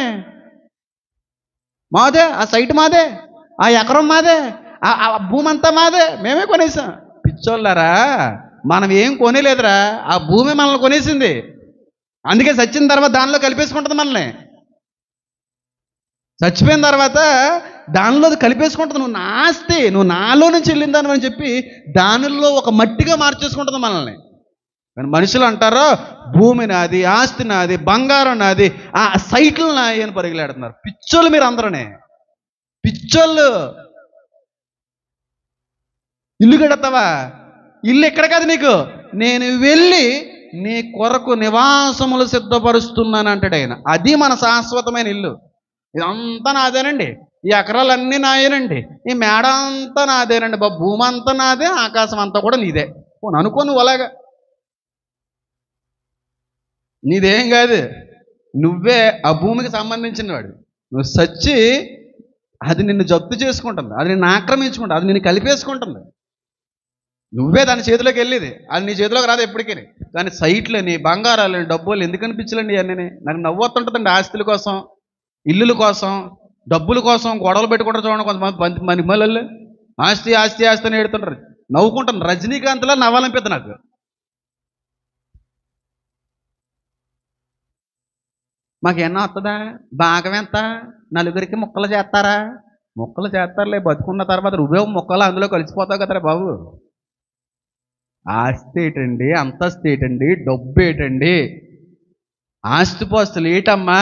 మాదే ఆ సైట్ మాదే ఆ ఎకరం మాదే ఆ ఆ భూమి అంతా మాదే మేమే కొనేసాం పిచ్చోళ్ళారా మనం ఏం కొనేలేదురా ఆ భూమి మనల్ని కొనేసింది అందుకే చచ్చిన తర్వాత దానిలో కలిపేసుకుంటుంది మనల్ని చచ్చిపోయిన తర్వాత దానిలో అది కలిపేసుకుంటుంది నువ్వు నా ఆస్తి నువ్వు నాలో నుంచి వెళ్ళిందాను అని చెప్పి దానిలో ఒక మట్టిగా మార్చేసుకుంటుంది మనల్ని కానీ మనుషులు అంటారో భూమి నాది ఆస్తి నాది బంగారం నాది ఆ సైట్లు నాయి అని పరిగెలాడుతున్నారు పిచ్చోళ్ళు మీరు అందరనే పిచ్చోళ్ళు ఇల్లు కడతావా ఇల్లు ఎక్కడ కాదు నీకు నేను వెళ్ళి నీ కొరకు నివాసములు సిద్ధపరుస్తున్నాను అంటాడు ఆయన అది మన శాశ్వతమైన ఇల్లు ఇదంతా నాదేనండి ఈ ఎకరాలన్నీ నాయేనండి ఈ మేడ అంతా నాదేనండి బాబు భూమి అంతా నాదే ఆకాశం అంతా కూడా నీదే పోను అనుకో నువ్వు అలాగా నీదేం కాదు నువ్వే ఆ భూమికి సంబంధించిన వాడు నువ్వు సచ్చి అది నిన్ను జప్తు చేసుకుంటుంది అది నిన్ను ఆక్రమించుకుంటుంది అది నిన్ను కలిపేసుకుంటుంది నువ్వే దాని చేతిలోకి వెళ్ళేది అది నీ చేతిలోకి రాదు ఎప్పటికీ దాని సైట్లని బంగారాలని డబ్బులు ఎందుకు అనిపించలేండి ఇవన్నీ నాకు నవ్వు వస్తుంటుందండి ఆస్తుల కోసం ఇల్లుల కోసం డబ్బుల కోసం గొడవలు పెట్టుకుంటారు చూడండి కొంతమంది మంది మంది మళ్ళీ ఆస్తి ఆస్తి ఆస్తి అని ఏడుతుంటారు నవ్వుకుంటాను రజనీకాంత్లా నవ్వాలనిపిద్ది నాకు మాకేమన్నా వస్తుందా భాగం ఎంత నలుగురికి ముక్కలు చేస్తారా ముక్కలు చేస్తారులే బతుకున్న తర్వాత నువ్వే ముక్కలు అందులో కలిసిపోతావు కదరా బాబు ఆస్తి ఏంటండి అంతస్తు ఏంటండి డబ్బు ఏంటండి ఆస్తిపోస్తులు ఏటమ్మా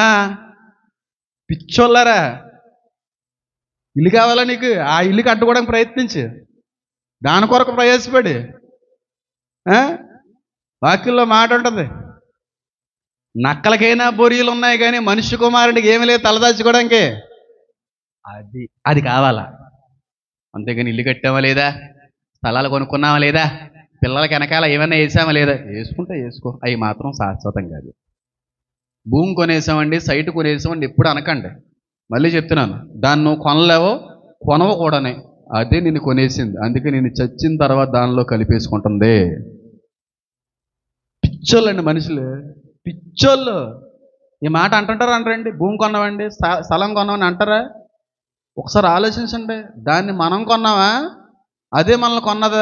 పిచ్చోళ్ళరా ఇల్లు కావాలా నీకు ఆ ఇల్లు కట్టుకోవడానికి ప్రయత్నించు దాని కొరకు ప్రయాసపడి ఆ? వాక్యంలో మాట ఉంటుంది నక్కలకైనా బొరియలు ఉన్నాయి కానీ మనిషి కుమారుడికి ఏమి లేదు తలదాచుకోవడానికి అది అది కావాలా అంతేగాని ఇల్లు కట్టామా లేదా స్థలాలు కొనుక్కున్నామా లేదా పిల్లలకి వెనకాల ఏమైనా వేసామా లేదా వేసుకుంటే వేసుకో అవి మాత్రం శాశ్వతం కాదు భూమి కొనేసామండి సైట్ కొనేసామండి ఎప్పుడు అనకండి మళ్ళీ చెప్తున్నాను దాన్ని నువ్వు కొనలేవో కొనవు కూడానే అదే నిన్ను కొనేసింది అందుకే నేను చచ్చిన తర్వాత దానిలో కలిపేసుకుంటుంది పిచ్చోళ్ళండి మనుషులు పిచ్చోళ్ళు ఈ మాట అంటుంటారా అంటారండి భూమి కొన్నామండి స్థ- స్థలం కొన్నామని అంటారా ఒకసారి ఆలోచించండి దాన్ని మనం కొన్నామా అదే మనల్ని కొన్నదా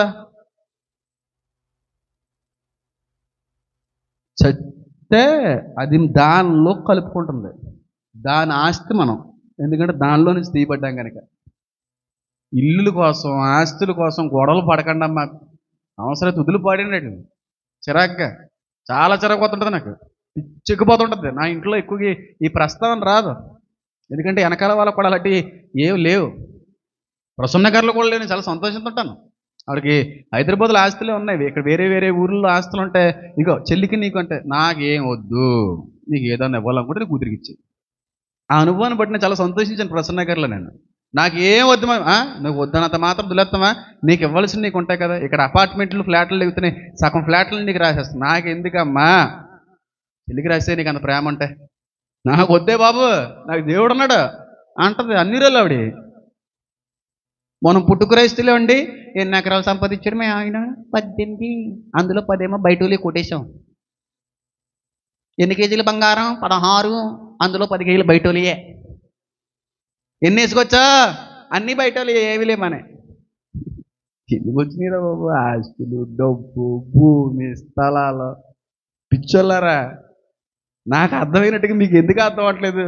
చస్తే అది దానిలో కలుపుకుంటుంది దాని ఆస్తి మనం ఎందుకంటే దానిలో నుంచి తీయబడ్డాం కనుక ఇల్లుల కోసం ఆస్తుల కోసం గొడవలు పడకండి అమ్మా అవసరం తుదులు పాడినట్టు చిరాగ్గా చాలా చిరాకు పోతుంటుంది నాకు పిచ్చెక్కిపోతుంటుంది నా ఇంట్లో ఎక్కువ ఈ ప్రస్తావన రాదు ఎందుకంటే వెనకాల వాళ్ళకు కూడా అలాంటి ఏం లేవు ప్రసన్న గారిలో కూడా లేవు నేను చాలా సంతోషిస్తుంటాను ఆవిడకి హైదరాబాద్లో ఆస్తులే ఉన్నాయి ఇక్కడ వేరే వేరే ఊర్లో ఆస్తులు ఉంటే ఇగో చెల్లికి నీకు అంటే నాకేం వద్దు నీకు ఏదన్నా ఇవ్వాలనుకుంటే నీ కూతురికి ఇచ్చి ఆ అనుభవాన్ని బట్టి నేను చాలా సంతోషించాను ప్రసన్న గారిలో నేను నాకు ఏం వద్దు మా- ఆ? నువ్వు వద్దనంత మాత్రం దులేస్తామా నీకు ఇవ్వాల్సింది నీకు ఉంటాయి కదా ఇక్కడ అపార్ట్మెంట్లు ఫ్లాట్లు దిగుతున్నాయి సగం ఫ్లాట్లు నీకు రాసేస్తాను నాకు ఎందుకమ్మా చెల్లికి రాసే నీకు అంత ప్రేమ అంటే నాకు వద్దే బాబు నాకు దేవుడు ఉన్నాడు అంటది అన్ని రోజులు ఆవిడ మనం పుట్టుకురేస్తులే ఉండి ఎన్ని ఎకరాలు సంపాదించాడు మేము ఆయన పద్దెనిమిది అందులో పదేమో బయటూలి కొట్టేశాం ఎన్ని కేజీల బంగారం పదహారు అందులో పది కేజీలు బయటోలియే ఎన్ని వేసుకొచ్చా అన్ని బయటోలి ఏవి లేమనే ఎందుకు వచ్చినాయిరా బాబు ఆస్తులు డబ్బు భూమి స్థలాలు పిచ్చోళ్ళారా నాకు అర్థమైనట్టుగా మీకు ఎందుకు అర్థం అవ్వట్లేదు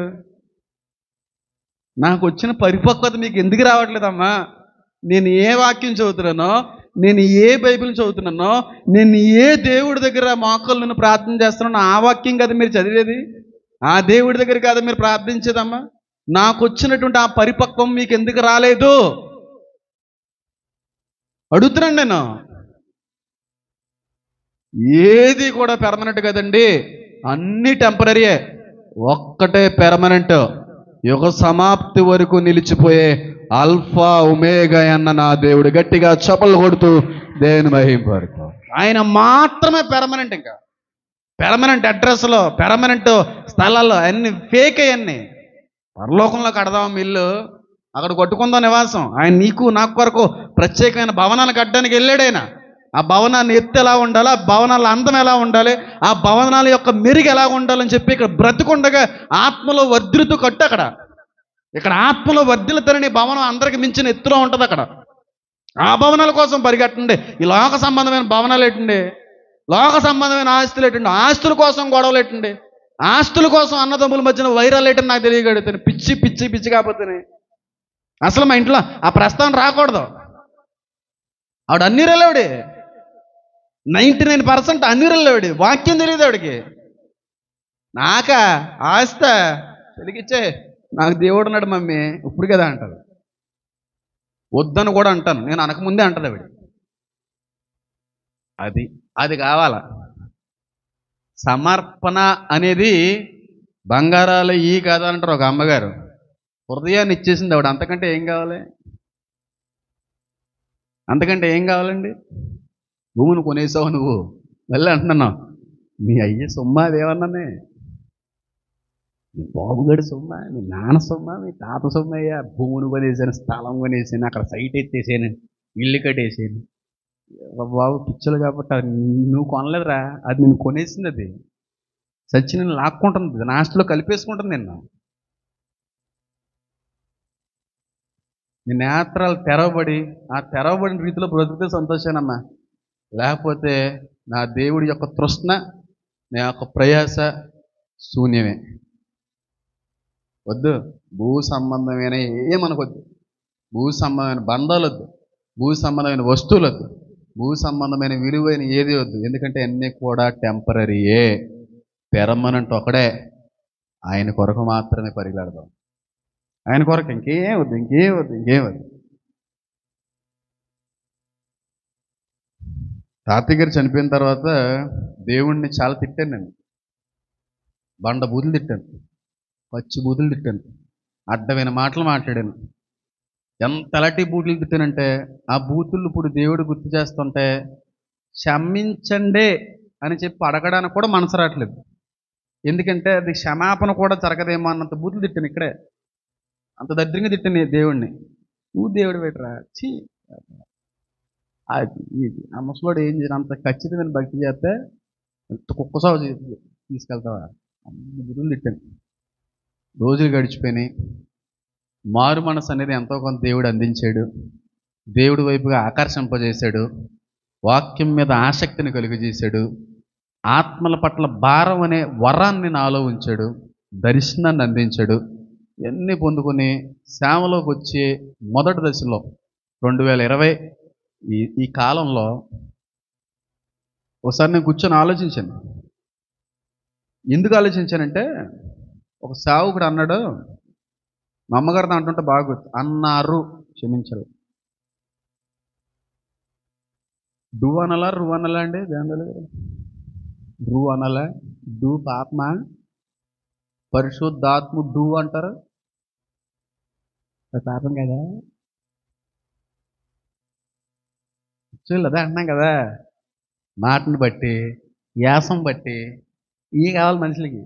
నాకు వచ్చిన పరిపక్వత మీకు ఎందుకు రావట్లేదమ్మా నేను ఏ వాక్యం చదువుతున్నానో నేను ఏ బైబిల్ చదువుతున్నానో నేను ఏ దేవుడి దగ్గర మోకలను ప్రార్థన చేస్తున్నానో ఆ వాక్యం కదా మీరు చదివేది ఆ దేవుడి దగ్గర కాదా మీరు ప్రార్థించేదమ్మా నాకు వచ్చినటువంటి ఆ పరిపక్వం మీకు ఎందుకు రాలేదు అడుగుతున్నాను నేను ఏది కూడా పెర్మనెంట్ కదండి అన్ని టెంపరీయే ఒక్కటే పెర్మనెంట్ యుగ సమాప్తి వరకు నిలిచిపోయే అల్ఫా ఉమేగా అన్న నా దేవుడు గట్టిగా చపలు కొడుతూ దేవుని మహింపరుకు ఆయన మాత్రమే పెర్మనెంట్ ఇంకా పెర్మనెంట్ అడ్రస్లో పెర్మనెంట్ స్థలాల్లో అన్ని ఫేక్ అయ్యన్ని పరలోకంలో కడదాం ఇల్లు అక్కడ కొట్టుకుందాం నివాసం ఆయన నీకు నాకు కొరకు ప్రత్యేకమైన భవనాలు కట్టడానికి వెళ్ళాడు ఆయన ఆ భవనాన్ని ఎత్తు ఎలా ఉండాలి ఆ భవనాల అందం ఎలా ఉండాలి ఆ భవనాల యొక్క మెరుగు ఎలా ఉండాలని చెప్పి ఇక్కడ బ్రతుకుండగా ఆత్మలో వర్ధిల్లుతూ కట్టు అక్కడ ఇక్కడ ఆత్మలో వర్ధిల్లుతారని భవనం అందరికి మించిన ఎత్తులో ఉంటుంది అక్కడ ఆ భవనాల కోసం పరిగెట్టండి ఈ లోక సంబంధమైన భవనాలు ఏంటండి లోక సంబంధమైన ఆస్తులు ఏంటండి ఆస్తుల కోసం గొడవలు ఏంటండి ఆస్తుల కోసం అన్నదమ్ముల మధ్యన వైరాలు ఏంటని నాకు తెలియగలుగుతాను పిచ్చి పిచ్చి పిచ్చి కాకపోతేనే అసలు మా ఇంట్లో ఆ ప్రస్తావన రాకూడదు ఆవిడ అన్ని రెల్లవిడి నైంటీ నైన్ పర్సెంట్ అన్ని రెల్లవిడి వాక్యం తెలియదు ఆవిడకి నాక ఆస్త తెలిగిచ్చే నాకు దేవుడు ఉన్నాడు మమ్మీ ఇప్పుడు కదా అంటారు వద్దని కూడా అంటాను నేను అనకముందే అంటది ఆవిడ అది అది కావాలా సమర్పణ అనేది బంగారాలు ఈ కాదా అంటారు ఒక అమ్మగారు హృదయాన్ని ఇచ్చేసింది ఆవిడ అంతకంటే ఏం కావాలి అంతకంటే ఏం కావాలండి భూమిని కొనేసావు నువ్వు వెళ్ళి అంటున్నాను మీ అయ్య సొమ్మ అదేమన్నానే మీ బాబుగడి సొమ్మ మీ నాన్న సొమ్మ మీ తాత సొమ్మ అయ్యా భూమిని కొనేసాను స్థలం కొనేసాను అక్కడ సైట్ ఎత్తేసాను ఇల్లు కట్టేసాను బాబు పిచ్చలు కాబట్టి అది నువ్వు కొనలేదురా అది నేను కొనేసింది అది సచ్చి నేను లాక్కుంటుంది నా ఆస్తిలో కలిపేసుకుంటుంది నిన్ను నీ నేత్రాలు తెరవబడి ఆ తెరవబడిన రీతిలో బ్రతికితే సంతోషానమ్మా లేకపోతే నా దేవుడి యొక్క తృష్ణ నా యొక్క ప్రయాస శూన్యమే వద్దు భూ సంబంధమైన ఏమనకొద్దు భూ సంబంధమైన బంధాలు వద్దు భూ సంబంధమైన వస్తువులు వద్దు భూ సంబంధమైన విలువైన ఏది వద్దు ఎందుకంటే అన్నీ కూడా టెంపరీయే పెరమనంట్ ఒకడే ఆయన కొరకు మాత్రమే పరిగెడదాం ఆయన కొరకు ఇంకేం వద్దు ఇంకేం వద్దు ఇంకేం వద్దు తాతయ్య గారు చనిపోయిన తర్వాత దేవుణ్ణి చాలా తిట్టాను నేను బండ బూతులు తిట్టాను పచ్చి బూతులు తిట్టాను అడ్డమైన మాటలు మాట్లాడాను ఎంత ఎలాంటి బూతులు తిట్టానంటే ఆ బూతులు ఇప్పుడు దేవుడు గుర్తు చేస్తుంటే క్షమించండి అని చెప్పి అడగడానికి కూడా మనసు రావట్లేదు ఎందుకంటే అది క్షమాపణ కూడా జరగదేమో అన్నంత బూతులు తిట్టాను ఇక్కడే అంత దరిద్రంగా తిట్టాను ఈ దేవుణ్ణి నువ్వు దేవుడు పెట్టరా చీ ఆ ఈ- ఆ ముసలోడు ఏం చేయను అంత ఖచ్చితమైన భక్తి చేస్తే ఎంత కుక్క సాగు చేసి తీసుకెళ్తావా అన్ని బుద్ధులు తిట్టాను రోజులు గడిచిపోయినాయి మారు మనసు అనేది ఎంతో కొంత దేవుడు అందించాడు దేవుడి వైపుగా ఆకర్షింపజేశాడు వాక్యం మీద ఆసక్తిని కలుగజేశాడు ఆత్మల పట్ల భారం అనే వరాన్ని నాలో ఉంచాడు దర్శనాన్ని అందించాడు ఇవన్నీ పొందుకొని సేవలోకి వచ్చే మొదటి దశలో రెండు వేల ఇరవై ఈ ఈ కాలంలో ఒకసారి నేను కూర్చొని ఆలోచించాను ఎందుకు ఆలోచించానంటే ఒక సేవకుడు అన్నాడు మా అమ్మగారితో అంటుంటే బాగా గుర్తు అన్నారు క్షమించరు డు అనలా రు అనలా అండి దేందలు రు అనలా డు పాపమ పరిశుద్ధాత్ము డు అంటారు అది పాపం కదా చూడలే అదే అంటున్నాం కదా మాటను బట్టి యాసం బట్టి ఇవి కావాలి మనుషులకి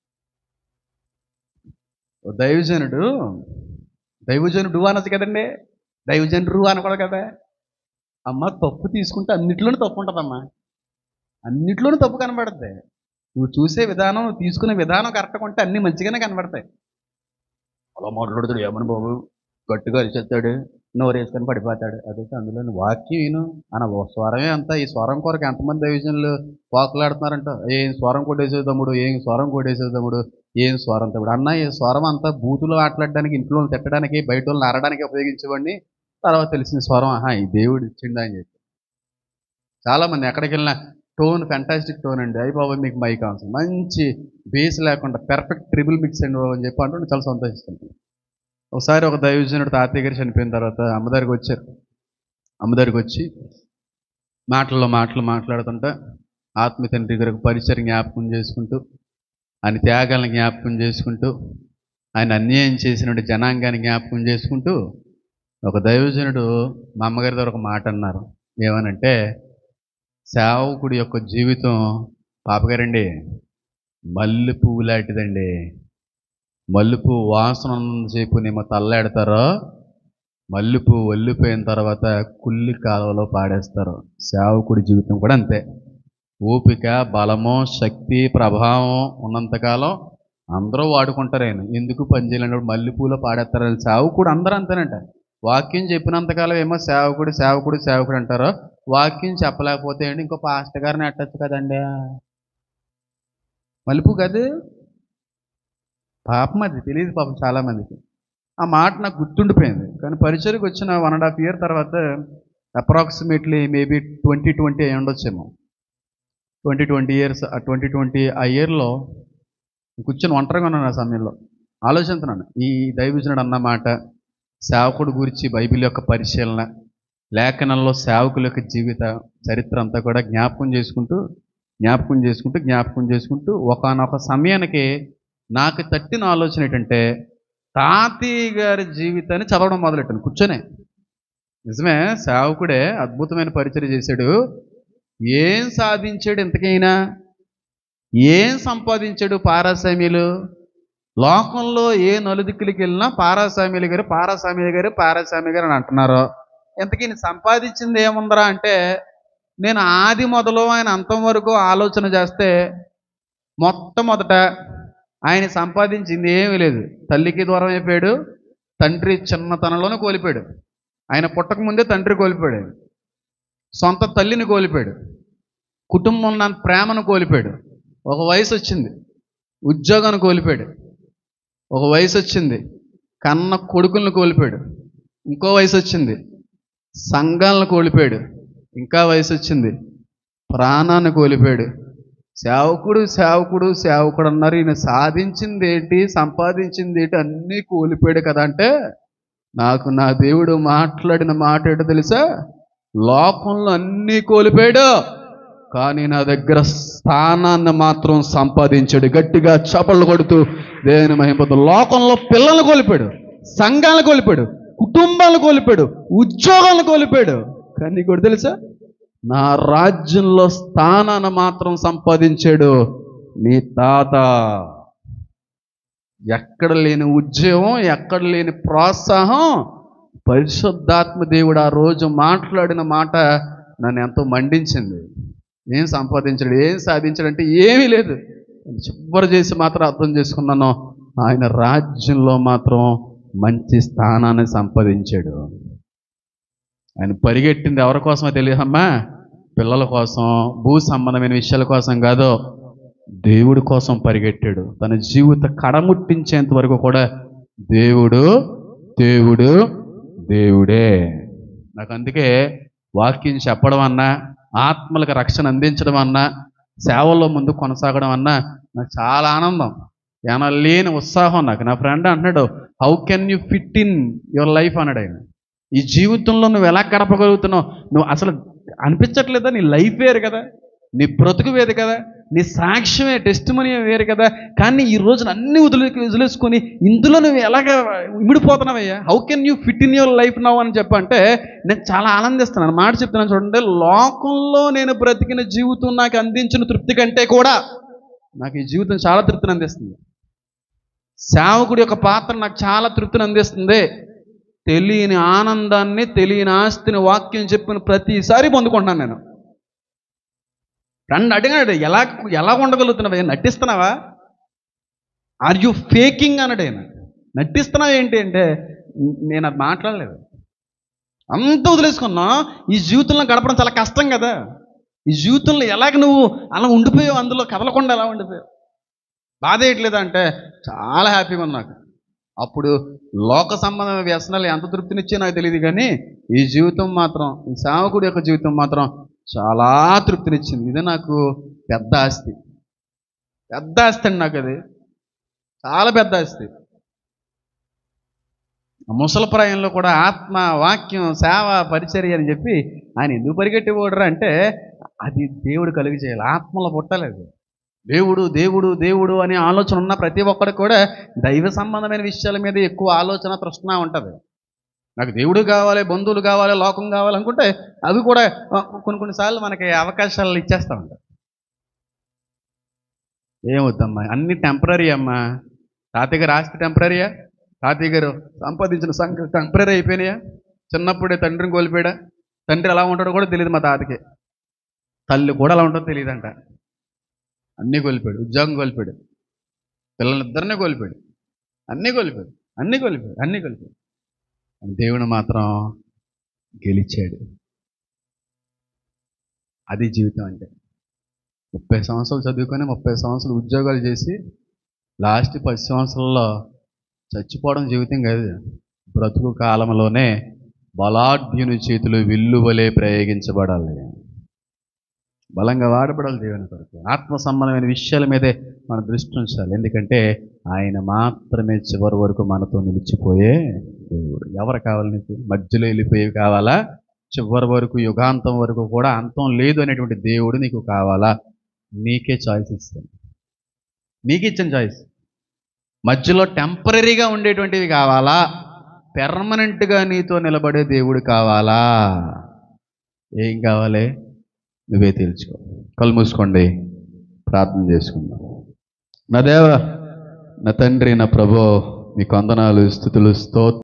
ఓ దైవజనుడు దైవజనుడు అనొచ్చు కదండి దైవజనుడు అనకూడదు కదా అమ్మ తప్పు తీసుకుంటే అన్నిట్లోనూ తప్పు ఉంటుందమ్మా అన్నిట్లోనూ తప్పు కనబడుతుంది నువ్వు చూసే విధానం నువ్వు తీసుకునే విధానం కరెక్ట్గా ఉంటే అన్నీ మంచిగానే కనబడతాయి అలా మాట్లాడుతాడు ఏమని బాబు గట్టిగా అరిచేస్తాడు నోరు వేసుకొని పడిపోతాడు అదైతే అందులో వాక్యం విను అన్న ఓ స్వరమే అంతా ఈ స్వరం కొరకు ఎంతమంది దైవజనులు వాకులాడుతున్నారంట ఏం స్వరం కొట్టేసే తమ్ముడు ఏం స్వరం కొట్టేసే తమ్ముడు ఏం స్వరం తమ్ముడు అన్న ఈ స్వరం అంతా బూతులు ఆటలాడడానికి ఇంట్లో వాళ్ళని తిట్టడానికి బయట వాళ్ళని అరడానికి ఉపయోగించేవాడిని తర్వాత తెలిసిన స్వరం ఆహా ఈ దేవుడు ఇచ్చిండా అని చెప్పి చాలామంది ఎక్కడికి వెళ్ళినా టోన్ ఫ్యాంటాస్టిక్ టోన్ అండి అయ్యి బాబా మీకు మైక్ అవసరం మంచి బేస్ లేకుండా పెర్ఫెక్ట్ ట్రిపుల్ మిక్స్ అండి బాబు అని చెప్పి అంటుంటే చాలా సంతోషిస్తుంది ఒకసారి ఒక దైవజనుడు తాతయ్య గారు చనిపోయిన తర్వాత అమ్మదారికి వచ్చారు అమ్మదారికి వచ్చి మాటల్లో మాటలు మాట్లాడుతుంటే ఆత్మ తండ్రి గారికి పరిచయం జ్ఞాపకం చేసుకుంటూ ఆయన త్యాగాలను జ్ఞాపకం చేసుకుంటూ ఆయన అన్యాయం చేసినటువంటి జనాంగాన్ని జ్ఞాపకం చేసుకుంటూ ఒక దైవజనుడు మా అమ్మగారి దగ్గర ఒక మాట అన్నారు ఏమనంటే సేవకుడి యొక్క జీవితం పాపగారండి మల్లె పువ్వు లాంటిదండి మల్లెపూ వాసన ఉన్నంతసేపునేమో తల్లాడతారో మల్లెపూ ఒల్లిపోయిన తర్వాత కుల్లి కాలువలో పాడేస్తారు సేవకుడి జీవితం కూడా అంతే ఓపిక బలము శక్తి ప్రభావం ఉన్నంతకాలం అందరూ వాడుకుంటారు ఆయన ఎందుకు పనిచేయలేనప్పుడు మల్లెపూలో పాడేస్తారని సేవకుడు అందరూ అంతేనంట వాక్యం చెప్పినంతకాలం ఏమో సేవకుడు సేవకుడు సేవకుడు అంటారో వాక్యం చెప్పలేకపోతే ఏంటి ఇంకో పాస్టర్ గారిని అట్టచ్చు కదండి మలుపు కాదు పాపం అది తెలియదు పాపం చాలా మందికి ఆ మాట నాకు గుర్తుండిపోయింది కానీ పరిచయకు వచ్చిన వన్ అండ్ హాఫ్ ఇయర్ తర్వాత అప్రాక్సిమేట్లీ మేబీ ట్వంటీ ట్వంటీ అయి ఉండొచ్చేమో twenty twenty years ah twenty twenty ah ఇయర్లో కూర్చొని ఒంటరిగా ఉన్నాను ఆ సమయంలో ఆలోచిస్తున్నాను ఈ దైవజనుడు అన్న మాట సేవకుడు గురించి బైబిల్ యొక్క పరిశీలన లేఖనంలో సేవకుల యొక్క జీవిత చరిత్ర అంతా కూడా జ్ఞాపకం చేసుకుంటూ జ్ఞాపకం చేసుకుంటూ జ్ఞాపకం చేసుకుంటూ ఒకనొక సమయానికి నాకు తట్టిన ఆలోచన ఏంటంటే తాతయ్య గారి జీవితాన్ని చదవడం మొదలెట్టాను కూర్చొనే నిజమే సేవకుడే అద్భుతమైన పరిచయం చేశాడు ఏం సాధించాడు ఇంతకైనా ఏం సంపాదించాడు పారాసామ్యులు లోకంలో ఏ నలుదిక్కులకి వెళ్ళినా పారాసామ్యులు గారు పారాసామ్యులు గారు పారాసామ్య గారు అని అంటున్నారు ఇంతకీ ఈయన సంపాదించింది ఏముందరా అంటే నేను ఆది మొదలు ఆయన అంతం వరకు ఆలోచన చేస్తే మొట్టమొదట ఆయన సంపాదించింది ఏమీ లేదు తల్లికి దూరం అయిపోయాడు తండ్రి చిన్నతనంలోనే కోల్పోయాడు ఆయన పుట్టక ముందే తండ్రి కోల్పోయాడు సొంత తల్లిని కోల్పోయాడు కుటుంబం నా ప్రేమను కోల్పోయాడు ఒక వయసు వచ్చింది ఉద్యోగాన్ని కోల్పోయాడు ఒక వయసు వచ్చింది కన్న కొడుకులను కోల్పోయాడు ఇంకో వయసు వచ్చింది సంఘాలను కోల్పోయాడు ఇంకా వయసు వచ్చింది ప్రాణాన్ని కోల్పోయాడు సేవకుడు సేవకుడు సేవకుడు అన్నారు ఈయన సాధించింది ఏంటి సంపాదించింది ఏంటి అన్నీ కోల్పోయాడు కదా అంటే నాకు నా దేవుడు మాట్లాడిన మాట ఏంటో తెలుసా లోకంలో అన్నీ కోల్పోయాడు కానీ నా దగ్గర స్థానాన్ని మాత్రం సంపాదించాడు గట్టిగా చపళ్ళు కొడుతూ దేని మహింపదు లోకంలో పిల్లల్ని కోల్పోయాడు సంఘాలను కోల్పోయాడు కుటుంబాలను కోల్పోయాడు ఉద్యోగాలను కోల్పోయాడు కానీ నీకు ఒకటి తెలుసా నా రాజ్యంలో స్థానాన్ని మాత్రం సంపాదించాడు నీ తాత ఎక్కడ లేని ఉద్యోగం ఎక్కడ లేని ప్రోత్సాహం పరిశుద్ధాత్మ దేవుడు ఆ రోజు మాట్లాడిన మాట నన్ను ఎంతో మండించింది ఏం సంపాదించాడు ఏం సాధించాడంటే ఏమీ లేదు చివరి చేసి మాత్రం అర్థం చేసుకున్నాను ఆయన రాజ్యంలో మాత్రం మంచి స్థానాన్ని సంపాదించాడు ఆయన పరిగెట్టింది ఎవరి కోసమో తెలియదమ్మా పిల్లల కోసం భూ సంబంధమైన విషయాల కోసం కాదు దేవుడి కోసం పరిగెట్టాడు తన జీవిత కడముట్టించేంత వరకు కూడా దేవుడు దేవుడు దేవుడే నాకు అందుకే వాక్యం చెప్పడం అన్నా ఆత్మలకు రక్షణ అందించడం అన్నా సేవల్లో ముందు కొనసాగడం అన్నా నాకు చాలా ఆనందం ఏమన్నా లేని ఉత్సాహం నాకు నా ఫ్రెండ్ అంటున్నాడు how can you fit in your life అన్నాడు ఆయన ఈ జీవితంలో నువ్వు ఎలా గడపగలుగుతున్నావు నువ్వు అసలు అనిపించట్లేదా నీ లైఫ్ వేరు కదా నీ బ్రతుకు వేరు కదా నీ సాక్ష్యమే టెస్టిమనీ వేరు కదా కానీ ఈ రోజున అన్ని వదిలే వదిలేసుకొని ఇందులో నువ్వు ఎలాగ ఇమిడిపోతున్నావయ్యా how can you fit in your life now అని చెప్పంటే నేను చాలా ఆనందిస్తున్నాను మాట చెప్తున్నాను చూడండి లోకంలో నేను బ్రతికిన జీవితం నాకు అందించిన తృప్తి కంటే కూడా నాకు ఈ జీవితం చాలా తృప్తిని అందిస్తుంది సేవకుడి యొక్క పాత్ర నాకు చాలా తృప్తిని అందిస్తుంది తెలియని ఆనందాన్ని తెలియని ఆస్తిని వాక్యం చెప్పిన ప్రతిసారి పొందుకుంటున్నాను నేను ఫ్రెండ్ అడిగాడు ఎలా ఎలా ఉండగలుగుతున్నావా నటిస్తున్నావా ఆర్ యు ఫేకింగ్ అన్నాడు ఆయన నటిస్తున్నావు ఏంటి అంటే నేను అది మాట్లాడలేదు అంత వదిలేసుకున్నా ఈ జీవితంలో గడపడం చాలా కష్టం కదా ఈ జీవితంలో ఎలాగ నువ్వు అలా ఉండిపోయావు అందులో కదలకుండా ఎలా ఉండిపోయావు బాధ వేయట్లేదా అంటే చాలా హ్యాపీగా ఉంది నాకు అప్పుడు లోక సంబంధమైన వ్యసనాలు ఎంత తృప్తినిచ్చే నాకు తెలియదు కానీ ఈ జీవితం మాత్రం ఈ సేవకుడి యొక్క జీవితం మాత్రం చాలా తృప్తినిచ్చింది ఇది నాకు పెద్ద ఆస్తి పెద్ద ఆస్తి అండి నాకు అది చాలా పెద్ద ఆస్తి ఆ ముసల ప్రాయంలో కూడా ఆత్మ వాక్యం సేవ పరిచర్య అని చెప్పి ఆయన ఎందుకు పరిగెట్టి ఓడరా అంటే అది దేవుడు కలిగి చేయాలి ఆత్మలో పుట్టలేదు దేవుడు దేవుడు దేవుడు అనే ఆలోచన ఉన్న ప్రతి ఒక్కడికి కూడా దైవ సంబంధమైన విషయాల మీద ఎక్కువ ఆలోచన తృష్ణ ఉంటుంది నాకు దేవుడు కావాలి బంధువులు కావాలి లోకం కావాలి అనుకుంటే అవి కూడా ఆ, కొన్ని కొన్నిసార్లు మనకి అవకాశాలు ఇచ్చేస్తూ ఉంటాయి ఏమవుద్దమ్మా అన్ని టెంపరీ అమ్మా తాతయ్య గారు ఆస్తి టెంపరీయా తాతయ్య గారు సంపాదించిన సంఖ్య టెంపరీ అయిపోయినాయా చిన్నప్పుడే తండ్రిని కోల్పోయాడా తండ్రి ఎలా ఉంటాడో కూడా తెలియదు మా తాతకి తల్లి కూడా ఎలా ఉంటుందో తెలియదంట అన్నీ కోల్పోయాడు ఉద్యోగం కోల్పోయాడు పిల్లలిద్దరినీ కోల్పోయాడు అన్నీ కోల్పోయాడు అన్నీ కోల్పోయాడు అన్నీ కోల్పోయాడు దేవుడు మాత్రం గెలిచాడు అది జీవితం అంటే ముప్పై సంవత్సరాలు చదువుకొని ముప్పై సంవత్సరాలు ఉద్యోగాలు చేసి లాస్ట్ పది సంవత్సరాల్లో చచ్చిపోవడం జీవితం కాదు బ్రతుకు కాలంలోనే బలాఢ్యుని చేతులు విల్లువలే ప్రయోగించబడాలి బలంగా వాడబడాలి దేవుని కొరకు ఆత్మ సంబంధమైన విషయాల మీదే మన దృష్టి ఉంచాలి ఎందుకంటే ఆయన మాత్రమే చివరి వరకు మనతో నిలిచిపోయే దేవుడు ఎవరు కావాలి నీకు మధ్యలో వెళ్ళిపోయేవి కావాలా చివరి వరకు యుగాంతం వరకు కూడా అంతం లేదు అనేటువంటి దేవుడు నీకు కావాలా నీకే చాయిస్ ఇస్తాను నీకు ఇచ్చిన చాయిస్ మధ్యలో టెంపరీగా ఉండేటువంటివి కావాలా పెర్మనెంట్గా నీతో నిలబడే దేవుడు కావాలా ఏం కావాలి నువ్వే తెలుసుకో కళ్ళు మూసుకోండి ప్రార్థన చేసుకుందాం నా దేవ నా తండ్రి నా ప్రభో మీ కొందనాలు స్థుతులు స్తోత్రం